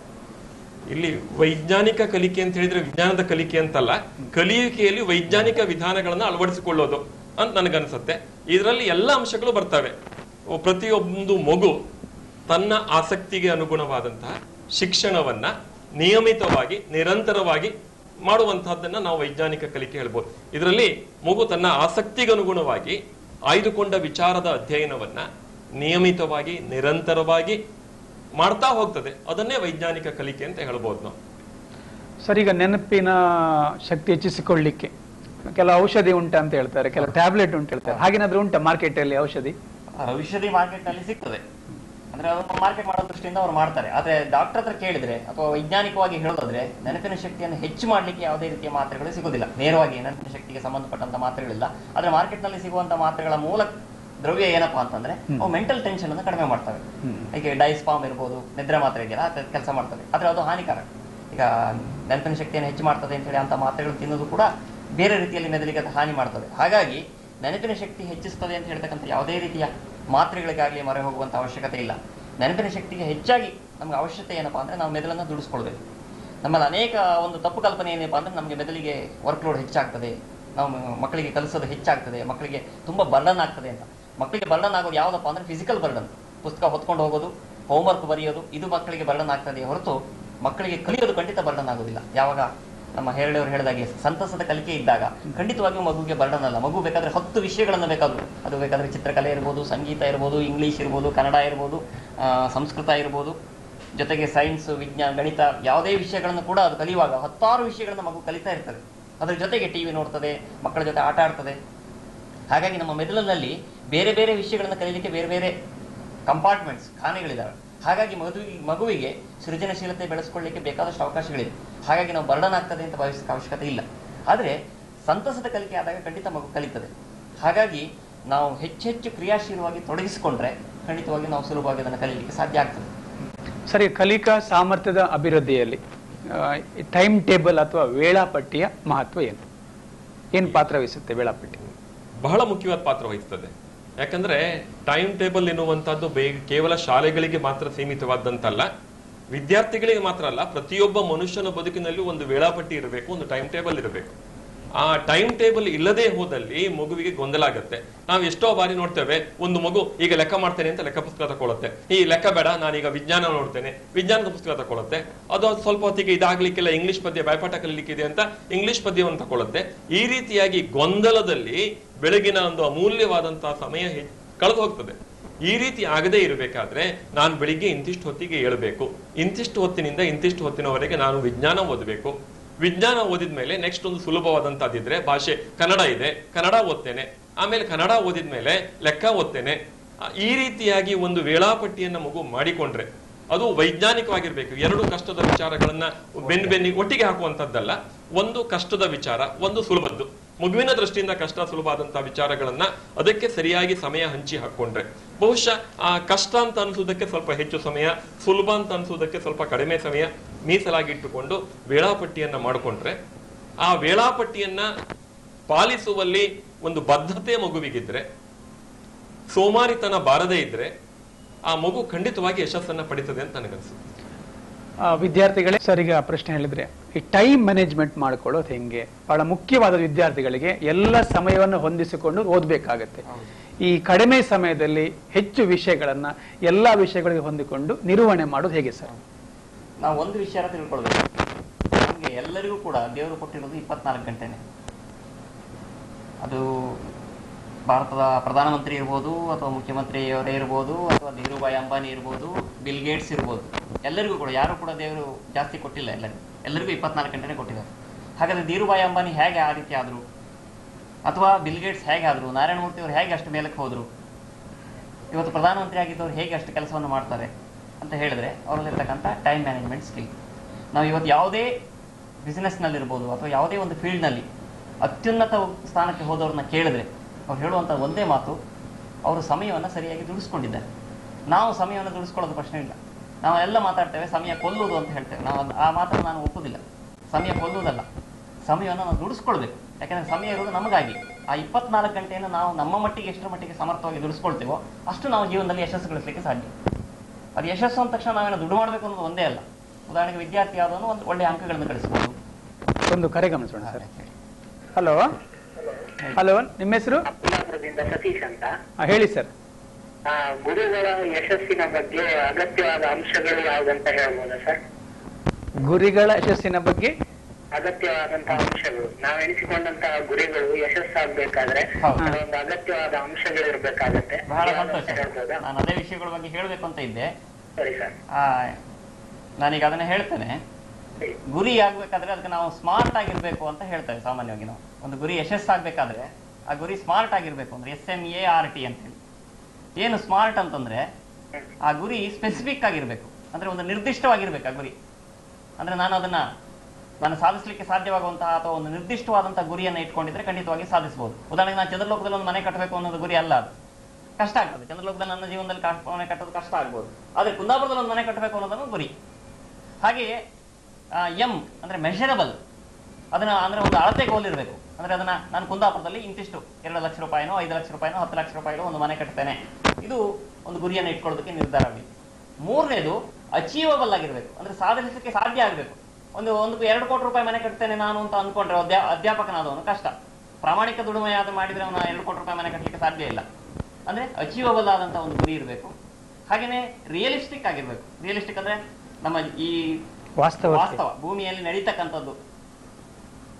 Speaker 4: ಇಲ್ಲಿ ವೈಜ್ಞಾನಿಕ ಕಲಿಕೆ ಅಂತ ಹೇಳಿದ್ರೆ ವಿಜ್ಞಾನದ ಕಲಿಕೆ ಅಂತಲ್ಲ ಕಲಿಯುವಿಕೆಯಲ್ಲಿ ವೈಜ್ಞಾನಿಕ ವಿಧಾನಗಳನ್ನ ಅಳವಡಿಸಿಕೊಳ್ಳೋದು ಅಂತ ನನಗನ್ಸುತ್ತೆ ಇದರಲ್ಲಿ ಎಲ್ಲ ಅಂಶಗಳು ಬರ್ತವೆ ಒ- ಪ್ರತಿಯೊಂದು ಮಗು ತನ್ನ ಆಸಕ್ತಿಗೆ ಅನುಗುಣವಾದಂತಹ ಶಿಕ್ಷಣವನ್ನ ನಿಯಮಿತವಾಗಿ ನಿರಂತರವಾಗಿ ಮಾಡುವಂತಹದ್ದನ್ನ ನಾವು ವೈಜ್ಞಾನಿಕ ಕಲಿಕೆ ಹೇಳ್ಬೋದು ಇದರಲ್ಲಿ ಮಗು ತನ್ನ ಆಸಕ್ತಿಗೆ ಅನುಗುಣವಾಗಿ ಆಯ್ದುಕೊಂಡ ವಿಚಾರದ ಅಧ್ಯಯನವನ್ನ ನಿಯಮಿತವಾಗಿ ನಿರಂತರವಾಗಿ ಮಾಡ್ತಾ ಹೋಗ್ತದೆ ಅದನ್ನೇ ವೈಜ್ಞಾನಿಕ ಕಲಿಕೆ ಅಂತ ಹೇಳ್ಬೋದು ನಾವು
Speaker 1: ಸರ್ ಈಗ ನೆನಪಿನ ಶಕ್ತಿ ಹೆಚ್ಚಿಸಿಕೊಳ್ಳಿಕ್ಕೆ ಕೆಲವು ಔಷಧಿ ಉಂಟಾ ಅಂತ ಹೇಳ್ತಾರೆ ಕೆಲವು ಟ್ಯಾಬ್ಲೆಟ್ ಉಂಟು ಹೇಳ್ತಾರೆ ಹಾಗೇನಾದ್ರೂ ಉಂಟಾ ಮಾರ್ಕೆಟ್ ಅಲ್ಲಿ ಔಷಧಿ
Speaker 6: ಔಷಧಿ ಮಾರ್ಕೆಟ್ ನಲ್ಲಿ ಸಿಗ್ತದೆ ಅಂದ್ರೆ ಅದನ್ನು ಮಾರ್ಕೆಟ್ ಮಾಡೋ ದೃಷ್ಟಿಯಿಂದ ಅವ್ರು ಮಾಡ್ತಾರೆ ಆದ್ರೆ ಡಾಕ್ಟರ್ ಹತ್ರ ಕೇಳಿದ್ರೆ ಅಥವಾ ವೈಜ್ಞಾನಿಕವಾಗಿ ಹೇಳೋದಾದ್ರೆ ನೆನಪಿನ ಶಕ್ತಿಯನ್ನು ಹೆಚ್ಚು ಮಾಡ್ಲಿಕ್ಕೆ ಯಾವುದೇ ರೀತಿಯ ಮಾತ್ರೆಗಳು ಸಿಗುದಿಲ್ಲ ನೇರವಾಗಿ ನೆನಪಿನ ಶಕ್ತಿಗೆ ಸಂಬಂಧಪಟ್ಟಂತ ಮಾತ್ರೆಗಳಿಲ್ಲ ಆದ್ರೆ ಮಾರ್ಕೆಟ್ ನಲ್ಲಿ ಸಿಗುವಂತ ಮಾತ್ರೆಗಳ ಮೂಲ ದ್ರವ್ಯ ಏನಪ್ಪಾ ಅಂತಂದ್ರೆ ಅವು ಮೆಂಟಲ್ ಟೆನ್ಷನ್ ಅನ್ನು ಕಡಿಮೆ ಮಾಡ್ತವೆ ಈಗ ಡೈಸ್ಪಾಮ್ ಇರ್ಬೋದು ನಿದ್ರೆ ಮಾತ್ರೆ ಇದೆಯಲ್ಲ ಅದು ಕೆಲಸ ಮಾಡ್ತವೆ ಆದ್ರೆ ಅದು ಹಾನಿಕಾರಕ ಈಗ ನೆನಪಿನ ಶಕ್ತಿಯನ್ನು ಹೆಚ್ಚು ಮಾಡ್ತದೆ ಅಂತ ಹೇಳಿ ಅಂತ ಮಾತ್ರೆಗಳು ತಿನ್ನೋದು ಕೂಡ ಬೇರೆ ರೀತಿಯಲ್ಲಿ ಮೆದುಳಿಗೆ ಅದು ಹಾನಿ ಮಾಡ್ತದೆ ಹಾಗಾಗಿ ನೆನಪಿನ ಶಕ್ತಿ ಹೆಚ್ಚಿಸ್ತದೆ ಅಂತ ಹೇಳ್ತಕ್ಕಂಥ ಯಾವುದೇ ರೀತಿಯ ಮಾತ್ರೆಗಳಿಗಾಗಲಿ ಮೊರೆ ಹೋಗುವಂತ ಅವಶ್ಯಕತೆ ಇಲ್ಲ ನೆನಪಿನ ಶಕ್ತಿಗೆ ಹೆಚ್ಚಾಗಿ ನಮ್ಗೆ ಅವಶ್ಯಕತೆ ಏನಪ್ಪಾ ಅಂದ್ರೆ ನಾವು ಮೆದುಳನ್ನು ದುಡಿಸ್ಕೊಳ್ಬೇಕು ನಮ್ಮಲ್ಲಿ ಅನೇಕ ಒಂದು ತಪ್ಪು ಕಲ್ಪನೆ ಏನಪ್ಪಾ ಅಂದ್ರೆ ನಮಗೆ ಮೆದುಳಿಗೆ ವರ್ಕ್ ಲೋಡ್ ಹೆಚ್ಚಾಗ್ತದೆ ನಾವು ಮಕ್ಕಳಿಗೆ ಕಲಿಸೋದು ಹೆಚ್ಚಾಗ್ತದೆ ಮಕ್ಕಳಿಗೆ ತುಂಬಾ ಬರ್ಡನ್ ಆಗ್ತದೆ ಅಂತ ಮಕ್ಕಳಿಗೆ ಬರ್ಡನ್ ಆಗೋದು ಯಾವ್ದಪ್ಪ ಅಂದ್ರೆ ಫಿಸಿಕಲ್ ಬರ್ಡನ್ ಪುಸ್ತಕ ಹೊತ್ಕೊಂಡು ಹೋಗೋದು ಹೋಮ್ವರ್ಕ್ ಬರೆಯೋದು ಇದು ಮಕ್ಕಳಿಗೆ ಬರ್ಡನ್ ಆಗ್ತದೆ ಹೊರತು ಮಕ್ಕಳಿಗೆ ಕಲಿಯೋದು ಖಂಡಿತ ಬರ್ಡನ್ ಆಗೋದಿಲ್ಲ ಯಾವಾಗ ನಮ್ಮ ಹೇರಳವರು ಹೇಳಿದಾಗೆ ಸಂತಸದ ಕಲಿಕೆ ಇದ್ದಾಗ ಖಂಡಿತವಾಗಿಯೂ ಮಗುಗೆ ಬರ್ಡನ್ ಅಲ್ಲ ಮಗು ಬೇಕಾದ್ರೆ ಹತ್ತು ವಿಷಯಗಳನ್ನು ಬೇಕಾದ್ರು ಅದು ಬೇಕಾದ್ರೆ ಚಿತ್ರಕಲೆ ಇರ್ಬೋದು ಸಂಗೀತ ಇರ್ಬೋದು ಇಂಗ್ಲಿಷ್ ಇರ್ಬೋದು ಕನ್ನಡ ಇರ್ಬೋದು ಆ, ಸಂಸ್ಕೃತ ಇರ್ಬೋದು ಜೊತೆಗೆ ಸೈನ್ಸ್ ವಿಜ್ಞಾನ ಗಣಿತ ಯಾವುದೇ ವಿಷಯಗಳನ್ನು ಕೂಡ ಅದು ಕಲಿಯುವಾಗ ಹತ್ತಾರು ವಿಷಯಗಳನ್ನು ಮಗು ಕಲಿತಾ ಇರ್ತದೆ ಅದ್ರ ಜೊತೆಗೆ ಟಿವಿ ನೋಡ್ತದೆ ಮಕ್ಕಳ ಜೊತೆ ಆಟ ಆಡ್ತದೆ ಹಾಗಾಗಿ ನಮ್ಮ ಮೆದುಳಿನಲ್ಲಿ ಬೇರೆ ಬೇರೆ ವಿಷಯಗಳನ್ನು ಕಲೀಲಿಕ್ಕೆ ಬೇರೆ ಬೇರೆ ಕಂಪಾರ್ಟ್ಮೆಂಟ್ಸ್ ಖಾನೆಗಳಿದ್ದಾವೆ ಹಾಗಾಗಿ ಮಗುವಿಗೆ ಮಗುವಿಗೆ ಸೃಜನಶೀಲತೆ ಬೆಳೆಸ್ಕೊಳ್ಳಿಕ್ಕೆ ಬೇಕಾದಷ್ಟು ಅವಕಾಶಗಳಿವೆ ಹಾಗಾಗಿ ನಾವು ಬರ್ಡನ್ ಆಗ್ತದೆ ಅಂತ ಭಾವಿಸಕ್ಕೆ ಅವಶ್ಯಕತೆ ಇಲ್ಲ ಆದರೆ ಸಂತಸದ ಕಲಿಕೆ ಆದಾಗ ಖಂಡಿತ ಮಗು ಕಲಿತದೆ ಹಾಗಾಗಿ ನಾವು ಹೆಚ್ಚೆಚ್ಚು ಕ್ರಿಯಾಶೀಲವಾಗಿ ತೊಡಗಿಸಿಕೊಂಡ್ರೆ ಖಂಡಿತವಾಗಿ ನಾವು ಸುಲಭವಾಗಿ ಅದನ್ನು ಕಲೀಲಿಕ್ಕೆ ಸಾಧ್ಯ ಆಗ್ತದೆ
Speaker 1: ಸರಿ ಕಲಿಕಾ ಸಾಮರ್ಥ್ಯದ ಅಭಿವೃದ್ಧಿಯಲ್ಲಿ ಟೈಮ್ ಟೇಬಲ್ ಅಥವಾ ವೇಳಾಪಟ್ಟಿಯ ಮಹತ್ವ ಏನು ಏನು ಪಾತ್ರ ವಹಿಸುತ್ತೆ ವೇಳಾಪಟ್ಟಿ
Speaker 4: ಬಹಳ ಮುಖ್ಯವಾದ ಪಾತ್ರ ವಹಿಸ್ತದೆ ಯಾಕಂದ್ರೆ ಟೈಮ್ ಟೇಬಲ್ ಎನ್ನುವಂತದ್ದು ಬೇ ಕೇವಲ ಶಾಲೆಗಳಿಗೆ ಮಾತ್ರ ಸೀಮಿತವಾದಂತಲ್ಲ ವಿದ್ಯಾರ್ಥಿಗಳಿಗೆ ಮಾತ್ರ ಅಲ್ಲ ಪ್ರತಿಯೊಬ್ಬ ಮನುಷ್ಯನ ಬದುಕಿನಲ್ಲಿ ಒಂದು ವೇಳಾಪಟ್ಟಿ ಇರಬೇಕು ಒಂದು ಟೈಮ್ ಟೇಬಲ್ ಇರಬೇಕು ಆ ಟೈಮ್ ಟೇಬಲ್ ಇಲ್ಲದೆ ಹೋದಲ್ಲಿ ಮಗುವಿಗೆ ಗೊಂದಲ ಆಗುತ್ತೆ ನಾವು ಎಷ್ಟೋ ಬಾರಿ ನೋಡ್ತೇವೆ ಒಂದು ಮಗು ಈಗ ಲೆಕ್ಕ ಮಾಡ್ತೇನೆ ಅಂತ ಲೆಕ್ಕ ಪುಸ್ತಕ ತಗೊಳುತ್ತೆ ಈ ಲೆಕ್ಕ ಬೇಡ ನಾನೀಗ ವಿಜ್ಞಾನ ನೋಡ್ತೇನೆ ವಿಜ್ಞಾನದ ಪುಸ್ತಕ ತಗೊಳುತ್ತೆ ಅದು ಸ್ವಲ್ಪ ಹೊತ್ತಿಗೆ ಇದಾಗ್ಲಿಕ್ಕೆಲ್ಲ ಇಂಗ್ಲಿಷ್ ಪದ್ಯ ಬಾಯ್ಪಾಠ ಕಲಿಲಿಕ್ಕಿದೆ ಅಂತ ಇಂಗ್ಲಿಷ್ ಪದ್ಯವನ್ನು ತಗೊಳುತ್ತೆ ಈ ರೀತಿಯಾಗಿ ಗೊಂದಲದಲ್ಲಿ ಬೆಳಗಿನ ಒಂದು ಅಮೂಲ್ಯವಾದಂತಹ ಸಮಯ ಕಳೆದು ಹೋಗ್ತದೆ ಈ ರೀತಿ ಆಗದೇ ಇರಬೇಕಾದ್ರೆ ನಾನು ಬೆಳಿಗ್ಗೆ ಇಂತಿಷ್ಟು ಹೊತ್ತಿಗೆ ಏಳಬೇಕು ಇಂತಿಷ್ಟು ಹೊತ್ತಿನಿಂದ ಇಂತಿಷ್ಟು ಹೊತ್ತಿನವರೆಗೆ ನಾನು ವಿಜ್ಞಾನ ಓದಬೇಕು ವಿಜ್ಞಾನ ಓದಿದ ಮೇಲೆ ನೆಕ್ಸ್ಟ್ ಒಂದು ಸುಲಭವಾದಂತಹದ್ದಿದ್ರೆ ಭಾಷೆ ಕನ್ನಡ ಇದೆ ಕನ್ನಡ ಓದ್ತೇನೆ ಆಮೇಲೆ ಕನ್ನಡ ಓದಿದ ಮೇಲೆ ಲೆಕ್ಕ ಓದ್ತೇನೆ ಆ, ಈ ರೀತಿಯಾಗಿ ಒಂದು ವೇಳಾಪಟ್ಟಿಯನ್ನ ಮಗು ಮಾಡಿಕೊಂಡ್ರೆ ಅದು ವೈಜ್ಞಾನಿಕವಾಗಿರ್ಬೇಕು ಎರಡು ಕಷ್ಟದ ವಿಚಾರಗಳನ್ನ ಬೆನ್ ಬೆನ್ನಿ ಒಟ್ಟಿಗೆ ಹಾಕುವಂತದ್ದಲ್ಲ ಒಂದು ಕಷ್ಟದ ವಿಚಾರ ಒಂದು ಸುಲಭದ್ದು ಮಗುವಿನ ದೃಷ್ಟಿಯಿಂದ ಕಷ್ಟ ಸುಲಭ ಆದಂತಹ ವಿಚಾರಗಳನ್ನ ಅದಕ್ಕೆ ಸರಿಯಾಗಿ ಸಮಯ ಹಂಚಿ ಹಾಕೊಂಡ್ರೆ ಬಹುಶಃ ಆ ಕಷ್ಟ ಅಂತ ಅನ್ಸೋದಕ್ಕೆ ಸ್ವಲ್ಪ ಹೆಚ್ಚು ಸಮಯ ಸುಲಭ ಅಂತ ಅನ್ಸೋದಕ್ಕೆ ಸ್ವಲ್ಪ ಕಡಿಮೆ ಸಮಯ ಮೀಸಲಾಗಿಟ್ಟುಕೊಂಡು ವೇಳಾಪಟ್ಟಿಯನ್ನ ಮಾಡಿಕೊಂಡ್ರೆ ಆ ವೇಳಾಪಟ್ಟಿಯನ್ನ ಪಾಲಿಸುವಲ್ಲಿ ಒಂದು ಬದ್ಧತೆ ಮಗುವಿಗಿದ್ರೆ ಸೋಮಾರಿತನ ಬಾರದೇ ಇದ್ರೆ ಆ ಮಗು ಖಂಡಿತವಾಗಿ ಯಶಸ್ಸನ್ನ ಪಡಿತದೆ ಅಂತ ನನಗನ್ಸುತ್ತೆ
Speaker 1: ಆ, ವಿದ್ಯಾರ್ಥಿಗಳೇ ಸರ್ ಈಗ ಪ್ರಶ್ನೆ ಹೇಳಿದ್ರೆ ಈ ಟೈಮ್ ಮ್ಯಾನೇಜ್ಮೆಂಟ್ ಮಾಡ್ಕೊಳ್ಳೋದು ಹೆಂಗೆ ಬಹಳ ಮುಖ್ಯವಾದ ವಿದ್ಯಾರ್ಥಿಗಳಿಗೆ ಎಲ್ಲ ಸಮಯವನ್ನು ಹೊಂದಿಸಿಕೊಂಡು ಓದಬೇಕಾಗತ್ತೆ ಈ ಕಡಿಮೆ ಸಮಯದಲ್ಲಿ ಹೆಚ್ಚು ವಿಷಯಗಳನ್ನ ಎಲ್ಲಾ ವಿಷಯಗಳಿಗೆ ಹೊಂದಿಕೊಂಡು ನಿರ್ವಹಣೆ ಮಾಡೋದು ಹೇಗೆ ಸರ್
Speaker 6: ನಾವು ಒಂದು ವಿಷಯ ತಿಳ್ಕೊಳ್ಬೇಕು ನಮಗೆ ಎಲ್ಲರಿಗೂ ಕೂಡ ದೇವರು ಕೊಟ್ಟಿರೋದು ಇಪ್ಪತ್ನಾಲ್ಕು ಗಂಟೆನೆ ಅದು ಭಾರತದ ಪ್ರಧಾನಮಂತ್ರಿ ಇರ್ಬೋದು ಅಥವಾ ಮುಖ್ಯಮಂತ್ರಿಯವರೇ ಇರ್ಬೋದು ಅಥವಾ ಧೀರುಭಾಯಿ ಅಂಬಾನಿ ಇರ್ಬೋದು ಬಿಲ್ ಗೇಟ್ಸ್ ಇರ್ಬೋದು ಎಲ್ಲರಿಗೂ ಕೂಡ ಯಾರು ಕೂಡ ದೇವರು ಜಾಸ್ತಿ ಕೊಟ್ಟಿಲ್ಲ ಎಲ್ಲರಿಗೂ ಎಲ್ಲರಿಗೂ ಇಪ್ಪತ್ನಾಲ್ಕು ಗಂಟೆನೇ ಕೊಟ್ಟಿದ್ದಾರೆ ಹಾಗಾದ್ರೆ ಧೀರುಭಾಯಿ ಅಂಬಾನಿ ಹೇಗೆ ಆ ರೀತಿ ಆದರು ಅಥವಾ ಬಿಲ್ ಗೇಟ್ಸ್ ಹೇಗೆ ಆದರು ನಾರಾಯಣ ಮೂರ್ತಿ ಅವರು ಹೇಗೆ ಅಷ್ಟು ಮೇಲಕ್ಕೆ ಹೋದರು ಇವತ್ತು ಪ್ರಧಾನಮಂತ್ರಿ ಆಗಿದ್ದವ್ರು ಹೇಗೆ ಅಷ್ಟು ಕೆಲಸವನ್ನು ಮಾಡ್ತಾರೆ ಅಂತ ಹೇಳಿದ್ರೆ ಅವರಲ್ಲಿರ್ತಕ್ಕಂಥ ಟೈಮ್ ಮ್ಯಾನೇಜ್ಮೆಂಟ್ ಸ್ಕಿಲ್ ನಾವು ಇವತ್ತು ಯಾವುದೇ ಬಿಸ್ನೆಸ್ನಲ್ಲಿರ್ಬೋದು ಅಥವಾ ಯಾವುದೇ ಒಂದು ಫೀಲ್ಡ್ನಲ್ಲಿ ಅತ್ಯುನ್ನತ ಸ್ಥಾನಕ್ಕೆ ಹೋದವ್ರನ್ನ ಕೇಳಿದ್ರೆ ಅವ್ರು ಹೇಳುವಂಥ ಒಂದೇ ಮಾತು ಅವರು ಸಮಯವನ್ನು ಸರಿಯಾಗಿ ದುಡಿಸ್ಕೊಂಡಿದ್ದಾರೆ ನಾವು ಸಮಯವನ್ನು ದುಡಿಸ್ಕೊಳ್ಳೋದು ಪ್ರಶ್ನೆ ಇಲ್ಲ ನಾವು ಎಲ್ಲ ಮಾತಾಡ್ತೇವೆ ಸಮಯ ಕೊಲ್ಲುವುದು ಅಂತ ಹೇಳ್ತೇವೆ ನಾವು ಅದ್- ಆ ಮಾತನ್ನು ನಾನು ಒಪ್ಪುದಿಲ್ಲ ಸಮಯ ಕೊಲ್ಲುವುದಲ್ಲ ಸಮಯವನ್ನು ನಾವು ದುಡಿಸ್ಕೊಳ್ಬೇಕು ಯಾಕಂದ್ರೆ ಸಮಯ ಇರೋದು ನಮಗಾಗಿ ಆ ಇಪ್ಪತ್ನಾಲ್ಕು ಗಂಟೆಯನ್ನು ನಾವು ನಮ್ಮ ಮಟ್ಟಿಗೆ ಎಷ್ಟರ ಮಟ್ಟಿಗೆ ಸಮರ್ಥವಾಗಿ ದುಡಿಸ್ಕೊಳ್ತೇವೋ ಅಷ್ಟು ನಾವು ಜೀವನದಲ್ಲಿ ಯಶಸ್ಸು ಗಳಿಸಲಿಕ್ಕೆ ಸಾಧ್ಯ ಅದು ಯಶಸ್ಸು ಅಂದ ತಕ್ಷಣ ನಾವೇನೋ ದುಡ್ಡು ಮಾಡಬೇಕು ಅನ್ನೋದು ಒಂದೇ ಅಲ್ಲ ಉದಾಹರಣೆಗೆ ವಿದ್ಯಾರ್ಥಿ ಆದವನು ಒಂದು ಒಳ್ಳೆಯ ಅಂಕಗಳನ್ನು ಗಳಿಸ್ಬೋದು
Speaker 1: ಒಂದು ಕರೆ ಗಮನಿಸೋಣ ಸರ್ ಹಲೋ ಹಲೋ ನಿಮ್ಮ ಹೆಸರು
Speaker 5: ಕುಂದಾಪುರದಿಂದ ಸತೀಶ್ ಅಂತ
Speaker 1: ಆ, ಹೇಳಿ ಸರ್
Speaker 5: ಆ, ಗುರುಗಳ ಯಶಸ್ಸಿನ ಬಗ್ಗೆ ಅಗತ್ಯವಾದ ಅಂಶಗಳು ಯಾವುದಂತ ಹೇಳ್ಬೋದಾ ಸರ್
Speaker 1: ಗುರಿಗಳ ಯಶಸ್ಸಿನ ಬಗ್ಗೆ
Speaker 5: ಅಗತ್ಯವಾದಂತಹ ಅಂಶಗಳು ನಾವು ಎಣಿಸಿಕೊಂಡಂತಹ ಗುರಿಗಳು ಯಶಸ್ಸಾಗಬೇಕಾದ್ರೆ
Speaker 6: ಹೌದು.
Speaker 5: ಕೆಲವೊಂದು ಅಗತ್ಯವಾದ ಅಂಶಗಳು ಇರ್ಬೇಕಾಗತ್ತೆ
Speaker 6: ಬಹಳ
Speaker 5: ಯಾವುದಂತ
Speaker 6: ಸಂತೋಷ
Speaker 5: ಹೇಳ್ಬೋದಾ
Speaker 6: ನಾನು ಅದೇ ವಿಷಯಗಳ ಬಗ್ಗೆ ಹೇಳಬೇಕು ಅಂತ ಇದ್ದೆ
Speaker 5: ಸರಿ ಸರ್
Speaker 6: ಆ, ನಾನೀಗ ಅದನ್ನ ಹೇಳ್ತೇನೆ ಗುರಿ ಆಗ್ಬೇಕಾದ್ರೆ ಅದಕ್ಕೆ ನಾವು ಸ್ಮಾರ್ಟ್ ಆಗಿರ್ಬೇಕು ಅಂತ ಹೇಳ್ತೇವೆ ಸಾಮಾನ್ಯವಾಗಿ ನಾವು ಒಂದು ಗುರಿ ಯಶಸ್ಸಾಗಬೇಕಾದ್ರೆ ಆ ಗುರಿ ಸ್ಮಾರ್ಟ್ ಆಗಿರ್ಬೇಕು ಅಂದ್ರೆ S M A R T ಅಂತ ಹೇಳಿ ಏನು ಸ್ಮಾರ್ಟ್ ಅಂತಂದ್ರೆ ಆ ಗುರಿ ಸ್ಪೆಸಿಫಿಕ್ ಆಗಿರ್ಬೇಕು ಅಂದ್ರೆ ಒಂದು ನಿರ್ದಿಷ್ಟವಾಗಿರ್ಬೇಕು ಆ ಗುರಿ ಅಂದ್ರೆ ನಾನು ಅದನ್ನ ನಾನು ಸಾಧಿಸಲಿಕ್ಕೆ ಸಾಧ್ಯವಾಗುವಂತಹ ಅಥವಾ ಒಂದು ನಿರ್ದಿಷ್ಟವಾದಂತಹ ಗುರಿಯನ್ನು ಇಟ್ಕೊಂಡಿದ್ರೆ ಖಂಡಿತವಾಗಿ ಸಾಧಿಸಬಹುದು ಉದಾಹರಣೆಗೆ ನಾನು ಚಂದ್ರಲೋಕದಲ್ಲಿ ಒಂದು ಮನೆ ಕಟ್ಟಬೇಕು ಅನ್ನೋದು ಗುರಿ ಅಲ್ಲ ಅದು ಕಷ್ಟ ಆಗ್ತದೆ ಚಂದ್ರಲೋಕದಲ್ಲಿ ನನ್ನ ಜೀವನದಲ್ಲಿ ಕಾ- ಮನೆ ಕಟ್ಟೋದು ಕಷ್ಟ ಆಗ್ಬೋದು ಆದ್ರೆ ಕುಂದಾಪುರದಲ್ಲಿ ಒಂದು ಮನೆ ಕಟ್ಟಬೇಕು ಅನ್ನೋದನ್ನು ಗುರಿ ಹಾಗೆಯೇ ಎಂ ಅಂದ್ರೆ ಮೆಷರಬಲ್ ಅದನ್ನ ಅಂದ್ರೆ ಒಂದು ಅಳತೆ ಗೋಲ್ ಇರಬೇಕು ಅಂದ್ರೆ ಅದನ್ನ ನಾನು ಕುಂದಾಪುರದಲ್ಲಿ ಇಂತಿಷ್ಟು ಎರಡು ಲಕ್ಷ ರೂಪಾಯಿನೋ ಐದು ಲಕ್ಷ ರೂಪಾಯಿನೋ ಹತ್ತು ಲಕ್ಷ ರೂಪಾಯಿನೋ ಒಂದು ಮನೆ ಕಟ್ತೇನೆ ಇದು ಒಂದು ಗುರಿಯನ್ನು ಇಟ್ಕೊಳ್ಳೋದಕ್ಕೆ ನಿರ್ಧಾರ ಆಗಲಿ ಮೂರನೇದು ಅಚೀವಬಲ್ ಆಗಿರ್ಬೇಕು ಅಂದ್ರೆ ಸಾಧಿಸಲಿಕ್ಕೆ ಸಾಧ್ಯ ಆಗಬೇಕು ಒಂದು ಒಂದು ಎರಡು ಕೋಟಿ ರೂಪಾಯಿ ಮನೆ ಕಟ್ತೇನೆ ನಾನು ಅಂತ ಅಂದ್ಕೊಂಡ್ರೆ ಅಧ್ಯಾ ಅಧ್ಯಾಪಕನಾದವನು ಕಷ್ಟ ಪ್ರಾಮಾಣಿಕ ದುಡಿಮೆ ಯಾವ್ದು ಮಾಡಿದ್ರೆ ಅವನ ಎರಡು ಕೋಟಿ ರೂಪಾಯಿ ಮನೆ ಕಟ್ಟಲಿಕ್ಕೆ ಸಾಧ್ಯ ಇಲ್ಲ ಅಂದ್ರೆ ಅಚೀವಬಲ್ ಆದಂತ ಒಂದು ಗುರಿ ಇರಬೇಕು ಹಾಗೇನೆ ರಿಯಲಿಸ್ಟಿಕ್ ಆಗಿರ್ಬೇಕು ರಿಯಲಿಸ್ಟಿಕ್ ಅಂದ್ರೆ ನಮ್ಮ ಈ
Speaker 1: ವಾಸ್ತವತೆ
Speaker 6: ವಾಸ್ತವ ಭೂಮಿಯಲ್ಲಿ ನಡೀತಕ್ಕಂಥದ್ದು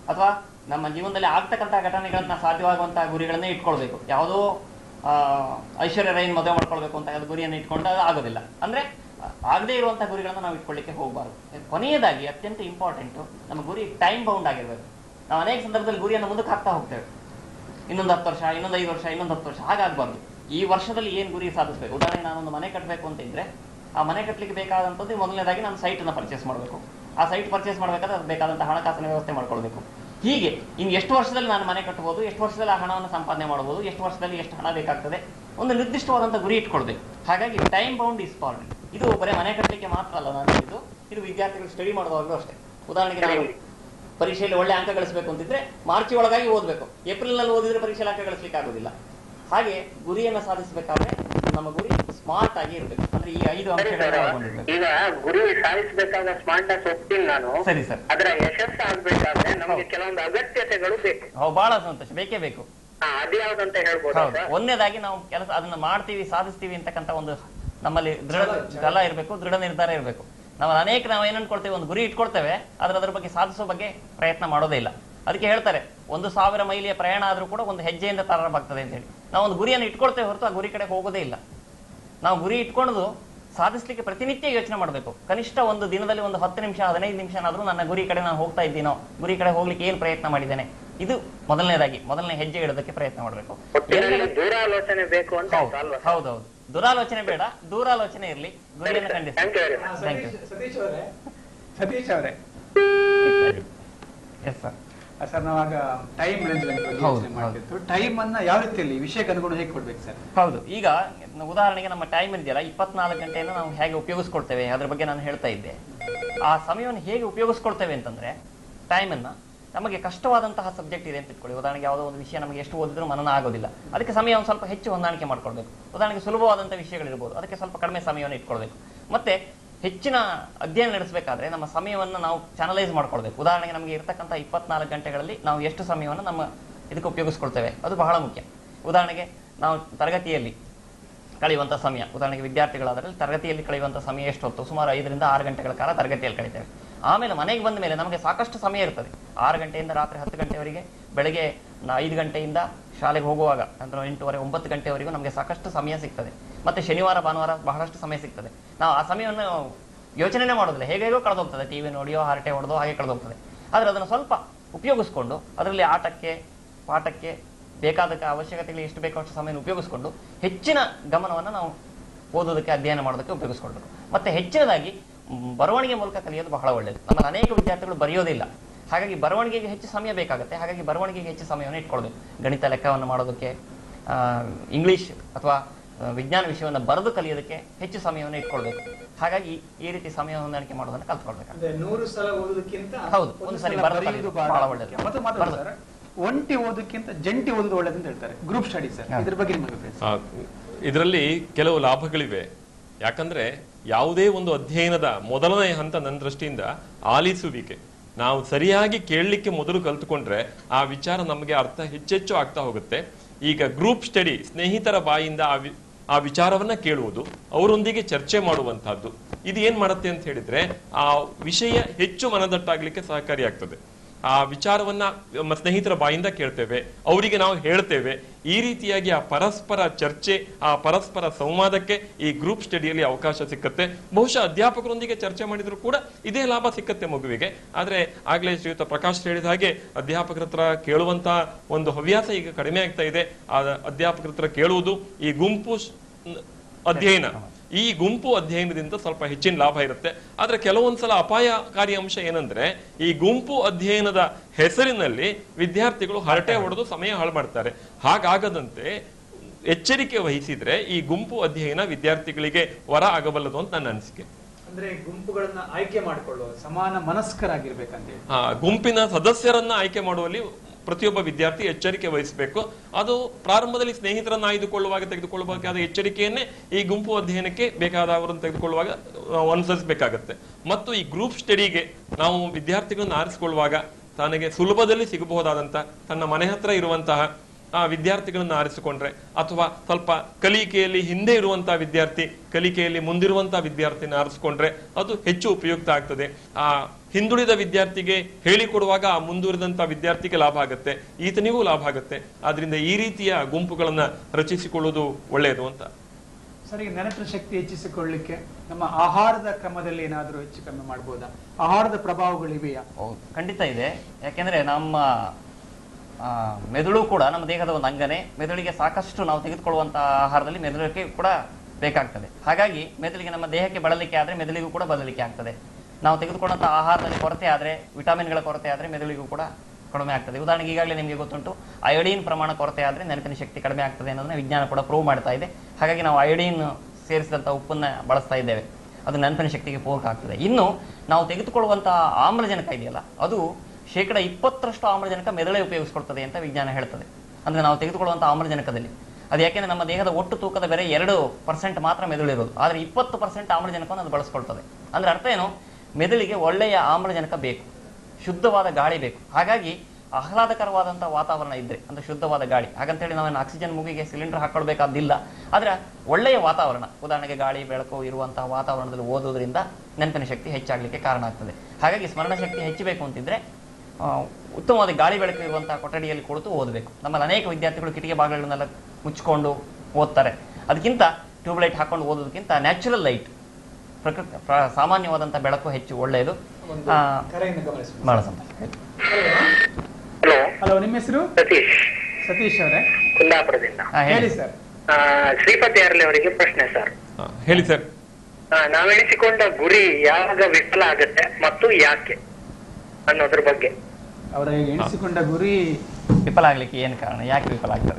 Speaker 6: ಅಥವಾ ನಮ್ಮ ಜೀವನದಲ್ಲಿ ಆಗ್ತಕ್ಕಂಥ ಘಟನೆಗಳನ್ನ ಸಾಧ್ಯವಾಗುವಂತಹ ಗುರಿಗಳನ್ನೇ ಇಟ್ಕೊಳ್ಬೇಕು ಯಾವುದೋ ಆ, ಐಶ್ವರ್ಯ ರೈನ್ ಮದುವೆ ಮಾಡ್ಕೊಳ್ಬೇಕು ಅಂತ ಅದು ಗುರಿಯನ್ನು ಇಟ್ಕೊಂಡು ಅದು ಆಗೋದಿಲ್ಲ ಅಂದ್ರೆ ಆಗದೇ ಇರುವಂತಹ ಗುರಿಗಳನ್ನ ನಾವು ಇಟ್ಕೊಳ್ಳಿಕ್ಕೆ ಹೋಗಬಾರ್ದು ಕೊನೆಯದಾಗಿ ಅತ್ಯಂತ ಇಂಪಾರ್ಟೆಂಟ್ ನಮ್ಮ ಗುರಿ ಟೈಮ್ ಬೌಂಡ್ ಆಗಿರ್ಬೇಕು ನಾವು ಅನೇಕ ಸಂದರ್ಭದಲ್ಲಿ ಗುರಿಯನ್ನು ಮುಂದಕ್ಕೆ ಹಾಕ್ತಾ ಹೋಗ್ತೇವೆ ಇನ್ನೊಂದು ಹತ್ತು ವರ್ಷ ಇನ್ನೊಂದು ಐದು ವರ್ಷ ಇನ್ನೊಂದು ಹತ್ತು ವರ್ಷ ಹಾಗಾಗಬಾರ್ದು ಈ ವರ್ಷದಲ್ಲಿ ಏನು ಗುರಿ ಸಾಧಿಸಬೇಕು ಉದಾಹರಣೆಗೆ ನಾನೊಂದು ಮನೆ ಕಟ್ಟಬೇಕು ಅಂತ ಇದ್ರೆ ಆ ಮನೆ ಕಟ್ಟಲಿಕ್ಕೆ ಬೇಕಾದಂಥದ್ದು ಮೊದಲನೇದಾಗಿ ನಾನು ಸೈಟನ್ನು ಪರ್ಚೇಸ್ ಮಾಡಬೇಕು ಆ ಸೈಟ್ ಪರ್ಚೇಸ್ ಮಾಡಬೇಕಾದ್ರೆ ಅದಕ್ಕೆ ಬೇಕಾದಂಥ ಹಣಕಾಸಿನ ವ್ಯವಸ್ಥೆ ಮಾಡ್ಕೊಳ್ಬೇಕು ಹೀಗೆ ಇನ್ನು ಎಷ್ಟು ವರ್ಷದಲ್ಲಿ ನಾನು ಮನೆ ಕಟ್ಟಬಹುದು ಎಷ್ಟು ವರ್ಷದಲ್ಲಿ ಆ ಹಣವನ್ನು ಸಂಪಾದನೆ ಮಾಡಬಹುದು ಎಷ್ಟು ವರ್ಷದಲ್ಲಿ ಎಷ್ಟು ಹಣ ಬೇಕಾಗ್ತದೆ ಒಂದು ನಿರ್ದಿಷ್ಟವಾದಂಥ ಗುರಿ ಇಟ್ಕೊಳ್ಬೇಕು ಹಾಗಾಗಿ ಟೈಮ್ ಬೌಂಡ್ ಇಸ್ ಇಂಪಾರ್ಟೆಂಟ್ ಇದು ಬರೀ ಮನೆ ಕಟ್ಟಲಿಕ್ಕೆ ಮಾತ್ರ ಅಲ್ಲ ನಾನು ಹೇಳಿದ್ದು ಇದು ವಿದ್ಯಾರ್ಥಿಗಳು ಸ್ಟಡಿ ಮಾಡುವಾಗಲೂ ಅಷ್ಟೇ ಉದಾಹರಣೆಗೆ ನಾನು ಪರೀಕ್ಷೆಯಲ್ಲಿ ಒಳ್ಳೆ ಅಂಕ ಗಳಿಸಬೇಕು ಅಂತಿದ್ರೆ ಮಾರ್ಚ್ ಒಳಗಾಗಿ ಓದಬೇಕು ಏಪ್ರಿಲ್ ನಲ್ಲಿ ಓದಿದ್ರೆ ಪರೀಕ್ಷೆಯಲ್ಲಿ ಅಂಕ ಗಳಿಸ್ಲಿಕ್ಕೆ ಆಗೋದಿಲ್ಲ ಹಾಗೆ ಗುರಿಯನ್ನು ಸಾಧಿಸಬೇಕಾದ್ರೆ ನಮ್ಮ ಗುರಿ ಸ್ಮಾರ್ಟ್ ಆಗಿ ಇರಬೇಕು ಅಂದ್ರೆ ಈ ಐದು
Speaker 5: ಸರಿ ಸರ್
Speaker 6: ಅಂಶಗಳನ್ನ ಒಳಗೊಂಡಿರ್ಬೇಕು
Speaker 5: ಈಗ ಗುರಿ ಸಾಧಿಸಬೇಕಾದ ಸ್ಮಾರ್ಟ್ನೆಸ್ ಒಪ್ತೀನಿ ನಾನು
Speaker 6: ಸರಿ ಸರ್
Speaker 5: ಅದರ ಯಶಸ್ಸು ಆಗ್ಬೇಕಾದ್ರೆ ನಮಗೆ
Speaker 6: ಹೌದು.
Speaker 5: ಕೆಲವೊಂದು ಅಗತ್ಯತೆಗಳು ಬೇಕು
Speaker 6: ಹೌದು ಬಹಳ ಸಂತೋಷ ಬೇಕೇ ಬೇಕು
Speaker 5: ಹಾ ಅದ್ಯಾವ್ದಂತ ಹೇಳ್ಬೋದಾ
Speaker 6: ಹೌದು
Speaker 5: ಸರ್
Speaker 6: ಒಂದನೇದಾಗಿ ನಾವು ಕೆಲಸ ಅದನ್ನ ಮಾಡ್ತೀವಿ ಸಾಧಿಸ್ತೀವಿ ಅಂತಕ್ಕಂಥ ಒಂದು ನಮ್ಮಲ್ಲಿ ದೃಢ ಛಲ ಇರಬೇಕು ದೃಢ ನಿರ್ಧಾರ ಇರಬೇಕು ನಾವು ಅನೇಕ ನಾವು ಏನ್ ಅನ್ಕೊಳ್ತೇವೆ ಒಂದು ಗುರಿ ಇಟ್ಕೊಳ್ತೇವೆ ಆದ್ರೆ ಅದ್ರ ಬಗ್ಗೆ ಸಾಧಿಸೋ ಬಗ್ಗೆ ಪ್ರಯತ್ನ ಮಾಡೋದೇ ಇಲ್ಲ ಅದಕ್ಕೆ ಹೇಳ್ತಾರೆ ಒಂದು ಸಾವಿರ ಮೈಲಿಯ ಪ್ರಯಾಣ ಆದ್ರೂ ಕೂಡ ಒಂದು ಹೆಜ್ಜೆಯಿಂದ ಪ್ರಾರಂಭ ಅಂತ ಹೇಳಿ ನಾವು ಒಂದು ಗುರಿಯನ್ನು ಇಟ್ಕೊಳ್ತೇವೆ ಹೊರತು ಆ ಗುರಿ ಕಡೆ ಹೋಗೋದೇ ಇಲ್ಲ ನಾವು ಗುರಿ ಇಟ್ಕೊಂಡು ಸಾಧಿಸ್ಲಿಕ್ಕೆ ಪ್ರತಿನಿತ್ಯ ಯೋಚನೆ ಮಾಡಬೇಕು ಕನಿಷ್ಠ ಒಂದು ದಿನದಲ್ಲಿ ಒಂದು ಹತ್ತು ನಿಮಿಷ ಹದಿನೈದು ನಿಮಿಷನಾದ್ರೂ ನನ್ನ ಗುರಿ ಕಡೆ ನಾನು ಹೋಗ್ತಾ ಇದ್ದೀನೋ ಗುರಿ ಕಡೆ ಹೋಗ್ಲಿಕ್ಕೆ ಏನು ಪ್ರಯತ್ನ ಮಾಡಿದ್ದೇನೆ ಇದು ಮೊದಲನೇದಾಗಿ ಮೊದಲನೇ ಹೆಜ್ಜೆ ಇಡೋದಕ್ಕೆ ಪ್ರಯತ್ನ ಮಾಡಬೇಕು
Speaker 5: ಒಟ್ಟಿನಲ್ಲಿ ದೂರಾಲೋಚನೆ ಬೇಕು ಅಂತ
Speaker 6: ಹೌದು
Speaker 5: ಅಲ್ವಾ
Speaker 6: ಹೌದೌದು ದುರಾಲೋಚನೆ ಬೇಡ ದೂರಾಲೋಚನೆ ಇರಲಿ ಗುರಿಯನ್ನು ಖಂಡಿಸಿ
Speaker 5: thank you very much
Speaker 6: thank you
Speaker 1: Satish ಅವರೇ ಸತೀಶ್ ಅವರೇ
Speaker 6: ಎಸ್ ಸರ್
Speaker 1: ಸರ್ ನಾವಾಗ ಟೈಮ್ ಮ್ಯಾನೇಜ್ಮೆಂಟ್
Speaker 6: ಹೌದು,
Speaker 1: ಯೋಚನೆ ಮಾಡ್ತಿತ್ತು ಟೈಮ್ ಅನ್ನ ಯಾವ ರೀತಿಯಲ್ಲಿ ವಿಷಯಕ್ಕೆ ಅನುಗುಣ ಹೇಗೆ ಕೊಡ್ಬೇಕು ಸರ್
Speaker 6: ಹೌದು ಈಗ ಉದಾಹರಣೆಗೆ ನಮ್ಮ ಟೈಮ್ ಇದೆಯಲ್ಲ ಇಪ್ಪತ್ನಾಲ್ಕು ಗಂಟೆಯನ್ನು ನಾವು ಹೇಗೆ ಉಪಯೋಗಿಸ್ಕೊಳ್ತೇವೆ ಅದ್ರ ಬಗ್ಗೆ ನಾನು ಹೇಳ್ತಾ ಇದ್ದೆ ಆ ಸಮಯವನ್ನು ಹೇಗೆ ಉಪಯೋಗಿಸ್ಕೊಳ್ತೇವೆ ಅಂತಂದ್ರೆ ಟೈಮನ್ನು ನಮಗೆ ಕಷ್ಟವಾದಂತಹ ಸಬ್ಜೆಕ್ಟ್ ಇದೆ ಅಂತ ಇಟ್ಕೊಳ್ಳಿ ಉದಾಹರಣೆಗೆ ಯಾವುದೋ ಒಂದು ವಿಷಯ ನಮಗೆ ಎಷ್ಟು ಓದಿದ್ರೂ ಮನನ ಆಗೋದಿಲ್ಲ ಅದಕ್ಕೆ ಸಮಯ ಒಂದು ಸ್ವಲ್ಪ ಹೆಚ್ಚು ಹೊಂದಾಣಿಕೆ ಮಾಡ್ಕೊಳ್ಬೇಕು ಉದಾಹರಣೆಗೆ ಸುಲಭವಾದಂಥ ವಿಷಯಗಳಿರ್ಬೋದು ಅದಕ್ಕೆ ಸ್ವಲ್ಪ ಕಡಿಮೆ ಸಮಯವನ್ನು ಇಟ್ಕೊಳ್ಬೇಕು ಮತ್ತೆ ಹೆಚ್ಚಿನ ಅಧ್ಯಯನ ನಡೆಸಬೇಕಾದ್ರೆ ನಮ್ಮ ಸಮಯವನ್ನು ನಾವು ಚಾನಲೈಸ್ ಮಾಡ್ಕೊಳ್ಬೇಕು ಉದಾಹರಣೆಗೆ ನಮಗೆ ಇರ್ತಕ್ಕಂಥ ಇಪ್ಪತ್ನಾಲ್ಕು ಗಂಟೆಗಳಲ್ಲಿ ನಾವು ಎಷ್ಟು ಸಮಯವನ್ನು ನಮ್ಮ ಇದಕ್ಕೆ ಉಪಯೋಗಿಸ್ಕೊಳ್ತೇವೆ ಅದು ಬಹಳ ಮುಖ್ಯ ಉದಾಹರಣೆಗೆ ನಾವು ತರಗತಿಯಲ್ಲಿ ಕಳೆಯುವಂಥ ಸಮಯ ಉದಾಹರಣೆಗೆ ವಿದ್ಯಾರ್ಥಿಗಳಾದರೆ ತರಗತಿಯಲ್ಲಿ ಕಳೆಯುವಂಥ ಸಮಯ ಎಷ್ಟು ಹೊತ್ತು ಸುಮಾರು ಐದರಿಂದ ಆರು ಗಂಟೆಗಳ ಕಾಲ ತರಗತಿಯಲ್ಲಿ ಕಳಿತೇವೆ ಆಮೇಲೆ ಮನೆಗೆ ಬಂದ ಮೇಲೆ ನಮಗೆ ಸಾಕಷ್ಟು ಸಮಯ ಇರ್ತದೆ ಆರು ಗಂಟೆಯಿಂದ ರಾತ್ರಿ ಹತ್ತು ಗಂಟೆವರೆಗೆ ಬೆಳಗ್ಗೆ ನ- ಐದು ಗಂಟೆಯಿಂದ ಶಾಲೆಗೆ ಹೋಗುವಾಗ ಅಂದ್ರೆ ಎಂಟೂವರೆ ಒಂಬತ್ತು ಗಂಟೆವರೆಗೂ ನಮಗೆ ಸಾಕಷ್ಟು ಸಮಯ ಸಿಗ್ತದೆ ಮತ್ತೆ ಶನಿವಾರ ಭಾನುವಾರ ಬಹಳಷ್ಟು ಸಮಯ ಸಿಗ್ತದೆ ನಾವು ಆ ಸಮಯವನ್ನು ಯೋಚನೆನೇ ಮಾಡೋದಿಲ್ಲ ಹೇಗೆ ಹೇಗೋ ಕಳೆದೋಗ್ತದೆ ಟಿವಿ ನೋಡಿಯೋ ಹರಟೆ ಹೊಡೆದೋ ಹಾಗೆ ಕಳೆದೋಗ್ತದೆ ಆದರೆ ಅದನ್ನು ಸ್ವಲ್ಪ ಉಪಯೋಗಿಸ್ಕೊಂಡು ಅದರಲ್ಲಿ ಆಟಕ್ಕೆ ಪಾಠಕ್ಕೆ ಬೇಕಾದಕ್ಕೆ ಅವಶ್ಯಕತೆಗಳಿಗೆ ಎಷ್ಟು ಬೇಕೋ ಅಷ್ಟು ಸಮಯ ಉಪಯೋಗಿಸ್ಕೊಂಡು ಹೆಚ್ಚಿನ ಗಮನವನ್ನು ನಾವು ಓದೋದಕ್ಕೆ ಅಧ್ಯಯನ ಮಾಡೋದಕ್ಕೆ ಉಪಯೋಗಿಸ್ಕೊಳ್ಬೇಕು ಮತ್ತೆ ಹೆಚ್ಚಿನದಾಗಿ ಮ್, ಬರವಣಿಗೆ ಮೂಲಕ ಕಲಿಯೋದು ಬಹಳ ಒಳ್ಳೆಯದು ನಮ್ಮಲ್ಲಿ ಅನೇಕ ವಿದ್ಯಾರ್ಥಿಗಳು ಬರೆಯೋದಿಲ್ಲ ಹಾಗಾಗಿ ಬರವಣಿಗೆಗೆ ಹೆಚ್ಚು ಸಮಯ ಬೇಕಾಗುತ್ತೆ ಹಾಗಾಗಿ ಬರವಣಿಗೆಗೆ ಹೆಚ್ಚು ಸಮಯವನ್ನು ಇಟ್ಕೊಳ್ಬೇಕು ಗಣಿತ ಲೆಕ್ಕವನ್ನು ಮಾಡೋದಕ್ಕೆ ಆ, ಇಂಗ್ಲಿಷ್ ಅಥವಾ ಆ, ವಿಜ್ಞಾನ ವಿಷಯವನ್ನು ಬರೆದು ಕಲಿಯೋದಕ್ಕೆ ಹೆಚ್ಚು ಸಮಯವನ್ನು ಇಟ್ಕೊಳ್ಬೇಕು ಹಾಗಾಗಿ ಈ ರೀತಿ ಸಮಯ ಹೊಂದಾಣಿಕೆ ಮಾಡೋದನ್ನು ಕಲ್ತ್ಕೊಳ್ಬೇಕು
Speaker 1: ಅಂದ್ರೆ ನೂರು ಸಲ ಓದೋದಕ್ಕಿಂತ
Speaker 6: ಹೌದು, ಒಂದು ಸಲ ಬರೆದು
Speaker 1: ಬರೆಯುವುದು
Speaker 6: ಕಲಿಯೋದು
Speaker 1: ಬಹಳ
Speaker 6: ಬಹಳ
Speaker 1: ಮುಖ್ಯ.
Speaker 6: ಒಳ್ಳೆಯದು.
Speaker 1: ಮತ್ತೆ ಮಾತ್ರ
Speaker 6: ಬರೆದು.
Speaker 1: ಸರ್ ಒಂಟಿ ಓದೋಕ್ಕಿಂತ ಜಂಟಿ ಓದೋದು ಒಳ್ಳೇದು ಅಂತ ಹೇಳ್ತಾರೆ ಗ್ರೂಪ್ ಸ್ಟಡಿ ಸರ್
Speaker 6: ಹಾ.
Speaker 1: ಇದ್ರ ಬಗ್ಗೆ ನಿಮಗೆ ಅಭಿಪ್ರಾಯ ಸರ್?
Speaker 4: ಇದರಲ್ಲಿ ಕೆಲವು ಲಾಭಗಳಿವೆ ಯಾಕಂದ್ರೆ ಯಾವುದೇ ಒಂದು ಅಧ್ಯಯನದ ಮೊದಲನೇ ಹಂತ ನನ್ನ ದೃಷ್ಟಿಯಿಂದ ಆಲಿಸುವಿಕೆ ನಾವು ಸರಿಯಾಗಿ ಕೇಳಲಿಕ್ಕೆ ಮೊದಲು ಕಲ್ತುಕೊಂಡ್ರೆ ಆ ವಿಚಾರ ನಮಗೆ ಅರ್ಥ ಹೆಚ್ಚೆಚ್ಚು ಆಗ್ತಾ ಹೋಗುತ್ತೆ ಈಗ ಗ್ರೂಪ್ ಸ್ಟಡಿ ಸ್ನೇಹಿತರ ಬಾಯಿಂದ ಆ ವಿ- ಆ ವಿಚಾರವನ್ನ ಕೇಳುವುದು ಅವರೊಂದಿಗೆ ಚರ್ಚೆ ಮಾಡುವಂತಹದ್ದು ಇದು ಏನ್ ಮಾಡುತ್ತೆ ಅಂತ ಹೇಳಿದ್ರೆ ಆ ವಿಷಯ ಹೆಚ್ಚು ಮನದಟ್ಟಾಗ್ಲಿಕ್ಕೆ ಸಹಕಾರಿಯಾಗ್ತದೆ ಆ ವಿಚಾರವನ್ನ ನಮ್ಮ ಸ್ನೇಹಿತರ ಬಾಯಿಂದ ಕೇಳ್ತೇವೆ ಅವರಿಗೆ ನಾವು ಹೇಳ್ತೇವೆ ಈ ರೀತಿಯಾಗಿ ಆ ಪರಸ್ಪರ ಚರ್ಚೆ ಆ ಪರಸ್ಪರ ಸಂವಾದಕ್ಕೆ ಈ ಗ್ರೂಪ್ ಸ್ಟಡಿಯಲ್ಲಿ ಅವಕಾಶ ಸಿಕ್ಕತ್ತೆ ಬಹುಶಃ ಅಧ್ಯಾಪಕರೊಂದಿಗೆ ಚರ್ಚೆ ಮಾಡಿದ್ರು ಕೂಡ ಇದೇ ಲಾಭ ಸಿಕ್ಕತ್ತೆ ಮಗುವಿಗೆ ಆದ್ರೆ ಆಗ್ಲೇ ಶ್ರೀಯುತ ಪ್ರಕಾಶ್ ಹೇಳಿದ ಹಾಗೆ ಅಧ್ಯಾಪಕರ ಹತ್ರ ಕೇಳುವಂತ ಒಂದು ಹವ್ಯಾಸ ಈಗ ಕಡಿಮೆ ಆಗ್ತಾ ಇದೆ ಆ ಅಧ್ಯಾಪಕರ ಹತ್ರ ಕೇಳುವುದು ಈ ಗುಂಪು ಸ್- ಅಧ್ಯಯನ ಈ ಗುಂಪು ಅಧ್ಯಯನದಿಂದ ಸ್ವಲ್ಪ ಹೆಚ್ಚಿನ ಲಾಭ ಇರುತ್ತೆ ಆದ್ರೆ ಕೆಲವೊಂದ್ಸಲ ಅಪಾಯಕಾರಿ ಅಂಶ ಏನಂದ್ರೆ ಈ ಗುಂಪು ಅಧ್ಯಯನದ ಹೆಸರಿನಲ್ಲಿ ವಿದ್ಯಾರ್ಥಿಗಳು ಹರಟೆ ಹೊಡೆದು ಸಮಯ ಹಾಳು ಮಾಡ್ತಾರೆ ಹಾಗಾಗದಂತೆ ಎಚ್ಚರಿಕೆ ವಹಿಸಿದ್ರೆ ಈ ಗುಂಪು ಅಧ್ಯಯನ ವಿದ್ಯಾರ್ಥಿಗಳಿಗೆ ವರ ಆಗಬಲ್ಲದು ಅಂತ ನನ್ನ ಅನಿಸಿಕೆ
Speaker 1: ಅಂದ್ರೆ ಗುಂಪುಗಳನ್ನ ಆಯ್ಕೆ ಮಾಡಿಕೊಳ್ಳುವ ಸಮಾನ ಮನಸ್ಕರಾಗಿರ್ಬೇಕಂತ ಹೇಳಿ
Speaker 4: ಆ, ಗುಂಪಿನ ಸದಸ್ಯರನ್ನ ಆಯ್ಕೆ ಮಾಡುವಲ್ಲಿ ಪ್ರತಿಯೊಬ್ಬ ವಿದ್ಯಾರ್ಥಿ ಎಚ್ಚರಿಕೆ ವಹಿಸಬೇಕು ಅದು ಪ್ರಾರಂಭದಲ್ಲಿ ಸ್ನೇಹಿತರನ್ನ ಆಯ್ದುಕೊಳ್ಳುವಾಗ ತೆಗೆದುಕೊಳ್ಳಬೇಕಾದ ಎಚ್ಚರಿಕೆಯನ್ನೇ ಈ ಗುಂಪು ಅಧ್ಯಯನಕ್ಕೆ ಬೇಕಾದವರನ್ನು ತೆಗೆದುಕೊಳ್ಳುವಾಗ ನಾವು ಅನುಸರಿಸಬೇಕಾಗತ್ತೆ ಮತ್ತು ಈ ಗ್ರೂಪ್ ಸ್ಟಡಿಗೆ ನಾವು ವಿದ್ಯಾರ್ಥಿಗಳನ್ನ ಆರಿಸಿಕೊಳ್ಳುವಾಗ ತನಗೆ ಸುಲಭದಲ್ಲಿ ಸಿಗಬಹುದಾದಂತ ತನ್ನ ಮನೆ ಹತ್ರ ಇರುವಂತಹ ಆ ವಿದ್ಯಾರ್ಥಿಗಳನ್ನ ಆರಿಸಿಕೊಂಡ್ರೆ ಅಥವಾ ಸ್ವಲ್ಪ ಕಲಿಕೆಯಲ್ಲಿ ಹಿಂದೆ ಇರುವಂತಹ ವಿದ್ಯಾರ್ಥಿ ಕಲಿಕೆಯಲ್ಲಿ ಮುಂದಿರುವಂತಹ ವಿದ್ಯಾರ್ಥಿನ ಆರಿಸಿಕೊಂಡ್ರೆ ಅದು ಹೆಚ್ಚು ಉಪಯುಕ್ತ ಆಗ್ತದೆ ಆ ಹಿಂದುಳಿದ ವಿದ್ಯಾರ್ಥಿಗೆ ಹೇಳಿಕೊಡುವಾಗ ಆ ಮುಂದುವರಿದಂತ ವಿದ್ಯಾರ್ಥಿಗೆ ಲಾಭ ಆಗುತ್ತೆ ಈತನಿಗೂ ಲಾಭ ಆಗುತ್ತೆ ಆದ್ರಿಂದ ಈ ರೀತಿಯ ಗುಂಪುಗಳನ್ನ ರಚಿಸಿಕೊಳ್ಳುವುದು ಒಳ್ಳೆಯದು ಅಂತ
Speaker 1: ಸರ್ ಈಗ ನೆನಪಿನ ಶಕ್ತಿ ಹೆಚ್ಚಿಸಿಕೊಳ್ಳಿಕ್ಕೆ ನಮ್ಮ ಆಹಾರದ ಕ್ರಮದಲ್ಲಿ ಏನಾದರೂ ಹೆಚ್ಚು ಕಮ್ಮಿ ಮಾಡ್ಬೋದಾ ಆಹಾರದ ಪ್ರಭಾವಗಳಿವೆಯಾ
Speaker 6: ಹೌದು ಖಂಡಿತ ಇದೆ ಯಾಕೆಂದ್ರೆ ನಮ್ಮ ಆ, ಮೆದುಳು ಕೂಡ ನಮ್ಮ ದೇಹದ ಒಂದು ಅಂಗನೇ ಮೆದುಳಿಗೆ ಸಾಕಷ್ಟು ನಾವು ತೆಗೆದುಕೊಳ್ಳುವಂತಹ ಆಹಾರದಲ್ಲಿ ಮೆದುಳಿಗೆ ಕೂಡ ಬೇಕಾಗ್ತದೆ ಹಾಗಾಗಿ ಮೆದುಳಿಗೆ ನಮ್ಮ ದೇಹಕ್ಕೆ ಬಳಲಿಕೆ ಆದ್ರೆ ಮೆದುಳಿಗೂ ಕೂಡ ಬದಲಿಕೆ ಆಗ್ತದೆ ನಾವು ತೆಗೆದುಕೊಳ್ಳುವಂತಹ ಆಹಾರದಲ್ಲಿ ಕೊರತೆ ಆದ್ರೆ ವಿಟಮಿನ್ಗಳ ಕೊರತೆ ಆದ್ರೆ ಮೆದುಳಿಗೂ ಕೂಡ ಕಡಿಮೆ ಆಗ್ತದೆ ಉದಾಹರಣೆಗೆ ಈಗಾಗಲೇ ನಿಮಗೆ ಗೊತ್ತುಂಟು ಅಯೋಡಿನ್ ಪ್ರಮಾಣ ಕೊರತೆ ಆದ್ರೆ ನೆನಪಿನ ಶಕ್ತಿ ಕಡಿಮೆ ಆಗ್ತದೆ ಅನ್ನೋದನ್ನ ವಿಜ್ಞಾನ ಕೂಡ ಪ್ರೂವ್ ಮಾಡ್ತಾ ಇದೆ ಹಾಗಾಗಿ ನಾವು ಅಯೋಡಿನ್ ಸೇರಿಸಿದಂಥ ಉಪ್ಪನ್ನ ಬಳಸ್ತಾ ಇದ್ದೇವೆ ಅದು ನೆನಪಿನ ಶಕ್ತಿಗೆ ಪೂರಕ ಆಗ್ತದೆ ಇನ್ನು ನಾವು ತೆಗೆದುಕೊಳ್ಳುವಂತಹ ಆಮ್ಲಜನಕ ಇದೆಯಲ್ಲ ಅದು ಶೇಕಡ ಇಪ್ಪತ್ತರಷ್ಟು ಆಮ್ಲಜನಕ ಮೆದುಳೇ ಉಪಯೋಗಿಸ್ಕೊಳ್ತದೆ ಅಂತ ವಿಜ್ಞಾನ ಹೇಳ್ತದೆ ಅಂದ್ರೆ ನಾವು ತೆಗೆದುಕೊಳ್ಳುವಂತಹ ಆಮ್ಲಜನಕದಲ್ಲಿ ಅದು ಯಾಕೆಂದ್ರೆ ನಮ್ಮ ದೇಹದ ಒಟ್ಟು ತೂಕದ ಬೆಲೆ ಎರಡು ಪರ್ಸೆಂಟ್ ಮಾತ್ರ ಮೆದುಳಿರೋದು ಆದ್ರೆ ಇಪ್ಪತ್ತು ಪರ್ಸೆಂಟ್ ಆಮ್ಲಜನಕವನ್ನು ಅದು ಬಳಸ್ಕೊಳ್ತದೆ ಅಂದ್ರೆ ಅರ್ಥ ಏನು ಮೆದುಳಿಗೆ ಒಳ್ಳೆಯ ಆಮ್ಲಜನಕ ಬೇಕು ಶುದ್ಧವಾದ ಗಾಳಿ ಬೇಕು ಹಾಗಾಗಿ ಆಹ್ಲಾದಕರವಾದಂತಹ ವಾತಾವರಣ ಇದ್ರೆ ಅಂದ್ರೆ ಶುದ್ಧವಾದ ಗಾಳಿ ಹಾಗಂತೇಳಿ ನಾವೇನು ಆಕ್ಸಿಜನ್ ಮುಗಿಗೆ ಸಿಲಿಂಡರ್ ಹಾಕೊಳ್ಬೇಕಾದಿಲ್ಲ ಆದ್ರೆ ಒಳ್ಳೆಯ ವಾತಾವರಣ ಉದಾಹರಣೆಗೆ ಗಾಳಿ ಬೆಳಕು ಇರುವಂತಹ ವಾತಾವರಣದಲ್ಲಿ ಓದೋದ್ರಿಂದ ನೆನಪಿನ ಶಕ್ತಿ ಹೆಚ್ಚಾಗಲಿಕ್ಕೆ ಕಾರಣ ಆಗ್ತದೆ ಹಾಗಾಗಿ ಸ್ಮರಣ ಶಕ್ತಿ ಹೆಚ್ಚಬೇಕು ಅಂತಿದ್ರೆ ಆ, ಉತ್ತಮವಾದ ಗಾಳಿ ಬೆಳಕು ಇರುವಂತಹ ಕೊಠಡಿಯಲ್ಲಿ ಕುಳಿತು ಓದಬೇಕು ನಮ್ಮಲ್ಲಿ ಅನೇಕ ವಿದ್ಯಾರ್ಥಿಗಳು ಕಿಟಿಕಿ ಭಾಗಗಳನ್ನೆಲ್ಲ ಮುಚ್ಕೊಂಡು ಓದ್ತಾರೆ ಅದಕ್ಕಿಂತ ಟ್ಯೂಬ್ಲೈಟ್ ಹಾಕೊಂಡು ಓದೋದಕ್ಕಿಂತ ನ್ಯಾಚುರಲ್ ಲೈಟ್ ಪ್ರಕೃತಿ ಪ್ರ- ಸಾಮಾನ್ಯವಾದಂತಹ ಬೆಳಕು ಹೆಚ್ಚು ಒಳ್ಳೆಯದು ಆ,
Speaker 1: ಕರೆಯನ್ನು ಗಮನಿಸಿ
Speaker 6: ಬಹಳ ಸಂತೋಷ
Speaker 5: ಹಲೋ
Speaker 1: ಹಲೋ ನಿಮ್ಮ ಹೆಸರು
Speaker 5: ಸತೀಶ್
Speaker 1: ಸತೀಶ್ ಅವರೇ
Speaker 5: ಕುಂದಾಪುರದಿಂದ
Speaker 6: ಹಾ, ಹೇಳಿ
Speaker 1: ಹೇಳಿ ಸರ್
Speaker 5: ಆ, ಶ್ರೀಪತಿ ಅರ್ಲೆ ಅವರಿಗೆ ಪ್ರಶ್ನೆ ಸರ್
Speaker 4: ಆ, ಹೇಳಿ ಸರ್
Speaker 5: ಆ, ನಾವೆಣಿಸಿಕೊಂಡ ಗುರಿ ಯಾವಾಗ ವಿಫಲ ಆಗುತ್ತೆ ಮತ್ತು ಯಾಕೆ ಅನ್ನೋದ್ರ ಬಗ್ಗೆ
Speaker 1: ಅವರ ಎಣಿಸಿಕೊಂಡ ಗುರಿ
Speaker 6: ವಿಫಲ ಆಗ್ಲಿಕ್ಕೆ ಏನು ಕಾರಣ ಯಾಕೆ ವಿಫಲ ಆಗ್ತದೆ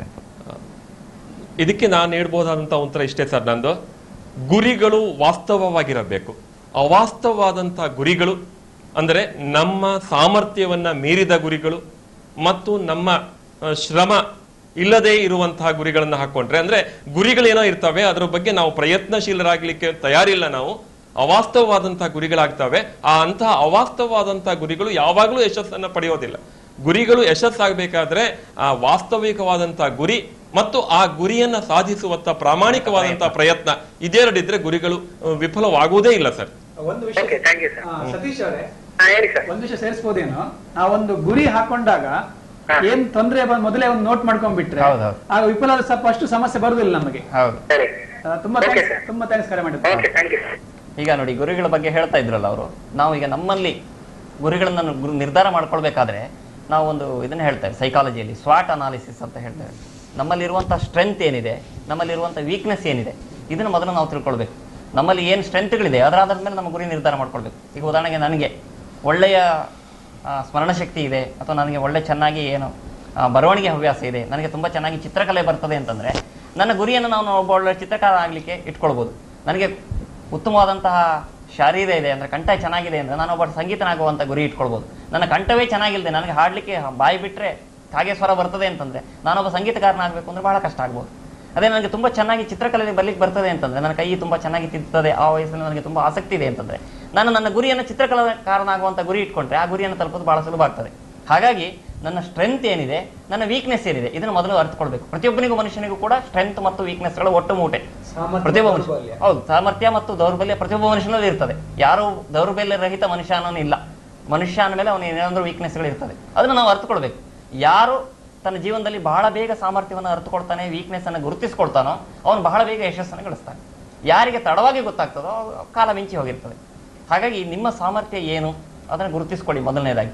Speaker 4: ಇದಕ್ಕೆ ನಾನು ನೀಡಬಹುದಾದಂತ ಉತ್ತರ ಇಷ್ಟೇ ಸರ್ ನಂದು ಗುರಿಗಳು ವಾಸ್ತವವಾಗಿರಬೇಕು ಅವಾಸ್ತವವಾದಂತ ಗುರಿಗಳು ಅಂದರೆ ನಮ್ಮ ಸಾಮರ್ಥ್ಯವನ್ನ ಮೀರಿದ ಗುರಿಗಳು ಮತ್ತು ನಮ್ಮ ಆ, ಶ್ರಮ ಇಲ್ಲದೆ ಇರುವಂತಹ ಗುರಿಗಳನ್ನ ಹಾಕೊಂಡ್ರೆ ಅಂದ್ರೆ ಗುರಿಗಳೇನೋ ಇರ್ತವೆ ಅದರ ಬಗ್ಗೆ ನಾವು ಪ್ರಯತ್ನಶೀಲರಾಗ್ಲಿಕ್ಕೆ ತಯಾರಿಲ್ಲ ನಾವು ಅವಾಸ್ತವವಾದಂತಹ ಗುರಿಗಳಾಗ್ತವೆ ಆ ಅಂತಹ ಅವಾಸ್ತವವಾದಂತಹ ಗುರಿಗಳು ಯಾವಾಗಲೂ ಯಶಸ್ಸನ್ನ ಪಡೆಯೋದಿಲ್ಲ ಗುರಿಗಳು ಯಶಸ್ಸಾಗಬೇಕಾದ್ರೆ ಆ ವಾಸ್ತವಿಕವಾದಂತಹ ಗುರಿ ಮತ್ತು ಆ ಗುರಿಯನ್ನ ಸಾಧಿಸುವಂತ ಪ್ರಾಮಾಣಿಕವಾದಂತಹ ಪ್ರಯತ್ನ ಇದೆರಡಿದ್ರೆ ಗುರಿಗಳು ಆ, ವಿಫಲವಾಗುವುದೇ ಇಲ್ಲ ಸರ್
Speaker 1: ಒಂದು ವಿಷಯ
Speaker 5: ಓಕೆ ಥ್ಯಾಂಕ್ ಯು ಸರ್
Speaker 1: ಆ, ಸತೀಶ್ ಅವರೇ
Speaker 5: ಹಾ ಹೇಳಿ ಸರ್
Speaker 1: ಒಂದು ವಿಷಯ ಸೇರಿಸಬಹುದೇನೋ ಆ ಒಂದು ಗುರಿ ಹಾಕೊಂಡಾಗ
Speaker 5: ಹಾ.
Speaker 1: ಏನ್ ತೊಂದ್ರೆ ಬಂದ್ ಮೊದಲೇ ಒಂದು ನೋಟ್ ಮಾಡ್ಕೊಂಡ್ಬಿಟ್ರೆ
Speaker 6: ಹೌದೌದು.
Speaker 1: ಆಗ ವಿಫಲ ಸ್ವಲ್ಪ ಅಷ್ಟು ಸಮಸ್ಯೆ ಬರುದಿಲ್ಲ ನಮಗೆ
Speaker 6: ಹೌದು
Speaker 5: ಸರಿ
Speaker 1: ಆ, ತುಂಬಾ
Speaker 5: Okay,
Speaker 1: ಥ್ಯಾಂಕ್ಸ್
Speaker 5: sir.
Speaker 1: ತುಂಬಾ ಥ್ಯಾಂಕ್ಸ್ ಕರೆ ಮಾಡಿದ್ದು
Speaker 5: ಓಕೆ ಥ್ಯಾಂಕ್ ಯು ಸರ್
Speaker 6: ಈಗ ನೋಡಿ ಗುರಿಗಳ ಬಗ್ಗೆ ಹೇಳ್ತಾ ಇದ್ರಲ್ಲ ಅವರು ನಾವು ಈಗ ನಮ್ಮಲ್ಲಿ ಗುರಿಗಳನ್ನ ನು- ಗುರು- ನಿರ್ಧಾರ ಮಾಡ್ಕೊಳ್ಬೇಕಾದ್ರೆ ನಾವು ಒಂದು ಇದನ್ನ ಹೇಳ್ತೇವೆ ಸೈಕಾಲಜಿಯಲ್ಲಿ ಸ್ವಾಟ್ ಅನಾಲಿಸಿಸ್ ಅಂತ ಹೇಳ್ತೇವೆ ನಮ್ಮಲ್ಲಿರುವಂತಹ ಸ್ಟ್ರೆಂತ್ ಏನಿದೆ ನಮ್ಮಲ್ಲಿರುವಂತಹ ವೀಕ್ನೆಸ್ ಏನಿದೆ ಇದನ್ನ ಮೊದಲು ನಾವು ತಿಳ್ಕೊಳ್ಬೇಕು ನಮ್ಮಲ್ಲಿ ಏನು ಸ್ಟ್ರೆಂತ್ಗಳಿದೆ ಅದರ ಆಧಾರದ ಮೇಲೆ ನಮ್ಮ ಗುರಿ ನಿರ್ಧಾರ ಮಾಡ್ಕೊಳ್ಬೇಕು ಈಗ ಉದಾಹರಣೆಗೆ ನನಗೆ ಒಳ್ಳೆಯ ಆ, ಸ್ಮರಣ ಶಕ್ತಿ ಇದೆ ಅಥವಾ ನನಗೆ ಒಳ್ಳೆ ಚೆನ್ನಾಗಿ ಏನು ಆ, ಬರವಣಿಗೆ ಹವ್ಯಾಸ ಇದೆ ನನಗೆ ತುಂಬ ಚೆನ್ನಾಗಿ ಚಿತ್ರಕಲೆ ಬರ್ತದೆ ಅಂತಂದ್ರೆ ನನ್ನ ಗುರಿಯನ್ನು ನಾನು ಒಬ್ಬ ಒಳ್ಳೆ ಚಿತ್ರಕಾರ ಆಗಲಿಕ್ಕೆ ಇಟ್ಕೊಳ್ಬೋದು ನನಗೆ ಉತ್ತಮವಾದಂತಹ ಶಾರೀರ ಇದೆ ಅಂದ್ರೆ ಕಂಠ ಚೆನ್ನಾಗಿದೆ ಅಂದ್ರೆ ನಾನು ಒಬ್ಬ ಸಂಗೀತನಾಗುವಂತ ಗುರಿ ಇಟ್ಕೊಳ್ಬೋದು ನನ್ನ ಕಂಠವೇ ಚೆನ್ನಾಗಿಲ್ಲದೆ ನನಗೆ ಹಾಡ್ಲಿಕ್ಕೆ ಬಾಯಿ ಬಿಟ್ರೆ ಕಾಗೆ ಸ್ವರ ಬರ್ತದೆ ಅಂತಂದ್ರೆ ನಾನೊಬ್ಬ ಸಂಗೀತಕಾರನಾಗಬೇಕು ಅಂದ್ರೆ ಬಹಳ ಕಷ್ಟ ಆಗ್ಬೋದು ಅದೇ ನನಗೆ ತುಂಬಾ ಚೆನ್ನಾಗಿ ಚಿತ್ರಕಲೆ ಬರ್ಲಿಕ್ಕೆ ಬರ್ತದೆ ಅಂತಂದ್ರೆ ನನ್ನ ಕೈ ತುಂಬಾ ಚೆನ್ನಾಗಿ ತಿಂತದೆ ಆ ವಯಸ್ಸಲ್ಲಿ ನನಗೆ ತುಂಬಾ ಆಸಕ್ತಿ ಇದೆ ಅಂತಂದ್ರೆ ನಾನು ನನ್ನ ಗುರಿಯನ್ನು ಚಿತ್ರಕಲಾಕಾರನಾಗುವಂತ ಗುರಿ ಇಟ್ಕೊಂಡ್ರೆ ಆ ಗುರಿಯನ್ನು ತಲುಪೋದು ಬಹಳ ಸುಲಭ ಆಗ್ತದೆ ಹಾಗಾಗಿ ನನ್ನ ಸ್ಟ್ರೆಂತ್ ಏನಿದೆ ನನ್ನ ವೀಕ್ನೆಸ್ ಏನಿದೆ ಇದನ್ನು ಮೊದಲು ಅರ್ಥಕೊಳ್ಬೇಕು ಪ್ರತಿಯೊಬ್ಬನಿಗೂ ಮನುಷ್ಯನಿಗೂ ಕೂಡ ಸ್ಟ್ರೆಂತ್ ಮತ್ತು ವೀಕ್ನೆಸ್ಗಳ ಒಟ್ಟು ಮೂಟೆ
Speaker 1: ಸಾಮರ್ಥ್ಯ,
Speaker 6: ಪ್ರತಿಯೊಬ್ಬ ಮನುಷ್ಯ
Speaker 1: ದೌರ್ಬಲ್ಯ.
Speaker 6: ಹೌದು ಸಾಮರ್ಥ್ಯ ಮತ್ತು ದೌರ್ಬಲ್ಯ ಪ್ರತಿಯೊಬ್ಬ ಮನುಷ್ಯನಲ್ಲಿ ಇರ್ತದೆ ಯಾರು ದೌರ್ಬಲ್ಯ ರಹಿತ ಮನುಷ್ಯ ಅನ್ನೋನು ಇಲ್ಲ ಮನುಷ್ಯ ಅಂದಮೇಲೆ ಅವನ ಏನಾದ್ರೂ ವೀಕ್ನೆಸ್ಗಳು ಇರ್ತದೆ ಅದನ್ನ ನಾವು ಅರ್ಥಕೊಳ್ಬೇಕು ಯಾರು ತನ್ನ ಜೀವನದಲ್ಲಿ ಬಹಳ ಬೇಗ ಸಾಮರ್ಥ್ಯವನ್ನು ಅರ್ಥಕೊಳ್ತಾನೆ ವೀಕ್ನೆಸ್ ಅನ್ನು ಗುರುತಿಸ್ಕೊಳ್ತಾನೋ ಅವನು ಬಹಳ ಬೇಗ ಯಶಸ್ಸನ್ನು ಗಳಿಸ್ತಾನೆ ಯಾರಿಗೆ ತಡವಾಗಿ ಗೊತ್ತಾಗ್ತದೋ ಅವ್ರು ಕಾಲ ಮಿಂಚಿ ಹೋಗಿರ್ತದೆ ಹಾಗಾಗಿ ನಿಮ್ಮ ಸಾಮರ್ಥ್ಯ ಏನು ಅದನ್ನು ಗುರುತಿಸ್ಕೊಳ್ಳಿ ಮೊದಲನೇದಾಗಿ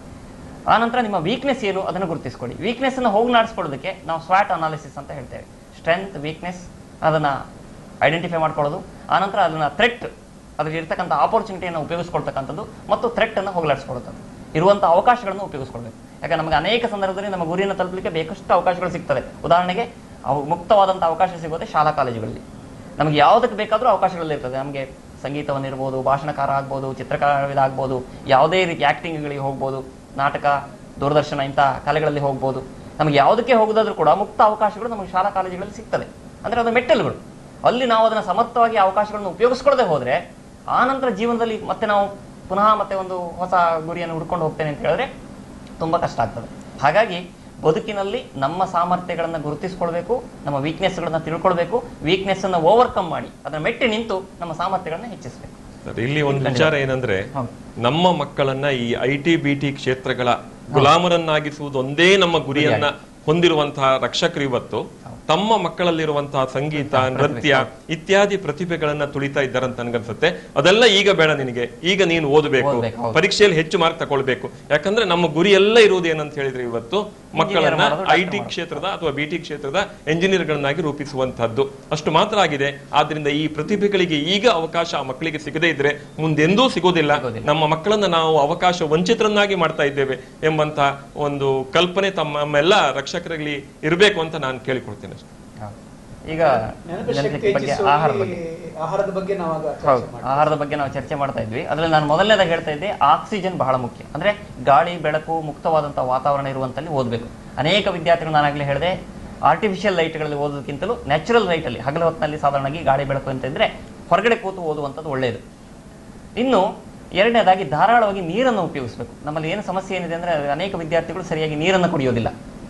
Speaker 6: ಆನಂತರ ನಿಮ್ಮ ವೀಕ್ನೆಸ್ ಏನು ಅದನ್ನು ಗುರುತಿಸ್ಕೊಳ್ಳಿ ವೀಕ್ನೆಸ್ ಅನ್ನು ಹೋಗ್ಲಾಡಿಸ್ಕೊಳ್ಳೋದಕ್ಕೆ ನಾವು ಸ್ವಾಟ್ ಅನಾಲಿಸಿಸ್ ಅಂತ ಹೇಳ್ತೇವೆ ಸ್ಟ್ರೆಂತ್ ವೀಕ್ನೆಸ್ ಅದನ್ನ ಐಡೆಂಟಿಫೈ ಮಾಡ್ಕೊಳ್ಳೋದು ಆನಂತರ ಅದನ್ನ ಥ್ರೆಟ್ ಅದ್ರಲ್ಲಿ ಇರ್ತಕ್ಕಂಥ ಆಪರ್ಚುನಿಟಿಯನ್ನು ಉಪಯೋಗಿಸ್ಕೊಳ್ತಕ್ಕಂಥದ್ದು ಮತ್ತು ಥ್ರೆಟ್ ಅನ್ನು ಹೋಗ್ಲಾಡಿಸ್ಕೊಳ್ಳೋದು ಇರುವಂಥ ಅವಕಾಶಗಳನ್ನು ಉಪಯೋಗಿಸ್ಕೊಳ್ಬೇಕು ಯಾಕಂದ್ರೆ ನಮಗೆ ಅನೇಕ ಸಂದರ್ಭದಲ್ಲಿ ನಮ್ಮ ಗುರಿಯನ್ನು ತಲುಪಲಿಕ್ಕೆ ಬೇಕಷ್ಟು ಅವಕಾಶಗಳು ಸಿಗ್ತದೆ ಉದಾಹರಣೆಗೆ ಅವು ಮುಕ್ತವಾದಂಥ ಅವಕಾಶ ಸಿಗೋದೇ ಶಾಲಾ ಕಾಲೇಜುಗಳಲ್ಲಿ ನಮಗೆ ಯಾವುದಕ್ಕೆ ಬೇಕಾದರೂ ಅವಕಾಶಗಳಿರ್ತದೆ ನಮಗೆ ಸಂಗೀತವನ್ನಿರ್ಬೋದು ಭಾಷಣಕಾರ ಆಗ್ಬೋದು ಚಿತ್ರಕಲಾವಿದ ಆಗ್ಬೋದು ಯಾವುದೇ ರೀತಿ ಆ್ಯಕ್ಟಿಂಗ್ಗಳಿಗೆ ಹೋಗ್ಬೋದು ನಾಟಕ ದೂರದರ್ಶನ ಇಂಥ ಕಲೆಗಳಲ್ಲಿ ಹೋಗ್ಬೋದು ನಮಗೆ ಯಾವುದಕ್ಕೆ ಹೋಗೋದಾದ್ರೂ ಕೂಡ ಮುಕ್ತ ಅವಕಾಶಗಳು ನಮಗೆ ಶಾಲಾ ಕಾಲೇಜುಗಳಲ್ಲಿ ಸಿಗ್ತದೆ ಅಂದರೆ ಅದು ಮೆಟ್ಟಲುಗಳು ಅಲ್ಲಿ ನಾವು ಅದನ್ನು ಸಮರ್ಥವಾಗಿ ಅವಕಾಶಗಳನ್ನು ಉಪಯೋಗಿಸ್ಕೊಳ್ಳದೆ ಹೋದರೆ ಆ ನಂತರ ಜೀವನದಲ್ಲಿ ಮತ್ತೆ ನಾವು ಪುನಃ ಮತ್ತೆ ಒಂದು ಹೊಸ ಗುರಿಯನ್ನು ಹುಡ್ಕೊಂಡು ಹೋಗ್ತೇನೆ ಅಂತ ಹೇಳಿದ್ರೆ ತುಂಬ ಕಷ್ಟ ಆಗ್ತದೆ ಹಾಗಾಗಿ ಬದುಕಿನಲ್ಲಿ ನಮ್ಮ ಸಾಮರ್ಥ್ಯಗಳನ್ನು ಗುರುತಿಸ್ಕೊಳ್ಬೇಕು ನಮ್ಮ ವೀಕ್ನೆಸ್ಗಳನ್ನ ತಿಳ್ಕೊಳ್ಬೇಕು ವೀಕ್ನೆಸ್ ಅನ್ನು ಓವರ್ಕಮ್ ಮಾಡಿ ಅದನ್ನ ಮೆಟ್ಟಿ ನಿಂತು ನಮ್ಮ ಸಾಮರ್ಥ್ಯಗಳನ್ನ ಹೆಚ್ಚಿಸಬೇಕು
Speaker 4: ಸರ್, ಇಲ್ಲಿ ಒಂದು ವಿಚಾರ ಏನಂದ್ರೆ
Speaker 6: ಹೌದು.
Speaker 4: ನಮ್ಮ ಮಕ್ಕಳನ್ನ ಈ ಐ ಟಿ ಬಿ ಟಿ ಕ್ಷೇತ್ರಗಳ ಗುಲಾಮರನ್ನಾಗಿಸುವುದು ಒಂದೇ ನಮ್ಮ ಗುರಿಯನ್ನ ಹೊಂದಿರುವಂತಹ ರಕ್ಷಕರು ಇವತ್ತು ತಮ್ಮ ಮಕ್ಕಳಲ್ಲಿರುವಂತಹ ಸಂಗೀತ ನೃತ್ಯ ಇತ್ಯಾದಿ ಪ್ರತಿಭೆಗಳನ್ನ ತುಳಿತಾ ಇದ್ದಾರೆ ಅಂತ ನನ್ಗನ್ಸುತ್ತೆ ಅದೆಲ್ಲ ಈಗ ಬೇಡ ನಿನಗೆ ಈಗ ನೀನು ಓದಬೇಕು
Speaker 6: ಓದ್ಬೇಕು, ಹೌದು.
Speaker 4: ಪರೀಕ್ಷೆಯಲ್ಲಿ ಹೆಚ್ಚು ಮಾರ್ಕ್ ತಗೊಳ್ಬೇಕು ಯಾಕಂದ್ರೆ ನಮ್ಮ ಗುರಿ ಎಲ್ಲ ಇರುವುದು ಏನಂತ ಹೇಳಿದ್ರೆ ಇವತ್ತು ಮಕ್ಕಳನ್ನ
Speaker 6: ಮಾಡೋದು,
Speaker 4: ಐ
Speaker 6: doctor
Speaker 4: ಟಿ ಕ್ಷೇತ್ರದ ಅಥವಾ ಬಿ ಟಿ ಕ್ಷೇತ್ರದ ಎಂಜಿನಿಯರ್ಗಳನ್ನಾಗಿ ರೂಪಿಸುವಂತಹದ್ದು ಅಷ್ಟು ಮಾತ್ರ ಆಗಿದೆ ಆದ್ರಿಂದ ಈ ಪ್ರತಿಭೆಗಳಿಗೆ ಈಗ ಅವಕಾಶ ಆ ಮಕ್ಕಳಿಗೆ ಸಿಗದೇ ಇದ್ರೆ ಮುಂದೆಂದೂ ಸಿಗೋದಿಲ್ಲ ನಮ್ಮ ಮಕ್ಕಳನ್ನ ನಾವು ಅವಕಾಶ ವಂಚಿತರನ್ನಾಗಿ ಮಾಡ್ತಾ ಇದ್ದೇವೆ ಎಂಬಂತ ಒಂದು ಕಲ್ಪನೆ ತಮ್ಮ ನಮ್ಮೆಲ್ಲ ರಕ್ಷಕರಲ್ಲಿ ಇರಬೇಕು ಅಂತ ನಾನು ಕೇಳಿಕೊಳ್ತೇನೆ ಅಷ್ಟೇ.
Speaker 6: ಹೌದು. ಈಗ
Speaker 2: ನೆನಪು
Speaker 6: ಜನಶಕ್ತಿ
Speaker 2: ಶಕ್ತಿ
Speaker 6: ಬಗ್ಗೆ
Speaker 2: ಹೆಚ್ಚಿಸುವಲ್ಲಿ
Speaker 6: ಆಹಾರದ ಬಗ್ಗೆ
Speaker 2: ಆಹಾರದ ಬಗ್ಗೆ ನಾವಾಗ ಚರ್ಚೆ
Speaker 6: ಹೌದು
Speaker 2: ಮಾಡಿದ್ವಿ.
Speaker 6: ಆಹಾರದ ಬಗ್ಗೆ ನಾವು ಚರ್ಚೆ ಮಾಡ್ತಾ ಇದ್ವಿ ಅದ್ರಲ್ಲಿ ನಾನು ಮೊದಲನೇದಾಗಿ ಹೇಳ್ತಾ ಇದ್ದೆ ಆಕ್ಸಿಜನ್ ಬಹಳ ಮುಖ್ಯ ಅಂದ್ರೆ ಗಾಳಿ ಬೆಳಕು ಮುಕ್ತವಾದಂತಹ ವಾತಾವರಣ ಇರುವಂತಲ್ಲಿ ಓದಬೇಕು ಅನೇಕ ವಿದ್ಯಾರ್ಥಿಗಳು ನಾನಾಗಲೇ ಹೇಳಿದೆ ಆರ್ಟಿಫಿಷಿಯಲ್ ಲೈಟ್ಗಳಲ್ಲಿ ಓದೋದಕ್ಕಿಂತಲೂ ನ್ಯಾಚುರಲ್ ಲೈಟಲ್ಲಿ ಹಗಲ ಹೊತ್ತಿನಲ್ಲಿ ಸಾಧಾರಣವಾಗಿ ಗಾಳಿ ಬೆಳಕು ಅಂತ ಇದ್ರೆ ಹೊರಗಡೆ ಕೂತು ಓದುವಂಥದ್ದು ಒಳ್ಳೆಯದು ಇನ್ನು ಎರಡನೇದಾಗಿ ಧಾರಾಳವಾಗಿ ನೀರನ್ನು ಉಪಯೋಗಿಸಬೇಕು ನಮ್ಮಲ್ಲಿ ಏನು ಸಮಸ್ಯೆ ಏನಿದೆ ಅಂದ್ರೆ ಅನೇಕ ವಿದ್ಯಾರ್ಥಿಗಳು ಸರಿಯಾಗಿ ನೀರನ್ನು ಕುಡಿಯೋದಿಲ್ಲ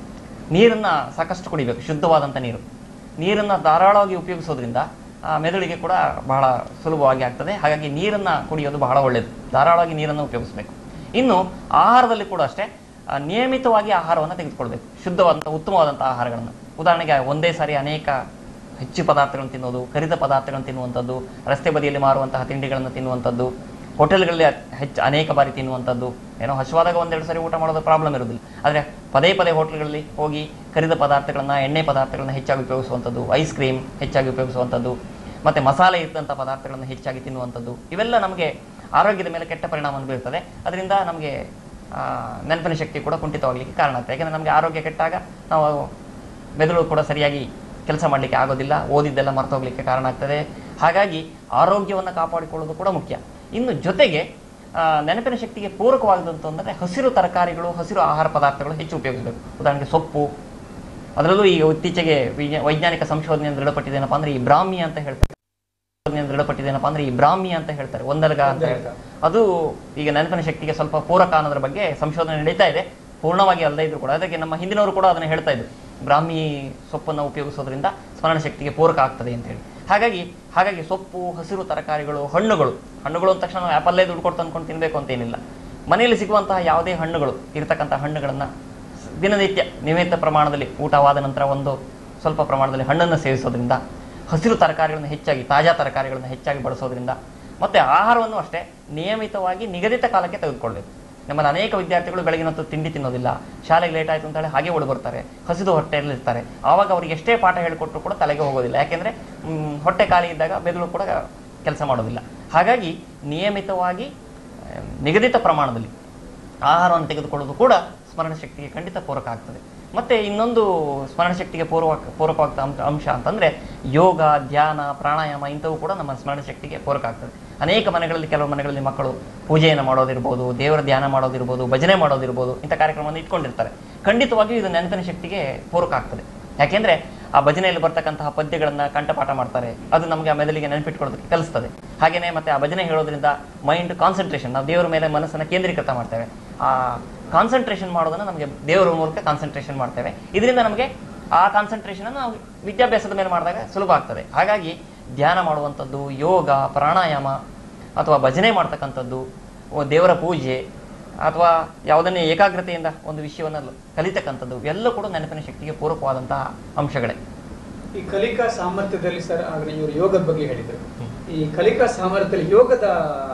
Speaker 6: ನೀರನ್ನ ಸಾಕಷ್ಟು ಕುಡಿಬೇಕು ಶುದ್ಧವಾದಂಥ ನೀರು ನೀರನ್ನ ಧಾರಾಳವಾಗಿ ಉಪಯೋಗಿಸೋದ್ರಿಂದ ಆ, ಮೆದುಳಿಗೆ ಕೂಡ ಬಹಳ ಸುಲಭವಾಗಿ ಆಗ್ತದೆ ಹಾಗಾಗಿ ನೀರನ್ನ ಕುಡಿಯೋದು ಬಹಳ ಒಳ್ಳೆಯದು ಧಾರಾಳವಾಗಿ ನೀರನ್ನು ಉಪಯೋಗಿಸಬೇಕು ಇನ್ನು ಆಹಾರದಲ್ಲಿ ಕೂಡ ಅಷ್ಟೇ ಆ, ನಿಯಮಿತವಾಗಿ ಆಹಾರವನ್ನು ತೆಗೆದುಕೊಳ್ಬೇಕು ಶುದ್ಧವಾದಂಥ ಉತ್ತಮವಾದಂಥ ಆಹಾರಗಳನ್ನು ಉದಾಹರಣೆಗೆ ಒಂದೇ ಸಾರಿ ಅನೇಕ ಹೆಚ್ಚು ಪದಾರ್ಥಗಳನ್ನು ತಿನ್ನೋದು ಕರಿದ ಪದಾರ್ಥಗಳನ್ನು ತಿನ್ನುವಂಥದ್ದು ರಸ್ತೆ ಬದಿಯಲ್ಲಿ ಮಾರುವಂತಹ ತಿಂಡಿಗಳನ್ನು ತಿನ್ನುವಂಥದ್ದು ಹೋಟೆಲ್ಗಳಲ್ಲಿ ಹೆಚ್ಚು ಅನೇಕ ಬಾರಿ ತಿನ್ನುವಂಥದ್ದು ಏನೋ ಹಸುವಾದಾಗ ಒಂದೆರಡು ಸರಿ ಊಟ ಮಾಡೋದು ಪ್ರಾಬ್ಲಮ್ ಇರೋದಿಲ್ಲ ಆದರೆ ಪದೇ ಪದೇ ಹೋಟೆಲ್ಗಳಲ್ಲಿ ಹೋಗಿ ಕರಿದ ಪದಾರ್ಥಗಳನ್ನ ಎಣ್ಣೆ ಪದಾರ್ಥಗಳನ್ನ ಹೆಚ್ಚಾಗಿ ಉಪಯೋಗಿಸುವಂಥದ್ದು ಐಸ್ ಕ್ರೀಮ್ ಹೆಚ್ಚಾಗಿ ಉಪಯೋಗಿಸುವಂಥದ್ದು ಮತ್ತೆ ಮಸಾಲೆ ಇದ್ದಂಥ ಪದಾರ್ಥಗಳನ್ನು ಹೆಚ್ಚಾಗಿ ತಿನ್ನುವಂಥದ್ದು ಇವೆಲ್ಲ ನಮಗೆ ಆರೋಗ್ಯದ ಮೇಲೆ ಕೆಟ್ಟ ಪರಿಣಾಮವನ್ನು ಬೀರ್ತದೆ ಅದರಿಂದ ನಮಗೆ ಆ, ನೆನಪಿನ ಶಕ್ತಿ ಕೂಡ ಕುಂಠಿತವಾಗಲಿಕ್ಕೆ ಕಾರಣ ಆಗ್ತದೆ ಯಾಕಂದರೆ ನಮಗೆ ಆರೋಗ್ಯ ಕೆಟ್ಟಾಗ ನಾವು ಮೆದುಳು ಕೂಡ ಸರಿಯಾಗಿ ಕೆಲಸ ಮಾಡಲಿಕ್ಕೆ ಆಗೋದಿಲ್ಲ ಓದಿದ್ದೆಲ್ಲ ಮರ್ತು ಹೋಗ್ಲಿಕ್ಕೆ ಕಾರಣ ಆಗ್ತದೆ ಹಾಗಾಗಿ ಆರೋಗ್ಯವನ್ನು ಕಾಪಾಡಿಕೊಳ್ಳೋದು ಕೂಡ ಮುಖ್ಯ ಇನ್ನು ಜೊತೆಗೆ ಆ, ನೆನಪಿನ ಶಕ್ತಿಗೆ ಪೂರಕವಾದಂಥ ಅಂದರೆ ಹಸಿರು ತರಕಾರಿಗಳು ಹಸಿರು ಆಹಾರ ಪದಾರ್ಥಗಳು ಹೆಚ್ಚು ಉಪಯೋಗಿಸಬೇಕು ಉದಾಹರಣೆಗೆ ಸೊಪ್ಪು ಅದರಲ್ಲೂ ಈಗ ಇತ್ತೀಚೆಗೆ ವಿಜ್ಞಾ- ವೈಜ್ಞಾನಿಕ ಸಂಶೋಧನೆ ದೃಢಪಟ್ಟಿದ್ದೇನಪ್ಪ ಅಂದ್ರೆ ಈ ಬ್ರಾಹ್ಮಿ ಅಂತ ಹೇಳ್ತಾರೆ ಸಂಶೋಧನೆ ದೃಢಪಟ್ಟಿದ್ದೇನಪ್ಪ ಅಂದ್ರೆ ಈ ಬ್ರಾಹ್ಮಿ ಅಂತ ಹೇಳ್ತಾರೆ ಒಂದಲ್ಗ ಅಂತ ಹೇಳ್ತಾರೆ ಅದು ಈಗ ನೆನಪಿನ ಶಕ್ತಿಗೆ ಸ್ವಲ್ಪ ಪೂರಕ ಅನ್ನೋದ್ರ ಬಗ್ಗೆ ಸಂಶೋಧನೆ ನಡೀತಾ ಇದೆ ಪೂರ್ಣವಾಗಿ ಅಲ್ಲದೆ ಇದ್ರು ಕೂಡ ಅದಕ್ಕೆ ನಮ್ಮ ಹಿಂದಿನವರು ಕೂಡ ಅದನ್ನ ಹೇಳ್ತಾ ಇದ್ರು ಬ್ರಾಹ್ಮಿ ಸೊಪ್ಪನ್ನು ಉಪಯೋಗಿಸೋದ್ರಿಂದ ಸ್ಮರಣ ಶಕ್ತಿಗೆ ಪೂರಕ ಆಗ್ತದೆ ಅಂತ ಹೇಳಿ ಹಾಗಾಗಿ ಹಾಗಾಗಿ ಸೊಪ್ಪು ಹಸಿರು ತರಕಾರಿಗಳು ಹಣ್ಣುಗಳು ಹಣ್ಣುಗಳು ಅಂದ ತಕ್ಷಣ ನಾವು ಆ್ಯಪಲ್ಲೇ ದುಡ್ಡು ಕೊಟ್ಟು ತಂದ್ಕೊಂಡು ತಿನ್ಬೇಕು ಅಂತ ಏನಿಲ್ಲ ಮನೆಯಲ್ಲಿ ಸಿಗುವಂತಹ ಯಾವುದೇ ಹಣ್ಣುಗಳು ಇರತಕ್ಕಂಥ ಹಣ್ಣುಗಳನ್ನ ದಿನನಿತ್ಯ ನಿಯಮಿತ ಪ್ರಮಾಣದಲ್ಲಿ ಊಟವಾದ ನಂತರ ಒಂದು ಸ್ವಲ್ಪ ಪ್ರಮಾಣದಲ್ಲಿ ಹಣ್ಣನ್ನು ಸೇವಿಸೋದ್ರಿಂದ ಹಸಿರು ತರಕಾರಿಗಳನ್ನು ಹೆಚ್ಚಾಗಿ ತಾಜಾ ತರಕಾರಿಗಳನ್ನು ಹೆಚ್ಚಾಗಿ ಬಳಸೋದ್ರಿಂದ ಮತ್ತೆ ಆಹಾರವನ್ನು ಅಷ್ಟೇ ನಿಯಮಿತವಾಗಿ ನಿಗದಿತ ಕಾಲಕ್ಕೆ ತೆಗೆದುಕೊಳ್ಬೇಕು ನಮ್ಮಲ್ಲಿ ಅನೇಕ ವಿದ್ಯಾರ್ಥಿಗಳು ಬೆಳಗಿನ ಹೊತ್ತು ತಿಂಡಿ ತಿನ್ನೋದಿಲ್ಲ ಶಾಲೆಗೆ ಲೇಟ್ ಆಯ್ತು ಅಂತ ಹೇಳಿ ಹಾಗೆ ಓಡಿ ಬರ್ತಾರೆ ಹಸಿದು ಹೊಟ್ಟೆಯಲ್ಲಿ ಇರ್ತಾರೆ ಆವಾಗ ಅವರಿಗೆ ಎಷ್ಟೇ ಪಾಠ ಹೇಳಿಕೊಟ್ರು ಕೂಡ ತಲೆಗೆ ಹೋಗೋದಿಲ್ಲ ಯಾಕೆಂದ್ರೆ ಮ್, ಹೊಟ್ಟೆ ಖಾಲಿ ಇದ್ದಾಗ ಮೆದುಳು ಕೂಡ ಕೆಲಸ ಮಾಡೋದಿಲ್ಲ ಹಾಗಾಗಿ ನಿಯಮಿತವಾಗಿ ಆ, ನಿಗದಿತ ಪ್ರಮಾಣದಲ್ಲಿ ಆಹಾರವನ್ನು ತೆಗೆದುಕೊಳ್ಳೋದು ಕೂಡ ಸ್ಮರಣ ಶಕ್ತಿಗೆ ಖಂಡಿತ ಪೂರಕ ಆಗ್ತದೆ ಮತ್ತೆ ಇನ್ನೊಂದು ಸ್ಮರಣ ಶಕ್ತಿಗೆ ಪೂರ್ವ ಪೂರಕವಾದ ಅಂಶ ಅಂಶ ಅಂತಂದ್ರೆ ಯೋಗ ಧ್ಯಾನ ಪ್ರಾಣಾಯಾಮ ಇಂಥವು ಕೂಡ ನಮ್ಮ ಸ್ಮರಣ ಶಕ್ತಿಗೆ ಪೂರಕ ಆಗ್ತದೆ ಅನೇಕ ಮನೆಗಳಲ್ಲಿ ಕೆಲವು ಮನೆಗಳಲ್ಲಿ ಮಕ್ಕಳು ಪೂಜೆಯನ್ನು ಮಾಡೋದಿರ್ಬೋದು ದೇವರ ಧ್ಯಾನ ಮಾಡೋದಿರ್ಬೋದು ಭಜನೆ ಮಾಡೋದಿರ್ಬೋದು ಇಂಥ ಕಾರ್ಯಕ್ರಮವನ್ನು ಇಟ್ಕೊಂಡಿರ್ತಾರೆ ಖಂಡಿತವಾಗಿಯೂ ಇದು ನೆನಪಿನ ಶಕ್ತಿಗೆ ಪೂರಕ ಆಗ್ತದೆ ಯಾಕೆಂದ್ರೆ ಆ ಭಜನೆಯಲ್ಲಿ ಬರ್ತಕ್ಕಂತಹ ಪದ್ಯಗಳನ್ನ ಕಂಠಪಾಠ ಮಾಡ್ತಾರೆ ಅದು ನಮಗೆ ಆ ಮೆದುಳಿಗೆ ನೆನಪಿಟ್ಕೊಳ್ಳೋದಕ್ಕೆ ಕಲಿಸ್ತದೆ ಹಾಗೇನೆ ಮತ್ತೆ ಆ ಭಜನೆ ಹೇಳೋದ್ರಿಂದ ಮೈಂಡ್ ಕಾನ್ಸಂಟ್ರೇಷನ್ ನಾವು ದೇವರ ಮೇಲೆ ಮನಸ್ಸನ್ನ ಕೇಂದ್ರೀಕೃತ ಮಾಡ್ತೇವೆ ಆ ಕಾನ್ಸಂಟ್ರೇಷನ್ ಮಾಡೋದನ್ನ ನಮಗೆ ದೇವರ ಮೂಲಕ ಕಾನ್ಸಂಟ್ರೇಷನ್ ಮಾಡ್ತೇವೆ ಇದರಿಂದ ನಮಗೆ ಆ ಕಾನ್ಸಂಟ್ರೇಷನ್ ನಾವು ವಿದ್ಯಾಭ್ಯಾಸದ ಮೇಲೆ ಮಾಡಿದಾಗ ಸುಲಭ ಆಗ್ತದೆ ಹಾಗಾಗಿ ಧ್ಯಾನ ಮಾಡುವಂಥದ್ದು ಯೋಗ ಪ್ರಾಣಾಯಾಮ ಅಥವಾ ಭಜನೆ ಮಾಡ್ತಕ್ಕಂಥದ್ದು ಓ ದೇವರ ಪೂಜೆ ಅಥವಾ ಯಾವುದನ್ನೇ ಏಕಾಗ್ರತೆಯಿಂದ ಒಂದು ವಿಷಯವನ್ನು ಕಲಿತಕ್ಕಂಥದ್ದು ಎಲ್ಲ ಕೂಡ ನೆನಪಿನ ಶಕ್ತಿಗೆ ಪೂರಕವಾದಂತಹ ಅಂಶಗಳೇ
Speaker 1: ಈ ಕಲಿಕಾ ಸಾಮರ್ಥ್ಯದಲ್ಲಿ ಸರ್ ಆಗ ಇವರು ಯೋಗದ ಬಗ್ಗೆ ಹೇಳಿದ್ರು ಈ ಕಲಿಕಾ ಸಾಮರ್ಥ್ಯದಲ್ಲಿ ಯೋಗದ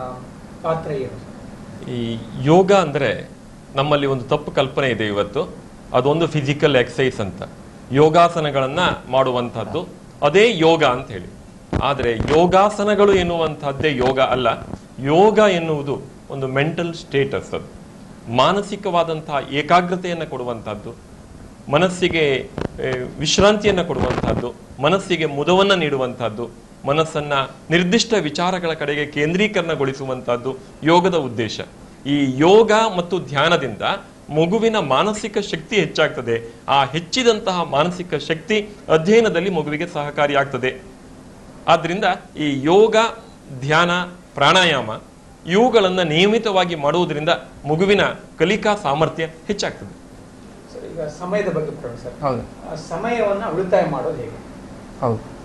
Speaker 1: ಪಾತ್ರ ಏನು
Speaker 4: ಈ ಯೋಗ ಅಂದ್ರೆ ನಮ್ಮಲ್ಲಿ ಒಂದು ತಪ್ಪು ಕಲ್ಪನೆ ಇದೆ ಇವತ್ತು ಅದೊಂದು ಫಿಸಿಕಲ್ ಎಕ್ಸಸೈಸ್ ಅಂತ ಯೋಗಾಸನಗಳನ್ನ ಮಾಡುವಂತಹದ್ದು ಅದೇ ಯೋಗ ಅಂತ ಹೇಳಿ ಆದರೆ ಯೋಗಾಸನಗಳು ಎನ್ನುವಂತಹದ್ದೇ ಯೋಗ ಅಲ್ಲ ಯೋಗ ಎನ್ನುವುದು ಒಂದು ಮೆಂಟಲ್ ಸ್ಟೇಟಸ್ ಅದು ಮಾನಸಿಕವಾದಂತಹ ಏಕಾಗ್ರತೆಯನ್ನು ಕೊಡುವಂತಹದ್ದು ಮನಸ್ಸಿಗೆ ಆ, ವಿಶ್ರಾಂತಿಯನ್ನು ಕೊಡುವಂತಹದ್ದು ಮನಸ್ಸಿಗೆ ಮುದವನ್ನು ನೀಡುವಂತಹದ್ದು ಮನಸ್ಸನ್ನ ನಿರ್ದಿಷ್ಟ ವಿಚಾರಗಳ ಕಡೆಗೆ ಕೇಂದ್ರೀಕರಣಗೊಳಿಸುವಂತಹದ್ದು ಯೋಗದ ಉದ್ದೇಶ ಈ ಯೋಗ ಮತ್ತು ಧ್ಯಾನದಿಂದ ಮಗುವಿನ ಮಾನಸಿಕ ಶಕ್ತಿ ಹೆಚ್ಚಾಗ್ತದೆ ಆ ಹೆಚ್ಚಿದಂತಹ ಮಾನಸಿಕ ಶಕ್ತಿ ಅಧ್ಯಯನದಲ್ಲಿ ಮಗುವಿಗೆ ಸಹಕಾರಿಯಾಗ್ತದೆ ಆದ್ರಿಂದ ಈ ಯೋಗ ಧ್ಯಾನ ಪ್ರಾಣಾಯಾಮ ಇವುಗಳನ್ನ ನಿಯಮಿತವಾಗಿ ಮಾಡುವುದರಿಂದ ಮಗುವಿನ ಕಲಿಕಾ ಸಾಮರ್ಥ್ಯ ಹೆಚ್ಚಾಗ್ತದೆ
Speaker 1: ಸರ್ ಈಗ ಸಮಯದ ಬಗ್ಗೆ ಬರೋಣ ಸರ್
Speaker 6: ಹೌದು
Speaker 1: ಆ ಸಮಯವನ್ನ ಉಳಿತಾಯ ಮಾಡೋದು ಹೇಗೆ
Speaker 6: ಹೌದು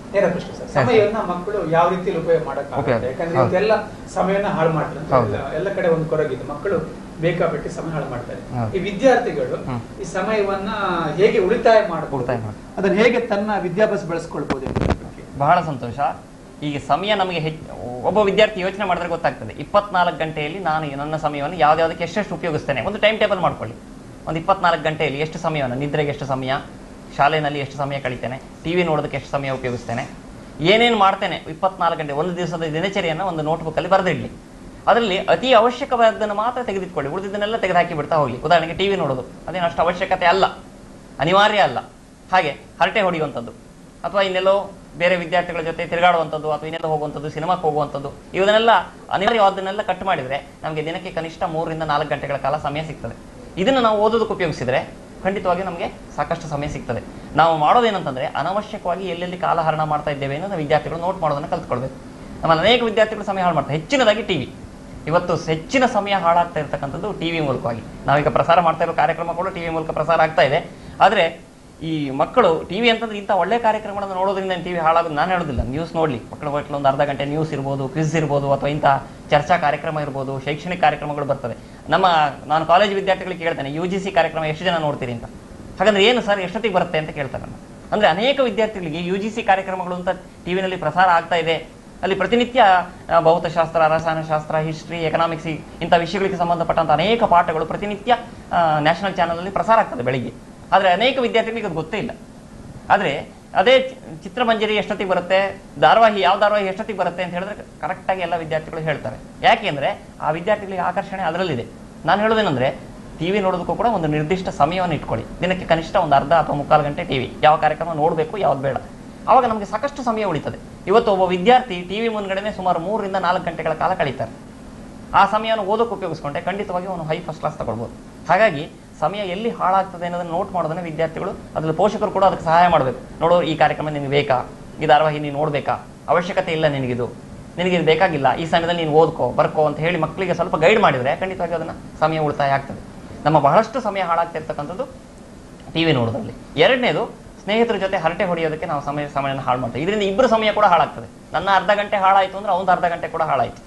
Speaker 1: ನೇರ ಪ್ರಶ್ನೆ ಸರ್ ಸಮಯವನ್ನ ಮಕ್ಕಳು ಯಾವ ರೀತಿಯಲ್ಲಿ ಉಪಯೋಗ ಮಾಡಕ್ಕಾಗುತ್ತೆ
Speaker 6: ಉಪಯೋಗ.
Speaker 1: ಯಾಕಂದ್ರೆ
Speaker 6: ಹೌದು.
Speaker 1: ಇವತ್ತೆಲ್ಲ ಸಮಯನ ಹಾಳು ಮಾಡ್ತಾರೆ ಅಂತ
Speaker 6: ಹೌದು.
Speaker 1: ಎಲ್ಲ- ಎಲ್ಲ ಕಡೆ ಒಂದು ಕೊರಗಿದೆ ಮಕ್ಕಳು ಬೇಕಾಬಿಟ್ಟು ಸಮಯ ಹಾಳು ಮಾಡ್ತಾರೆ
Speaker 6: ಹೌದು.
Speaker 1: ಈ ವಿದ್ಯಾರ್ಥಿಗಳು
Speaker 6: ಹ್ಮ್.
Speaker 1: ಈ ಸಮಯವನ್ನ ಹೇಗೆ ಉಳಿತಾಯ ಮಾಡಬಹುದು
Speaker 6: ಉಳಿತಾಯ ಮಾಡ್ಬೋದು.
Speaker 1: ಅದನ್ನ ಹೇಗೆ ತನ್ನ ವಿದ್ಯಾಭ್ಯಾಸ ಬೆಳೆಸ್ಕೊಳ್ಬಹುದು ಎಂಬುದರ ಬಗ್ಗೆ.
Speaker 6: ಬಹಳ ಸಂತೋಷ ಈಗ ಸಮಯ ನಮಗೆ ಹೆಚ್ಚು ಒಬ್ಬ ವಿದ್ಯಾರ್ಥಿ ಯೋಚನೆ ಮಾಡಿದ್ರೆ ಗೊತ್ತಾಗ್ತದೆ ಇಪ್ಪತ್ನಾಲ್ಕು ಗಂಟೆಯಲ್ಲಿ ನಾನು ನನ್ನ ಸಮಯವನ್ನು ಯಾವ್ದಾವ್ದಕ್ಕೆ ಎಷ್ಟೆಷ್ಟು ಉಪಯೋಗಿಸ್ತೇನೆ ಒಂದು ಟೈಮ್ ಟೇಬಲ್ ಮಾಡ್ಕೊಳ್ಳಿ ಒಂದು ಇಪ್ಪತ್ನಾಲ್ಕು ಗಂಟೆಯಲ್ಲಿ ಎಷ್ಟು ಸಮಯವನ್ನು ನಿದ್ರೆಗೆ ಎಷ್ಟು ಸಮಯ ಶಾಲೆಯಲ್ಲಿ ಎಷ್ಟು ಸಮಯ ಕಳಿತೇನೆ ಟಿ ವಿ ನೋಡೋದಕ್ಕೆ ಎಷ್ಟು ಸಮಯ ಉಪಯೋಗಿಸ್ತೇನೆ ಏನೇನು ಮಾಡ್ತೇನೆ ಇಪ್ಪತ್ನಾಲ್ಕು ಗಂಟೆ ಒಂದು ದಿವಸದ ದಿನಚರಿಯನ್ನು ಒಂದು ನೋಟ್ಬುಕ್ಕಲ್ಲಿ ಬರೆದಿಡ್ಲಿ ಅದರಲ್ಲಿ ಅತಿ ಅವಶ್ಯಕವಾದನ್ನು ಮಾತ್ರ ತೆಗೆದಿಟ್ಕೊಳ್ಳಿ ಉಳಿದಿದ್ದನ್ನೆಲ್ಲ ತೆಗೆದುಹಾಕಿ ಬಿಡ್ತಾ ಹೋಗ್ಲಿ ಉದಾಹರಣೆಗೆ ಟಿವಿ ನೋಡೋದು ಅದೇನು ಅಷ್ಟು ಅವಶ್ಯಕತೆ ಅಲ್ಲ ಅನಿವಾರ್ಯ ಅಲ್ಲ ಹಾಗೆ ಹರಟೆ ಹೊಡೆಯುವಂಥದ್ದು ಅಥವಾ ಇನ್ನೆಲ್ಲೋ ಬೇರೆ ವಿದ್ಯಾರ್ಥಿಗಳ ಜೊತೆ ತಿರುಗಾಡುವಂಥದ್ದು ಅಥವಾ ಇನ್ನೆಲ್ಲೋ ಹೋಗುವಂಥದ್ದು ಸಿನಿಮಾಕ್ಕೆ ಹೋಗುವಂಥದ್ದು ಇವನ್ನೆಲ್ಲ ಅನಿವಾರ್ಯವಾದನ್ನೆಲ್ಲ ಕಟ್ ಮಾಡಿದ್ರೆ ನಮಗೆ ದಿನಕ್ಕೆ ಕನಿಷ್ಠ ಮೂರರಿಂದ ನಾಲ್ಕು ಗಂಟೆಗಳ ಕಾಲ ಸಮಯ ಸಿಗ್ತದೆ ಇದನ್ನು ನಾವು ಓದೋದಕ್ಕೆ ಉಪಯೋಗಿಸಿದ್ರೆ ಖಂಡಿತವಾಗಿ ನಮಗೆ ಸಾಕಷ್ಟು ಸಮಯ ಸಿಗ್ತದೆ ನಾವು ಮಾಡೋದೇನಂತಂದ್ರೆ ಅನವಶ್ಯಕವಾಗಿ ಎಲ್ಲೆಲ್ಲಿ ಕಾಲಹರಣ ಮಾಡ್ತಾ ಇದ್ದೇವೆ ಅನ್ನೋದು ವಿದ್ಯಾರ್ಥಿಗಳು ನೋಟ್ ಮಾಡೋದನ್ನು ಕಲ್ತ್ಕೊಳ್ಬೇಕು ನಮ್ಮಲ್ಲಿ ಅನೇಕ ವಿದ್ಯಾರ್ಥಿಗಳು ಸಮಯ ಹಾಳು ಮಾಡ್ತಾರೆ ಹೆಚ್ಚಿನದಾಗಿ ಟಿವಿ ಇವತ್ತು ಹೆಚ್ಚಿನ ಸಮಯ ಹಾಳಾಗ್ತಾ ಇರ್ತಕ್ಕಂಥದ್ದು ಟಿವಿ ಮೂಲಕವಾಗಿ ನಾವೀಗ ಪ್ರಸಾರ ಮಾಡ್ತಾ ಇರೋ ಕಾರ್ಯಕ್ರಮ ಕೂಡ ಟಿವಿ ಮೂಲಕ ಪ್ರಸಾರ ಆಗ್ತಾ ಇದೆ ಆದರೆ ಈ ಮಕ್ಕಳು ಟಿವಿ ಅಂತಂದ್ರೆ ಇಂಥ ಒಳ್ಳೆ ಕಾರ್ಯಕ್ರಮಗಳನ್ನು ನೋಡೋದ್ರಿಂದ ಟಿವಿ ಹಾಳಾಗೋದು ನಾನು ಹೇಳೋದಿಲ್ಲ ನ್ಯೂಸ್ ನೋಡಲಿ ಮಕ್ಕಳು ಮಕ್ಕಳು ಒಂದು ಅರ್ಧ ಗಂಟೆ ನ್ಯೂಸ್ ಇರ್ಬೋದು ಕ್ವಿಜ್ ಇರ್ಬೋದು ಅಥವಾ ಇಂಥ ಚರ್ಚಾ ಕಾರ್ಯಕ್ರಮ ಇರ್ಬೋದು ಶೈಕ್ಷಣಿಕ ಕಾರ್ಯಕ್ರಮಗಳು ಬರ್ತವೆ ನಮ್ಮ ನಾನು ಕಾಲೇಜ್ ವಿದ್ಯಾರ್ಥಿಗಳಿಗೆ ಕೇಳ್ತೇನೆ ಯು ಜಿ ಸಿ ಕಾರ್ಯಕ್ರಮ ಎಷ್ಟು ಜನ ನೋಡ್ತೀರಿ ಅಂತ ಹಾಗಾದ್ರೆ ಏನು ಸರ್ ಎಷ್ಟೊತ್ತಿಗೆ ಬರುತ್ತೆ ಅಂತ ಕೇಳ್ತಾರೆ ನಾನು ಅಂದ್ರೆ ಅನೇಕ ವಿದ್ಯಾರ್ಥಿಗಳಿಗೆ ಯು ಜಿ ಸಿ ಕಾರ್ಯಕ್ರಮಗಳು ಅಂತ ಟಿವಿನಲ್ಲಿ ಪ್ರಸಾರ ಆಗ್ತಾ ಇದೆ ಅಲ್ಲಿ ಪ್ರತಿನಿತ್ಯ ಆ, ಭೌತಶಾಸ್ತ್ರ ರಸಾಯನಶಾಸ್ತ್ರ ಹಿಸ್ಟ್ರಿ ಎಕನಾಮಿಕ್ಸ್ ಇಂಥ ವಿಷಯಗಳಿಗೆ ಸಂಬಂಧಪಟ್ಟಂತ ಅನೇಕ ಪಾಠಗಳು ಪ್ರತಿನಿತ್ಯ ನ್ಯಾಷನಲ್ ಚಾನಲಲ್ಲಿ ಪ್ರಸಾರ ಆಗ್ತದೆ ಬೆಳಿಗ್ಗೆ ಆದರೆ ಅನೇಕ ವಿದ್ಯಾರ್ಥಿಗಳಿಗೆ ಅದು ಗೊತ್ತೇ ಇಲ್ಲ ಆದರೆ ಅದೇ ಚಿ- ಚಿತ್ರಮಂಜರಿ ಎಷ್ಟೊತ್ತಿಗೆ ಬರುತ್ತೆ ಧಾರಾವಾಹಿ ಯಾವ ಧಾರಾವಾಹಿ ಎಷ್ಟೊತ್ತಿಗೆ ಬರುತ್ತೆ ಅಂತ ಹೇಳಿದ್ರೆ ಕರೆಕ್ಟಾಗಿ ಎಲ್ಲ ವಿದ್ಯಾರ್ಥಿಗಳು ಹೇಳ್ತಾರೆ ಯಾಕೆಂದ್ರೆ ಆ ವಿದ್ಯಾರ್ಥಿಗಳಿಗೆ ಆಕರ್ಷಣೆ ಅದರಲ್ಲಿದೆ ನಾನು ಹೇಳೋದೇನೆಂದ್ರೆ ಟಿವಿ ನೋಡೋದಕ್ಕೂ ಕೂಡ ಒಂದು ನಿರ್ದಿಷ್ಟ ಸಮಯವನ್ನು ಇಟ್ಕೊಳ್ಳಿ ದಿನಕ್ಕೆ ಕನಿಷ್ಠ ಒಂದು ಅರ್ಧ ಅಥವಾ ಮುಕ್ಕಾಲು ಗಂಟೆ ಟಿವಿ ಯಾವ ಕಾರ್ಯಕ್ರಮ ನೋಡಬೇಕು ಯಾವ್ದು ಬೇಡ ಆವಾಗ ನಮಗೆ ಸಾಕಷ್ಟು ಸಮಯ ಉಳಿತದೆ ಇವತ್ತು ಒಬ್ಬ ವಿದ್ಯಾರ್ಥಿ ಟಿವಿ ಮುಂದ್ಗಡೆನೆ ಸುಮಾರು ಮೂರರಿಂದ ನಾಲ್ಕು ಗಂಟೆಗಳ ಕಾಲ ಕಳೀತಾರೆ ಆ ಸಮಯವನ್ನು ಓದೋಕೆ ಉಪಯೋಗಿಸ್ಕೊಂಡೆ ಖಂಡಿತವಾಗಿ ಅವನು ಹೈ ಫಸ್ಟ್ ಕ್ಲಾಸ್ ತಗೊಳ್ಬೋದು ಹಾಗಾಗಿ ಸಮಯ ಎಲ್ಲಿ ಹಾಳಾಗ್ತದೆ ಅನ್ನೋದನ್ನ ನೋಟ್ ಮಾಡೋದನ್ನ ವಿದ್ಯಾರ್ಥಿಗಳು ಅದ್ರಲ್ಲಿ ಪೋಷಕರು ಕೂಡ ಅದಕ್ಕೆ ಸಹಾಯ ಮಾಡಬೇಕು ನೋಡೋ ಈ ಕಾರ್ಯಕ್ರಮ ನಿನಗೆ ಬೇಕಾ ಈ ಧಾರಾವಾಹಿ ನೀನು ನೋಡ್ಬೇಕಾ ಅವಶ್ಯಕತೆ ಇಲ್ಲ ನಿನಗಿದು ನಿನಗೆ ಇದು ಬೇಕಾಗಿಲ್ಲ ಈ ಸಮಯದಲ್ಲಿ ನೀನು ಓದ್ಕೋ ಬರ್ಕೋ ಅಂತ ಹೇಳಿ ಮಕ್ಕಳಿಗೆ ಸ್ವಲ್ಪ ಗೈಡ್ ಮಾಡಿದ್ರೆ ಖಂಡಿತವಾಗಿ ಅದನ್ನ ಸಮಯ ಉಳಿತಾಯ ಆಗ್ತದೆ ನಮ್ಮ ಬಹಳಷ್ಟು ಸಮಯ ಹಾಳಾಗ್ತಿರ್ತಕ್ಕಂಥದ್ದು ಟಿವಿ ನೋಡೋದ್ರಲ್ಲಿ ಎರಡನೇದು ಸ್ನೇಹಿತರ ಜೊತೆ ಹರಟೆ ಹೊಡೆಯೋದಕ್ಕೆ ನಾವು ಸಮಯ ಸಮಯನ ಹಾಳು ಮಾಡ್ತೇವೆ ಇದರಿಂದ ಇಬ್ಬರು ಸಮಯ ಕೂಡ ಹಾಳಾಗ್ತದೆ ನನ್ನ ಅರ್ಧ ಗಂಟೆ ಹಾಳಾಯಿತು ಅಂದ್ರೆ ಅವನದು ಅರ್ಧ ಗಂಟೆ ಕೂಡ ಹಾಳಾಯಿತು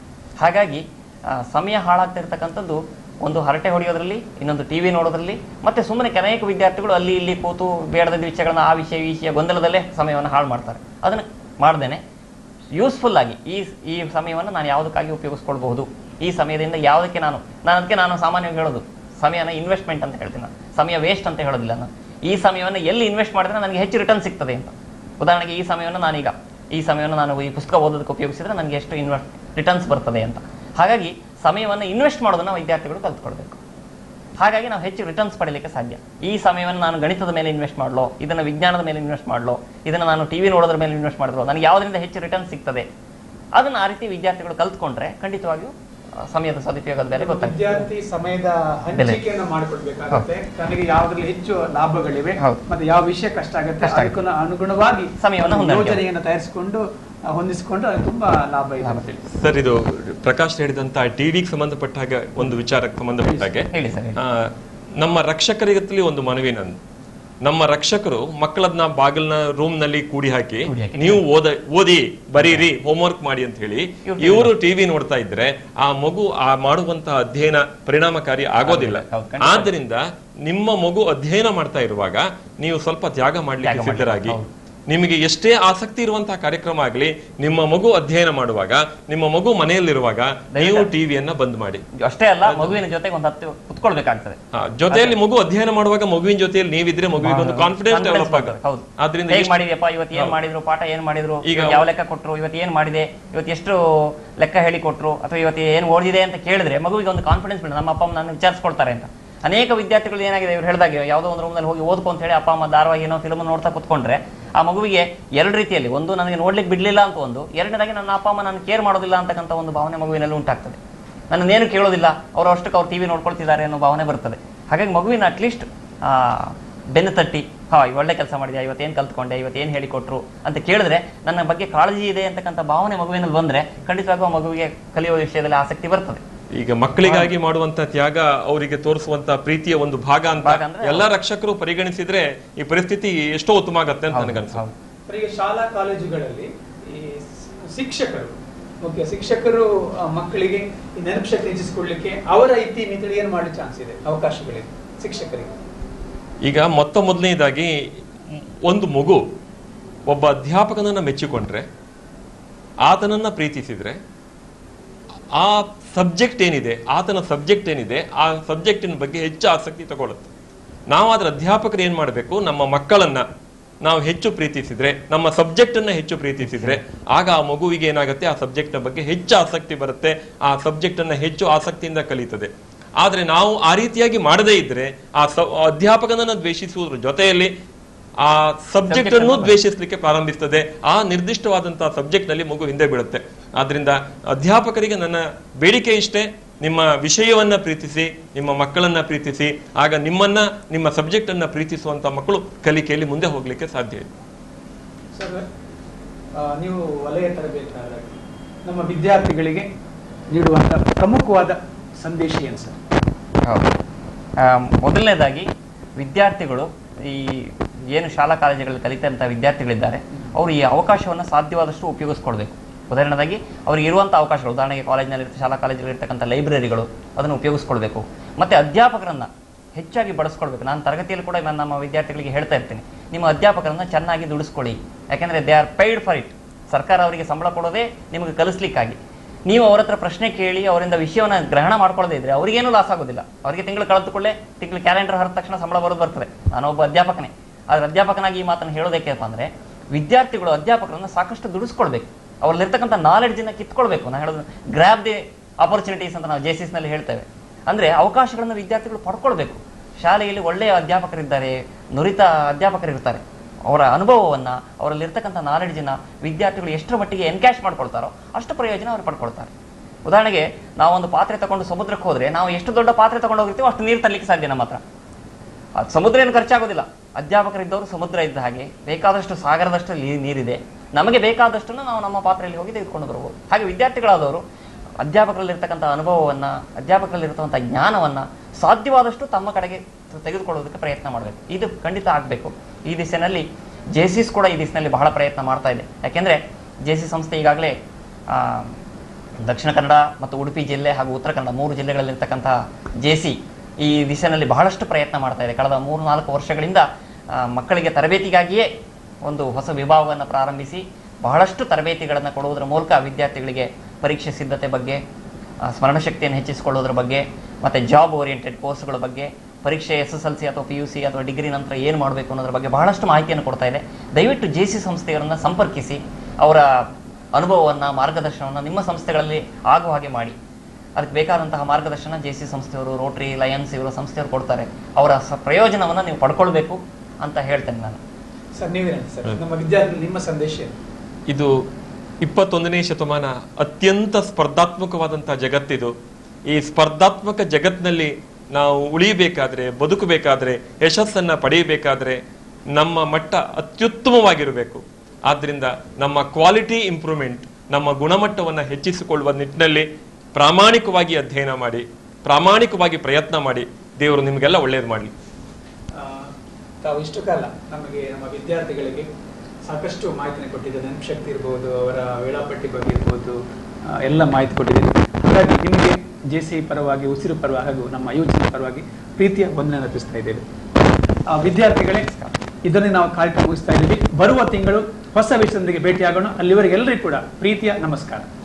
Speaker 6: ಹಾಗಾಗಿ ಆ, ಸಮಯ ಹಾಳಾಗ್ತಿರ್ತಕ್ಕಂಥದ್ದು ಒಂದು ಹರಟೆ ಹೊಡೆಯೋದ್ರಲ್ಲಿ ಇನ್ನೊಂದು ಟಿವಿ ನೋಡೋದ್ರಲ್ಲಿ ಮತ್ತೆ ಸುಮ್ಮನೆ ಅನೇಕ ವಿದ್ಯಾರ್ಥಿಗಳು ಅಲ್ಲಿ ಇಲ್ಲಿ ಕೂತು ಬೇಡದ ವಿಷಯಗಳನ್ನ ಆ ವಿಷಯ ಈ ವಿಷಯ ಗೊಂದಲದಲ್ಲೇ ಸಮಯವನ್ನು ಹಾಳು ಮಾಡ್ತಾರೆ ಅದನ್ನು ಮಾಡ್ದೇನೆ ಯೂಸ್ಫುಲ್ ಆಗಿ ಈ ಈ ಸಮಯವನ್ನು ನಾನು ಯಾವುದಕ್ಕಾಗಿ ಉಪಯೋಗಿಸ್ಕೊಳ್ಬಹುದು ಈ ಸಮಯದಿಂದ ಯಾವುದಕ್ಕೆ ನಾನು ನಾನು ಅದಕ್ಕೆ ನಾನು ಸಾಮಾನ್ಯವಾಗಿ ಹೇಳೋದು ಸಮಯನ ಇನ್ವೆಸ್ಟ್ಮೆಂಟ್ ಅಂತ ಹೇಳ್ತೀನಿ ನಾನು ಸಮಯ ವೇಸ್ಟ್ ಅಂತ ಹೇಳೋದಿಲ್ಲ ನಾನು ಈ ಸಮಯವನ್ನು ಎಲ್ಲಿ ಇನ್ವೆಸ್ಟ್ ಮಾಡಿದ್ರೆ ನನಗೆ ಹೆಚ್ಚು ರಿಟರ್ನ್ ಸಿಗ್ತದೆ ಅಂತ ಉದಾಹರಣೆಗೆ ಈ ಸಮಯವನ್ನು ನಾನೀಗ ಈ ಸಮಯವನ್ನು ನಾನು ಈ ಪುಸ್ತಕ ಓದೋದಕ್ಕೆ ಉಪಯೋಗಿಸಿದ್ರೆ ನನಗೆ ಎಷ್ಟು ಇನ್ವೆಸ್ಟ್ ರಿಟರ್ನ್ಸ್ ಬರ್ತದೆ ಅಂತ ಹಾಗಾಗಿ ಸಮಯವನ್ನು ಇನ್ವೆಸ್ಟ್ ಮಾಡೋದನ್ನ ವಿದ್ಯಾರ್ಥಿಗಳು ಕಲ್ತ್ಕೊಳ್ಬೇಕು ಹಾಗಾಗಿ ನಾವು ಹೆಚ್ಚು ರಿಟರ್ನ್ಸ್ ಪಡೀಲಿಕ್ಕೆ ಸಾಧ್ಯ ಈ ಸಮಯವನ್ನು ನಾನು ಗಣಿತದ ಮೇಲೆ ಇನ್ವೆಸ್ಟ್ ಮಾಡಲೋ ಇದನ್ನು ವಿಜ್ಞಾನದ ಮೇಲೆ ಇನ್ವೆಸ್ಟ್ ಮಾಡಲೋ ಇದನ್ನು ನಾನು ಟಿವಿ ನೋಡೋದ್ರ ಮೇಲೆ ಇನ್ವೆಸ್ಟ್ ಮಾಡಿದ್ರು ನನಗೆ ಯಾವುದರಿಂದ ಹೆಚ್ಚು ರಿಟರ್ನ್ ಸಿಗ್ತದೆ ಅದನ್ನು ಆ ರೀತಿ ವಿದ್ಯಾರ್ಥಿಗಳು ಕಲ್ತ್ಕೊಂಡ್ರೆ ಖಂಡಿತವಾಗಿಯೂ ಆ, ಸಮಯದ ಸದುಪಯೋಗದ ಬೆಲೆ ಗೊತ್ತಾಗ್ತದೆ
Speaker 1: ವಿದ್ಯಾರ್ಥಿ ಸಮಯದ
Speaker 6: ಬೆಲೆ.
Speaker 1: ಹಂಚಿಕೆಯನ್ನು ಮಾಡಿಕೊಡ್ಬೇಕಾಗುತ್ತೆ ತನಗೆ ಯಾವ್ದ್ರಲ್ಲಿ ಹೆಚ್ಚು ಲಾಭಗಳಿವೆ
Speaker 6: ಹೌದು.
Speaker 1: ಮತ್ತೆ ಯಾವ ವಿಷಯ ಕಷ್ಟ ಆಗುತ್ತೆ
Speaker 6: ಕಷ್ಟ ಆಗುತ್ತೆ.
Speaker 1: ಅದಕ್ಕೂ ಅನುಗುಣವಾಗಿ
Speaker 6: ಸಮಯವನ್ನು
Speaker 1: ಒಂದು
Speaker 6: ಹೊಂದಾಣಿಕೆ
Speaker 1: ಯೋಜನೆಯನ್ನು ತಯಾರಿಸಿಕೊಂಡು ಆ, ಹೊಂದಿಸಿಕೊಂಡು ಅದು ತುಂಬಾ ಲಾಭ ಇದೆ
Speaker 6: ಲಾಭ.
Speaker 1: ಅಂತ ಹೇಳಿ.
Speaker 4: ಸರ್ ಇದು ಪ್ರಕಾಶ್ ಹೇಳಿದಂತ ಟಿವಿಗೆ ಸಂಬಂಧಪಟ್ಟ ಹಾಗೆ ಒಂದು ವಿಚಾರಕ್ಕೆ ಸಂಬಂಧಪಟ್ಟ ಹಾಗೆ
Speaker 6: ಹೇಳಿ ಸರ್ ಹೇಳಿ.
Speaker 4: ಆ, ನಮ್ಮ ರಕ್ಷಕರಿಗತ್ತಲಿ ಒಂದು ಮನವಿ ನಂದು ನಮ್ಮ ರಕ್ಷಕರು ಮಕ್ಕಳನ್ನ ಬಾಗಿಲ್ನ ರೂಮ್ ನಲ್ಲಿ ಕೂಡಿ ಹಾಕಿ
Speaker 6: ಕೂಡಿ ಹಾಕಿ.
Speaker 4: ನೀವು ಓದ ಓದಿ ಬರೀರಿ ಹೋಮ್ವರ್ಕ್ ಮಾಡಿ ಅಂತ ಹೇಳಿ
Speaker 6: ಇವ್ರು
Speaker 4: ಇವರು ಟಿವಿ ನೋಡ್ತಾ ಇದ್ರೆ ಆ ಮಗು ಆ ಮಾಡುವಂತ ಅಧ್ಯಯನ ಪರಿಣಾಮಕಾರಿ ಆಗೋದಿಲ್ಲ
Speaker 6: ಹೌದು, ಖಂಡಿತ.
Speaker 4: ಆದ್ರಿಂದ ನಿಮ್ಮ ಮಗು ಅಧ್ಯಯನ ಮಾಡ್ತಾ ಇರುವಾಗ ನೀವು ಸ್ವಲ್ಪ ತ್ಯಾಗ ಮಾಡ್ಲಿಕ್ಕೆ
Speaker 6: ತ್ಯಾಗ ಮಾಡಿ,
Speaker 4: ಸಿದ್ಧರಾಗಿ
Speaker 6: ಹೌದು.
Speaker 4: ನಿಮಗೆ ಎಷ್ಟೇ ಆಸಕ್ತಿ ಇರುವಂತಹ ಕಾರ್ಯಕ್ರಮ ಆಗಲಿ ನಿಮ್ಮ ಮಗು ಅಧ್ಯಯನ ಮಾಡುವಾಗ ನಿಮ್ಮ ಮಗು ಮನೆಯಲ್ಲಿರುವಾಗ ನೀವು ಟಿವಿಯನ್ನ ಬಂದ್ ಮಾಡಿ
Speaker 6: ಅಷ್ಟೇ ಅಲ್ಲ ಮಗುವಿನ ಜೊತೆಗೆ ಒಂದು ಹತ್ತು ಕುತ್ಕೊಳ್ಬೇಕಾಗ್ತದೆ
Speaker 4: ಆ, ಜೊತೆಯಲ್ಲಿ ಮಗು ಅಧ್ಯಯನ ಮಾಡುವಾಗ ಮಗುವಿನ ಜೊತೆಯಲ್ಲಿ ನೀವಿದ್ರೆ ಮಗುವಿಗೆ ಒಂದು ಕಾನ್ಫಿಡೆನ್ಸ್
Speaker 6: Confidence
Speaker 4: ಡೆವಲಪ್
Speaker 6: ಬರ್ತದೆ,
Speaker 4: ಆಗುತ್ತೆ
Speaker 6: ಹೌದು
Speaker 4: ಆದ್ರಿಂದ
Speaker 6: ಹೇಗ್
Speaker 4: ಎಷ್ಟು-
Speaker 6: ಮಾಡಿದ್ಯಪ್ಪ ಇವತ್ತು ಏನ್ ಮಾಡಿದ್ರು ಪಾಠ ಏನ್ ಮಾಡಿದ್ರು
Speaker 4: ಈಗ
Speaker 6: ಈಗ ಯಾವ ಲೆಕ್ಕ ಕೊಟ್ರು ಇವತ್ತು ಏನ್ ಮಾಡಿದೆ ಇವತ್ತು ಎಷ್ಟು ಲೆಕ್ಕ ಹೇಳಿ ಕೊಟ್ರು ಅಥವಾ ಇವತ್ತು ಏನ್ ಓದಿದೆ ಅಂತ ಕೇಳಿದ್ರೆ ಮಗುವಿಗೆ ಒಂದು ಕಾನ್ಫಿಡೆನ್ಸ್ ಬಿಡ ನಮ್ಮ ಅಪ್ಪ ಅಮ್ಮ ನನ್ನ ವಿಚಾರಿಸ್ಕೊಳ್ತಾರೆ ಅಂತ ಅನೇಕ ವಿದ್ಯಾರ್ಥಿಗಳು ಏನಾಗಿದೆ ಇವ್ರು ಹೇಳ್ದಾಗೆ ಯಾವುದೋ ಒಂದು ರೂಮ್ನಲ್ಲಿ ಹೋಗಿ ಓದ್ಕೊ ಅಂತ ಹೇಳಿ ಅಪ್ಪ ಅಮ್ಮ ಧಾರಾವಾಹಿ ಏನೋ ಫಿಲ್ಮ್ ನೋಡ್ತಾ ಕುತ್ಕೊಂಡ್ರೆ ಆ ಮಗುವಿಗೆ ಎರಡು ರೀತಿಯಲ್ಲಿ ಒಂದು ನನಗೆ ನೋಡ್ಲಿಕ್ಕೆ ಬಿಡ್ಲಿಲ್ಲ ಅಂತ ಒಂದು ಎರಡನೇದಾಗಿ ನನ್ನ ಅಪ್ಪ ಅಮ್ಮ ನಾನು ಕೇರ್ ಮಾಡೋದಿಲ್ಲ ಅಂತಕ್ಕಂಥ ಒಂದು ಭಾವನೆ ಮಗುವಿನಲ್ಲಿ ಉಂಟಾಗ್ತದೆ ನನ್ನನ್ನೇನು ಕೇಳೋದಿಲ್ಲ ಅವರು ಅಷ್ಟಕ್ಕೆ ಅವ್ರು ಟಿವಿ ನೋಡ್ಕೊಳ್ತಿದ್ದಾರೆ ಅನ್ನೋ ಭಾವನೆ ಬರ್ತದೆ ಹಾಗಾಗಿ ಮಗುವಿನ ಅಟ್ಲೀಸ್ಟ್ ಬೆನ್ನು ತಟ್ಟಿ ಹಾ ಒಳ್ಳೆ ಕೆಲಸ ಮಾಡಿದ್ಯಾ ಇವತ್ತೇನು ಕಲ್ತ್ಕೊಂಡೆ ಇವತ್ತೇನು ಹೇಳಿಕೊಟ್ರು ಅಂತ ಕೇಳಿದ್ರೆ ನನ್ನ ಬಗ್ಗೆ ಕಾಳಜಿ ಇದೆ ಅಂತಕ್ಕಂಥ ಭಾವನೆ ಮಗುವಿನಲ್ಲಿ ಬಂದ್ರೆ ಖಂಡಿತವಾಗೂ ಆ ಮಗುವಿಗೆ ಕಲಿಯುವ ವಿಷಯದಲ್ಲಿ ಆಸಕ್ತಿ ಬರ್ತದೆ
Speaker 4: ಈಗ ಮಕ್ಕಳಿಗಾಗಿ ಮಾಡುವಂತ ತ್ಯಾಗ ಅವರಿಗೆ ತೋರಿಸುವಂತ ಪ್ರೀತಿಯ ಒಂದು ಭಾಗ ಅಂತ
Speaker 6: ಭಾಗ ಅಂದ್ರೆ
Speaker 4: ಎಲ್ಲಾ ರಕ್ಷಕರು ಪರಿಗಣಿಸಿದ್ರೆ ಈ ಪರಿಸ್ಥಿತಿ ಎಷ್ಟೋ ಉತ್ತಮ ಆಗತ್ತೆ ಅಂತ ನನಗನ್ಸುತ್ತೆ
Speaker 6: ಹೌದು
Speaker 1: ಸರ್, ಈಗ ಶಾಲಾ ಕಾಲೇಜುಗಳಲ್ಲಿ ಈ ಸ್- ಶಿಕ್ಷಕರು ಮುಖ್ಯ ಶಿಕ್ಷಕರು ಆ, ಮಕ್ಕಳಿಗೆ ಈ ನೆನಪು ಶಕ್ತಿ ಹೆಚ್ಚಿಸಿಕೊಳ್ಳಿಕ್ಕೆ ಅವರ ಇತಿಮಿತಿಗಳು ಏನು ಮಾಡಲಿಕ್ಕೆ ಚಾನ್ಸ್ ಇದೆ ಅವಕಾಶಗಳಿದೆ ಶಿಕ್ಷಕರಿಗೆ
Speaker 4: ಈಗ ಮೊತ್ತ ಮೊದಲನೇದಾಗಿ ಒಂದು ಮಗು ಒಬ್ಬ ಅಧ್ಯಾಪಕನನ್ನ ಮೆಚ್ಚಿಕೊಂಡ್ರೆ ಆತನನ್ನ ಪ್ರೀತಿಸಿದ್ರೆ ಆ ಸಬ್ಜೆಕ್ಟ್ ಏನಿದೆ ಆತನ ಸಬ್ಜೆಕ್ಟ್ ಏನಿದೆ ಆ ಸಬ್ಜೆಕ್ಟಿನ ಬಗ್ಗೆ ಹೆಚ್ಚು ಆಸಕ್ತಿ ತಗೊಳುತ್ತೆ ನಾವು ಅದರ ಅಧ್ಯಾಪಕರು ಏನ್ ಮಾಡಬೇಕು ನಮ್ಮ ಮಕ್ಕಳನ್ನ ನಾವು ಹೆಚ್ಚು ಪ್ರೀತಿಸಿದ್ರೆ ನಮ್ಮ ಸಬ್ಜೆಕ್ಟ್ ಅನ್ನ ಹೆಚ್ಚು ಪ್ರೀತಿಸಿದ್ರೆ ಆಗ ಆ ಮಗುವಿಗೆ ಏನಾಗುತ್ತೆ ಆ ಸಬ್ಜೆಕ್ಟ್ ನ ಬಗ್ಗೆ ಹೆಚ್ಚು ಆಸಕ್ತಿ ಬರುತ್ತೆ ಆ ಸಬ್ಜೆಕ್ಟ್ ಅನ್ನ ಹೆಚ್ಚು ಆಸಕ್ತಿಯಿಂದ ಕಲಿತದೆ ಆದ್ರೆ ನಾವು ಆ ರೀತಿಯಾಗಿ ಮಾಡದೇ ಇದ್ರೆ ಆ ಸ- ಅಧ್ಯಾಪಕನನ್ನ ದ್ವೇಷಿಸುವುದ್ರ ಜೊತೆಯಲ್ಲಿ ಆ ಸಬ್ಜೆಕ್ಟ್ ಅನ್ನು ದ್ವೇಷಿಸಲಿಕ್ಕೆ ಪ್ರಾರಂಭಿಸ್ತದೆ ಆ ನಿರ್ದಿಷ್ಟವಾದಂತಹ ಸಬ್ಜೆಕ್ಟ್ ನಲ್ಲಿ ಮಗು ಹಿಂದೆ ಬೀಳುತ್ತೆ ಆದ್ರಿಂದ ಅಧ್ಯಾಪಕರಿಗೆ ನನ್ನ ಬೇಡಿಕೆ ಇಷ್ಟೇ ನಿಮ್ಮ ವಿಷಯವನ್ನ ಪ್ರೀತಿಸಿ ನಿಮ್ಮ ಮಕ್ಕಳನ್ನ ಪ್ರೀತಿಸಿ ಆಗ ನಿಮ್ಮನ್ನ ನಿಮ್ಮ ಸಬ್ಜೆಕ್ಟ್ ಅನ್ನ ಪ್ರೀತಿಸುವಂತ ಮಕ್ಕಳು ಕಲಿಕೆಯಲ್ಲಿ ಮುಂದೆ ಹೋಗ್ಲಿಕ್ಕೆ ಸಾಧ್ಯ ಇದೆ
Speaker 1: ಸರ್ ಆ, ನೀವು ವಲಯ ತರಬೇಕಾದಾಗ ನಮ್ಮ ವಿದ್ಯಾರ್ಥಿಗಳಿಗೆ ನೀಡುವಂತ ಪ್ರಮುಖವಾದ ಸಂದೇಶ ಏನು ಸರ್
Speaker 6: ಹೌದು ಆ, ಮೊದಲನೇದಾಗಿ ವಿದ್ಯಾರ್ಥಿಗಳು ಈ ಏನು ಶಾಲಾ ಕಾಲೇಜುಗಳಲ್ಲಿ ಕಲಿತಂಥ ವಿದ್ಯಾರ್ಥಿಗಳಿದ್ದಾರೆ ಅವರು ಈ ಅವಕಾಶವನ್ನು ಸಾಧ್ಯವಾದಷ್ಟು ಉಪಯೋಗಿಸ್ಕೊಳ್ಬೇಕು ಉದಾಹರಣೆಗಾಗಿ ಅವ್ರಿಗೆ ಇರುವಂಥ ಅವಕಾಶಗಳು ಉದಾಹರಣೆಗೆ ಕಾಲೇಜಿನಲ್ಲಿ ಶಾಲಾ ಕಾಲೇಜಲ್ಲಿ ಇರ್ತಕ್ಕಂಥ ಲೈಬ್ರರಿಗಳು ಅದನ್ನು ಉಪಯೋಗಿಸ್ಕೊಳ್ಬೇಕು ಮತ್ತು ಅಧ್ಯಾಪಕರನ್ನ ಹೆಚ್ಚಾಗಿ ಬಳಸ್ಕೊಳ್ಬೇಕು ನಾನು ತರಗತಿಯಲ್ಲಿ ಕೂಡ ನಾನು ನಮ್ಮ ವಿದ್ಯಾರ್ಥಿಗಳಿಗೆ ಹೇಳ್ತಾ ಇರ್ತೀನಿ ನಿಮ್ಮ ಅಧ್ಯಾಪಕರನ್ನ ಚೆನ್ನಾಗಿ ದುಡಿಸ್ಕೊಳ್ಳಿ ಯಾಕೆಂದರೆ they are paid for it ಸರ್ಕಾರ ಅವರಿಗೆ ಸಂಬಳ ಕೊಡೋದೇ ನಿಮಗೆ ಕಲಿಸ್ಲಿಕ್ಕಾಗಿ ನೀವು ಅವ್ರ ಹತ್ರ ಪ್ರಶ್ನೆ ಕೇಳಿ ಅವರಿಂದ ವಿಷಯವನ್ನು ಗ್ರಹಣ ಮಾಡ್ಕೊಳ್ಳದೇ ಇದ್ರೆ ಅವ್ರಿಗೇನು ಲಾಸ್ ಆಗೋದಿಲ್ಲ ಅವರಿಗೆ ತಿಂಗಳು ಕಳೆದುಕೊಳ್ಳೆ ತಿಂಗಳು ಕ್ಯಾಲೆಂಡರ್ ಹೊರ ತಕ್ಷಣ ಸಂಬಳ ಬರೋದು ಬರ್ತದೆ ನಾನು ಒಬ್ಬ ಅಧ್ಯಾಪಕನೇ ಆದ್ರೆ ಅಧ್ಯಾಪಕನಾಗಿ ಈ ಮಾತನ್ನು ಹೇಳೋದಕ್ಕೆಪ್ಪ ಅಂದ್ರೆ ವಿದ್ಯಾರ್ಥಿಗಳು ಅಧ್ಯಾಪಕರನ್ನ ಸಾಕಷ್ಟು ದುಡಿಸ್ಕೊಳ್ಬೇಕು ಅವರಲ್ಲಿರ್ತಕ್ಕಂಥ ನಾಲೆಡ್ಜನ್ನ ಕಿತ್ಕೊಳ್ಬೇಕು ನಾನು ಹೇಳೋದು ಗ್ರ್ಯಾಬ್ ದಿ ಆಪರ್ಚುನಿಟೀಸ್ ಅಂತ ನಾವು ಜೆ ನಲ್ಲಿ ಹೇಳ್ತೇವೆ ಅಂದ್ರೆ ಅವಕಾಶಗಳನ್ನು ವಿದ್ಯಾರ್ಥಿಗಳು ಪಡ್ಕೊಳ್ಬೇಕು ಶಾಲೆಯಲ್ಲಿ ಒಳ್ಳೆಯ ಅಧ್ಯಾಪಕರಿದ್ದಾರೆ ನುರಿತ ಅಧ್ಯಾಪಕರಿರ್ತಾರೆ ಅವರ ಅನುಭವವನ್ನ ಅವರಲ್ಲಿರ್ತಕ್ಕಂಥ ನಾಲೆಡ್ಜನ್ನ ವಿದ್ಯಾರ್ಥಿಗಳು ಎಷ್ಟರ ಮಟ್ಟಿಗೆ ಎನ್ಕ್ಯಾಶ್ ಮಾಡ್ಕೊಳ್ತಾರೋ ಅಷ್ಟು ಪ್ರಯೋಜನ ಅವರು ಪಡ್ಕೊಳ್ತಾರೆ ಉದಾಹರಣೆಗೆ ನಾವೊಂದು ಪಾತ್ರೆ ತಗೊಂಡು ಸಮುದ್ರಕ್ಕೆ ಹೋದ್ರೆ ನಾವು ಎಷ್ಟು ದೊಡ್ಡ ಪಾತ್ರೆ ತಗೊಂಡು ಹೋಗಿರ್ತೀವೋ ಅಷ್ಟು ನೀರು ತರಲಿಕ್ಕೆ ಸಾಧ್ಯ ನಮ್ಮ ಹತ್ರ ಅದು ಸಮುದ್ರ ಏನು ಖರ್ಚಾಗೋದಿಲ್ಲ ಅಧ್ಯಾಪಕರಿದ್ದವರು ಸಮುದ್ರ ಇದ್ದ ಹಾಗೆ ಬೇಕಾದಷ್ಟು ಸಾಗರದಷ್ಟು ನೀ- ನೀರಿದೆ ನಮಗೆ ಬೇಕಾದಷ್ಟನ್ನು ನಾವು ನಮ್ಮ ಪಾತ್ರೆಯಲ್ಲಿ ಹೋಗಿ ತೆಗೆದುಕೊಂಡು ಬರ್ಬೋದು ಹಾಗೆ ವಿದ್ಯಾರ್ಥಿಗಳಾದವರು ಅಧ್ಯಾಪಕರಲ್ಲಿರ್ತಕ್ಕಂಥ ಅನುಭವವನ್ನ ಅಧ್ಯಾಪಕರಲ್ಲಿರ್ತಕ್ಕಂಥ ಜ್ಞಾನವನ್ನ ಸಾಧ್ಯವಾದಷ್ಟು ತಮ್ಮ ಕಡೆಗೆ ತೆಗೆದುಕೊಳ್ಳೋದಕ್ಕೆ ಪ್ರಯತ್ನ ಮಾಡಬೇಕು ಇದು ಖಂಡಿತ ಆಗಬೇಕು ಈ ದಿಸೆನಲ್ಲಿ ಜೆಸಿಸ್ ಕೂಡ ಈ ದಿಸೆನಲ್ಲಿ ಬಹಳ ಪ್ರಯತ್ನ ಮಾಡ್ತಾ ಇದೆ ಯಾಕೆಂದ್ರೆ ಜೆಸಿ ಸಂಸ್ಥೆ ಈಗಾಗಲೇ ಆ, ದಕ್ಷಿಣ ಕನ್ನಡ ಮತ್ತು ಉಡುಪಿ ಜಿಲ್ಲೆ ಹಾಗೂ ಉತ್ತರ ಕನ್ನಡ ಮೂರು ಜಿಲ್ಲೆಗಳಲ್ಲಿರ್ತಕ್ಕಂಥ ಜೆ ಸಿ ಈ ದಿಶೆಯಲ್ಲಿ ಬಹಳಷ್ಟು ಪ್ರಯತ್ನ ಮಾಡ್ತಾ ಇದೆ ಕಳೆದ ಮೂರು ನಾಲ್ಕು ವರ್ಷಗಳಿಂದ ಆ, ಮಕ್ಕಳಿಗೆ ತರಬೇತಿಗಾಗಿಯೇ ಒಂದು ಹೊಸ ವಿಭಾಗವನ್ನು ಪ್ರಾರಂಭಿಸಿ ಬಹಳಷ್ಟು ತರಬೇತಿಗಳನ್ನು ಕೊಡುವುದರ ಮೂಲಕ ವಿದ್ಯಾರ್ಥಿಗಳಿಗೆ ಪರೀಕ್ಷೆ ಸಿದ್ಧತೆ ಬಗ್ಗೆ ಆ, ಸ್ಮರಣಶಕ್ತಿಯನ್ನು ಹೆಚ್ಚಿಸಿಕೊಳ್ಳೋದ್ರ ಬಗ್ಗೆ ಮತ್ತು ಜಾಬ್ ಓರಿಯೆಂಟೆಡ್ ಕೋರ್ಸ್ಗಳ ಬಗ್ಗೆ ಪರೀಕ್ಷೆ ಎಸ್ ಎಸ್ ಎಲ್ ಸಿ ಅಥವಾ ಪಿ ಯು ಸಿ ಅಥವಾ ಡಿಗ್ರಿ ನಂತರ ಏನು ಮಾಡಬೇಕು ಅನ್ನೋದ್ರ ಬಗ್ಗೆ ಬಹಳಷ್ಟು ಮಾಹಿತಿಯನ್ನು ಕೊಡ್ತಾ ಇದೆ ದಯವಿಟ್ಟು ಜೆ ಸಿ ಸಂಸ್ಥೆಯವರನ್ನು ಸಂಪರ್ಕಿಸಿ ಅವರ ಅನುಭವವನ್ನು ಮಾರ್ಗದರ್ಶನವನ್ನು ನಿಮ್ಮ ಸಂಸ್ಥೆಗಳಲ್ಲಿ ಆಗುವ ಹಾಗೆ ಮಾಡಿ ಅದಕ್ಕೆ ಬೇಕಾದಂತಹ ಮಾರ್ಗದರ್ಶನ ಜೆ ಸಿ ಸಂಸ್ಥೆಯವರು ರೋಟರಿ ಲಯನ್ಸ್ ಇವರ ಸಂಸ್ಥೆಯವರು ಕೊಡ್ತಾರೆ ಅವರ ಸ ಪ್ರಯೋಜನವನ್ನು ನೀವು ಪಡ್ಕೊಳ್ಬೇಕು ಅಂತ ಹೇಳ್ತೇನೆ ನಾನು
Speaker 1: ಸರ್ ನೀವೇನು ಸರ್ ನಮ್ಮ ವಿದ್ಯಾರ್ಥಿ ನಿಮ್ಮ ಸಂದೇಶ ಏನು
Speaker 4: ಇದು ಇಪ್ಪತ್ತೊಂದನೇ ಶತಮಾನ ಅತ್ಯಂತ ಸ್ಪರ್ಧಾತ್ಮಕವಾದಂತಹ ಜಗತ್ತಿದು ಈ ಸ್ಪರ್ಧಾತ್ಮಕ ಜಗತ್ತಿನಲ್ಲಿ ನಾವು ಉಳಿಬೇಕಾದ್ರೆ ಬದುಕಬೇಕಾದ್ರೆ ಯಶಸ್ಸನ್ನ ಪಡೆಯಬೇಕಾದ್ರೆ ನಮ್ಮ ಮಟ್ಟ ಅತ್ಯುತ್ತಮವಾಗಿರಬೇಕು ಆದ್ರಿಂದ ನಮ್ಮ ಕ್ವಾಲಿಟಿ ಇಂಪ್ರೂವ್ಮೆಂಟ್ ನಮ್ಮ ಗುಣಮಟ್ಟವನ್ನು ಹೆಚ್ಚಿಸಿಕೊಳ್ಳುವ ನಿಟ್ಟಿನಲ್ಲಿ ಪ್ರಾಮಾಣಿಕವಾಗಿ ಅಧ್ಯಯನ ಮಾಡಿ ಪ್ರಾಮಾಣಿಕವಾಗಿ ಪ್ರಯತ್ನ ಮಾಡಿ ದೇವರು ನಿಮಗೆಲ್ಲ ಒಳ್ಳೇದು ಮಾಡಲಿ
Speaker 1: ಆ, ತಾವು ಇಷ್ಟು ಕಾಲ ನಮಗೆ ನಮ್ಮ ವಿದ್ಯಾರ್ಥಿಗಳಿಗೆ ಸಾಕಷ್ಟು ಮಾಹಿತಿನ ಕೊಟ್ಟಿದ್ದಾರೆ ನೆನಪು ಶಕ್ತಿ ಇರ್ಬೋದು ಅವರ ವೇಳಾಪಟ್ಟಿ ಬಗ್ಗೆ ಇರ್ಬೋದು ಆ, ಎಲ್ಲ ಮಾಹಿತಿ ಕೊಟ್ಟಿದ್ದೀರಿ ಹಾಗಾಗಿ ನಿಮಗೆ ಜೆ ಸಿ ಪರವಾಗಿ ಉಸಿರು ಪರವಾಗಿ ಹಾಗೂ ನಮ್ಮ ಯೋಚನೆ ಪರವಾಗಿ ಪ್ರೀತಿಯ ವಂದನೆ ಅರ್ಪಿಸ್ತಾ ಇದ್ದೇವೆ ಆ, ವಿದ್ಯಾರ್ಥಿಗಳೇ ಇದನ್ನೇ ನಾವು ಕಾರ್ಯಕ್ರಮ ಮುಗಿಸ್ತಾ ಇದ್ದೀವಿ ಬರುವ ತಿಂಗಳು ಹೊಸ ವಿಷಯದೊಂದಿಗೆ ಭೇಟಿಯಾಗೋಣ ಅಲ್ಲಿವರೆಗೆ ಎಲ್ಲರಿಗೂ ಕೂಡ ಪ್ರೀತಿಯ ನಮಸ್ಕಾರ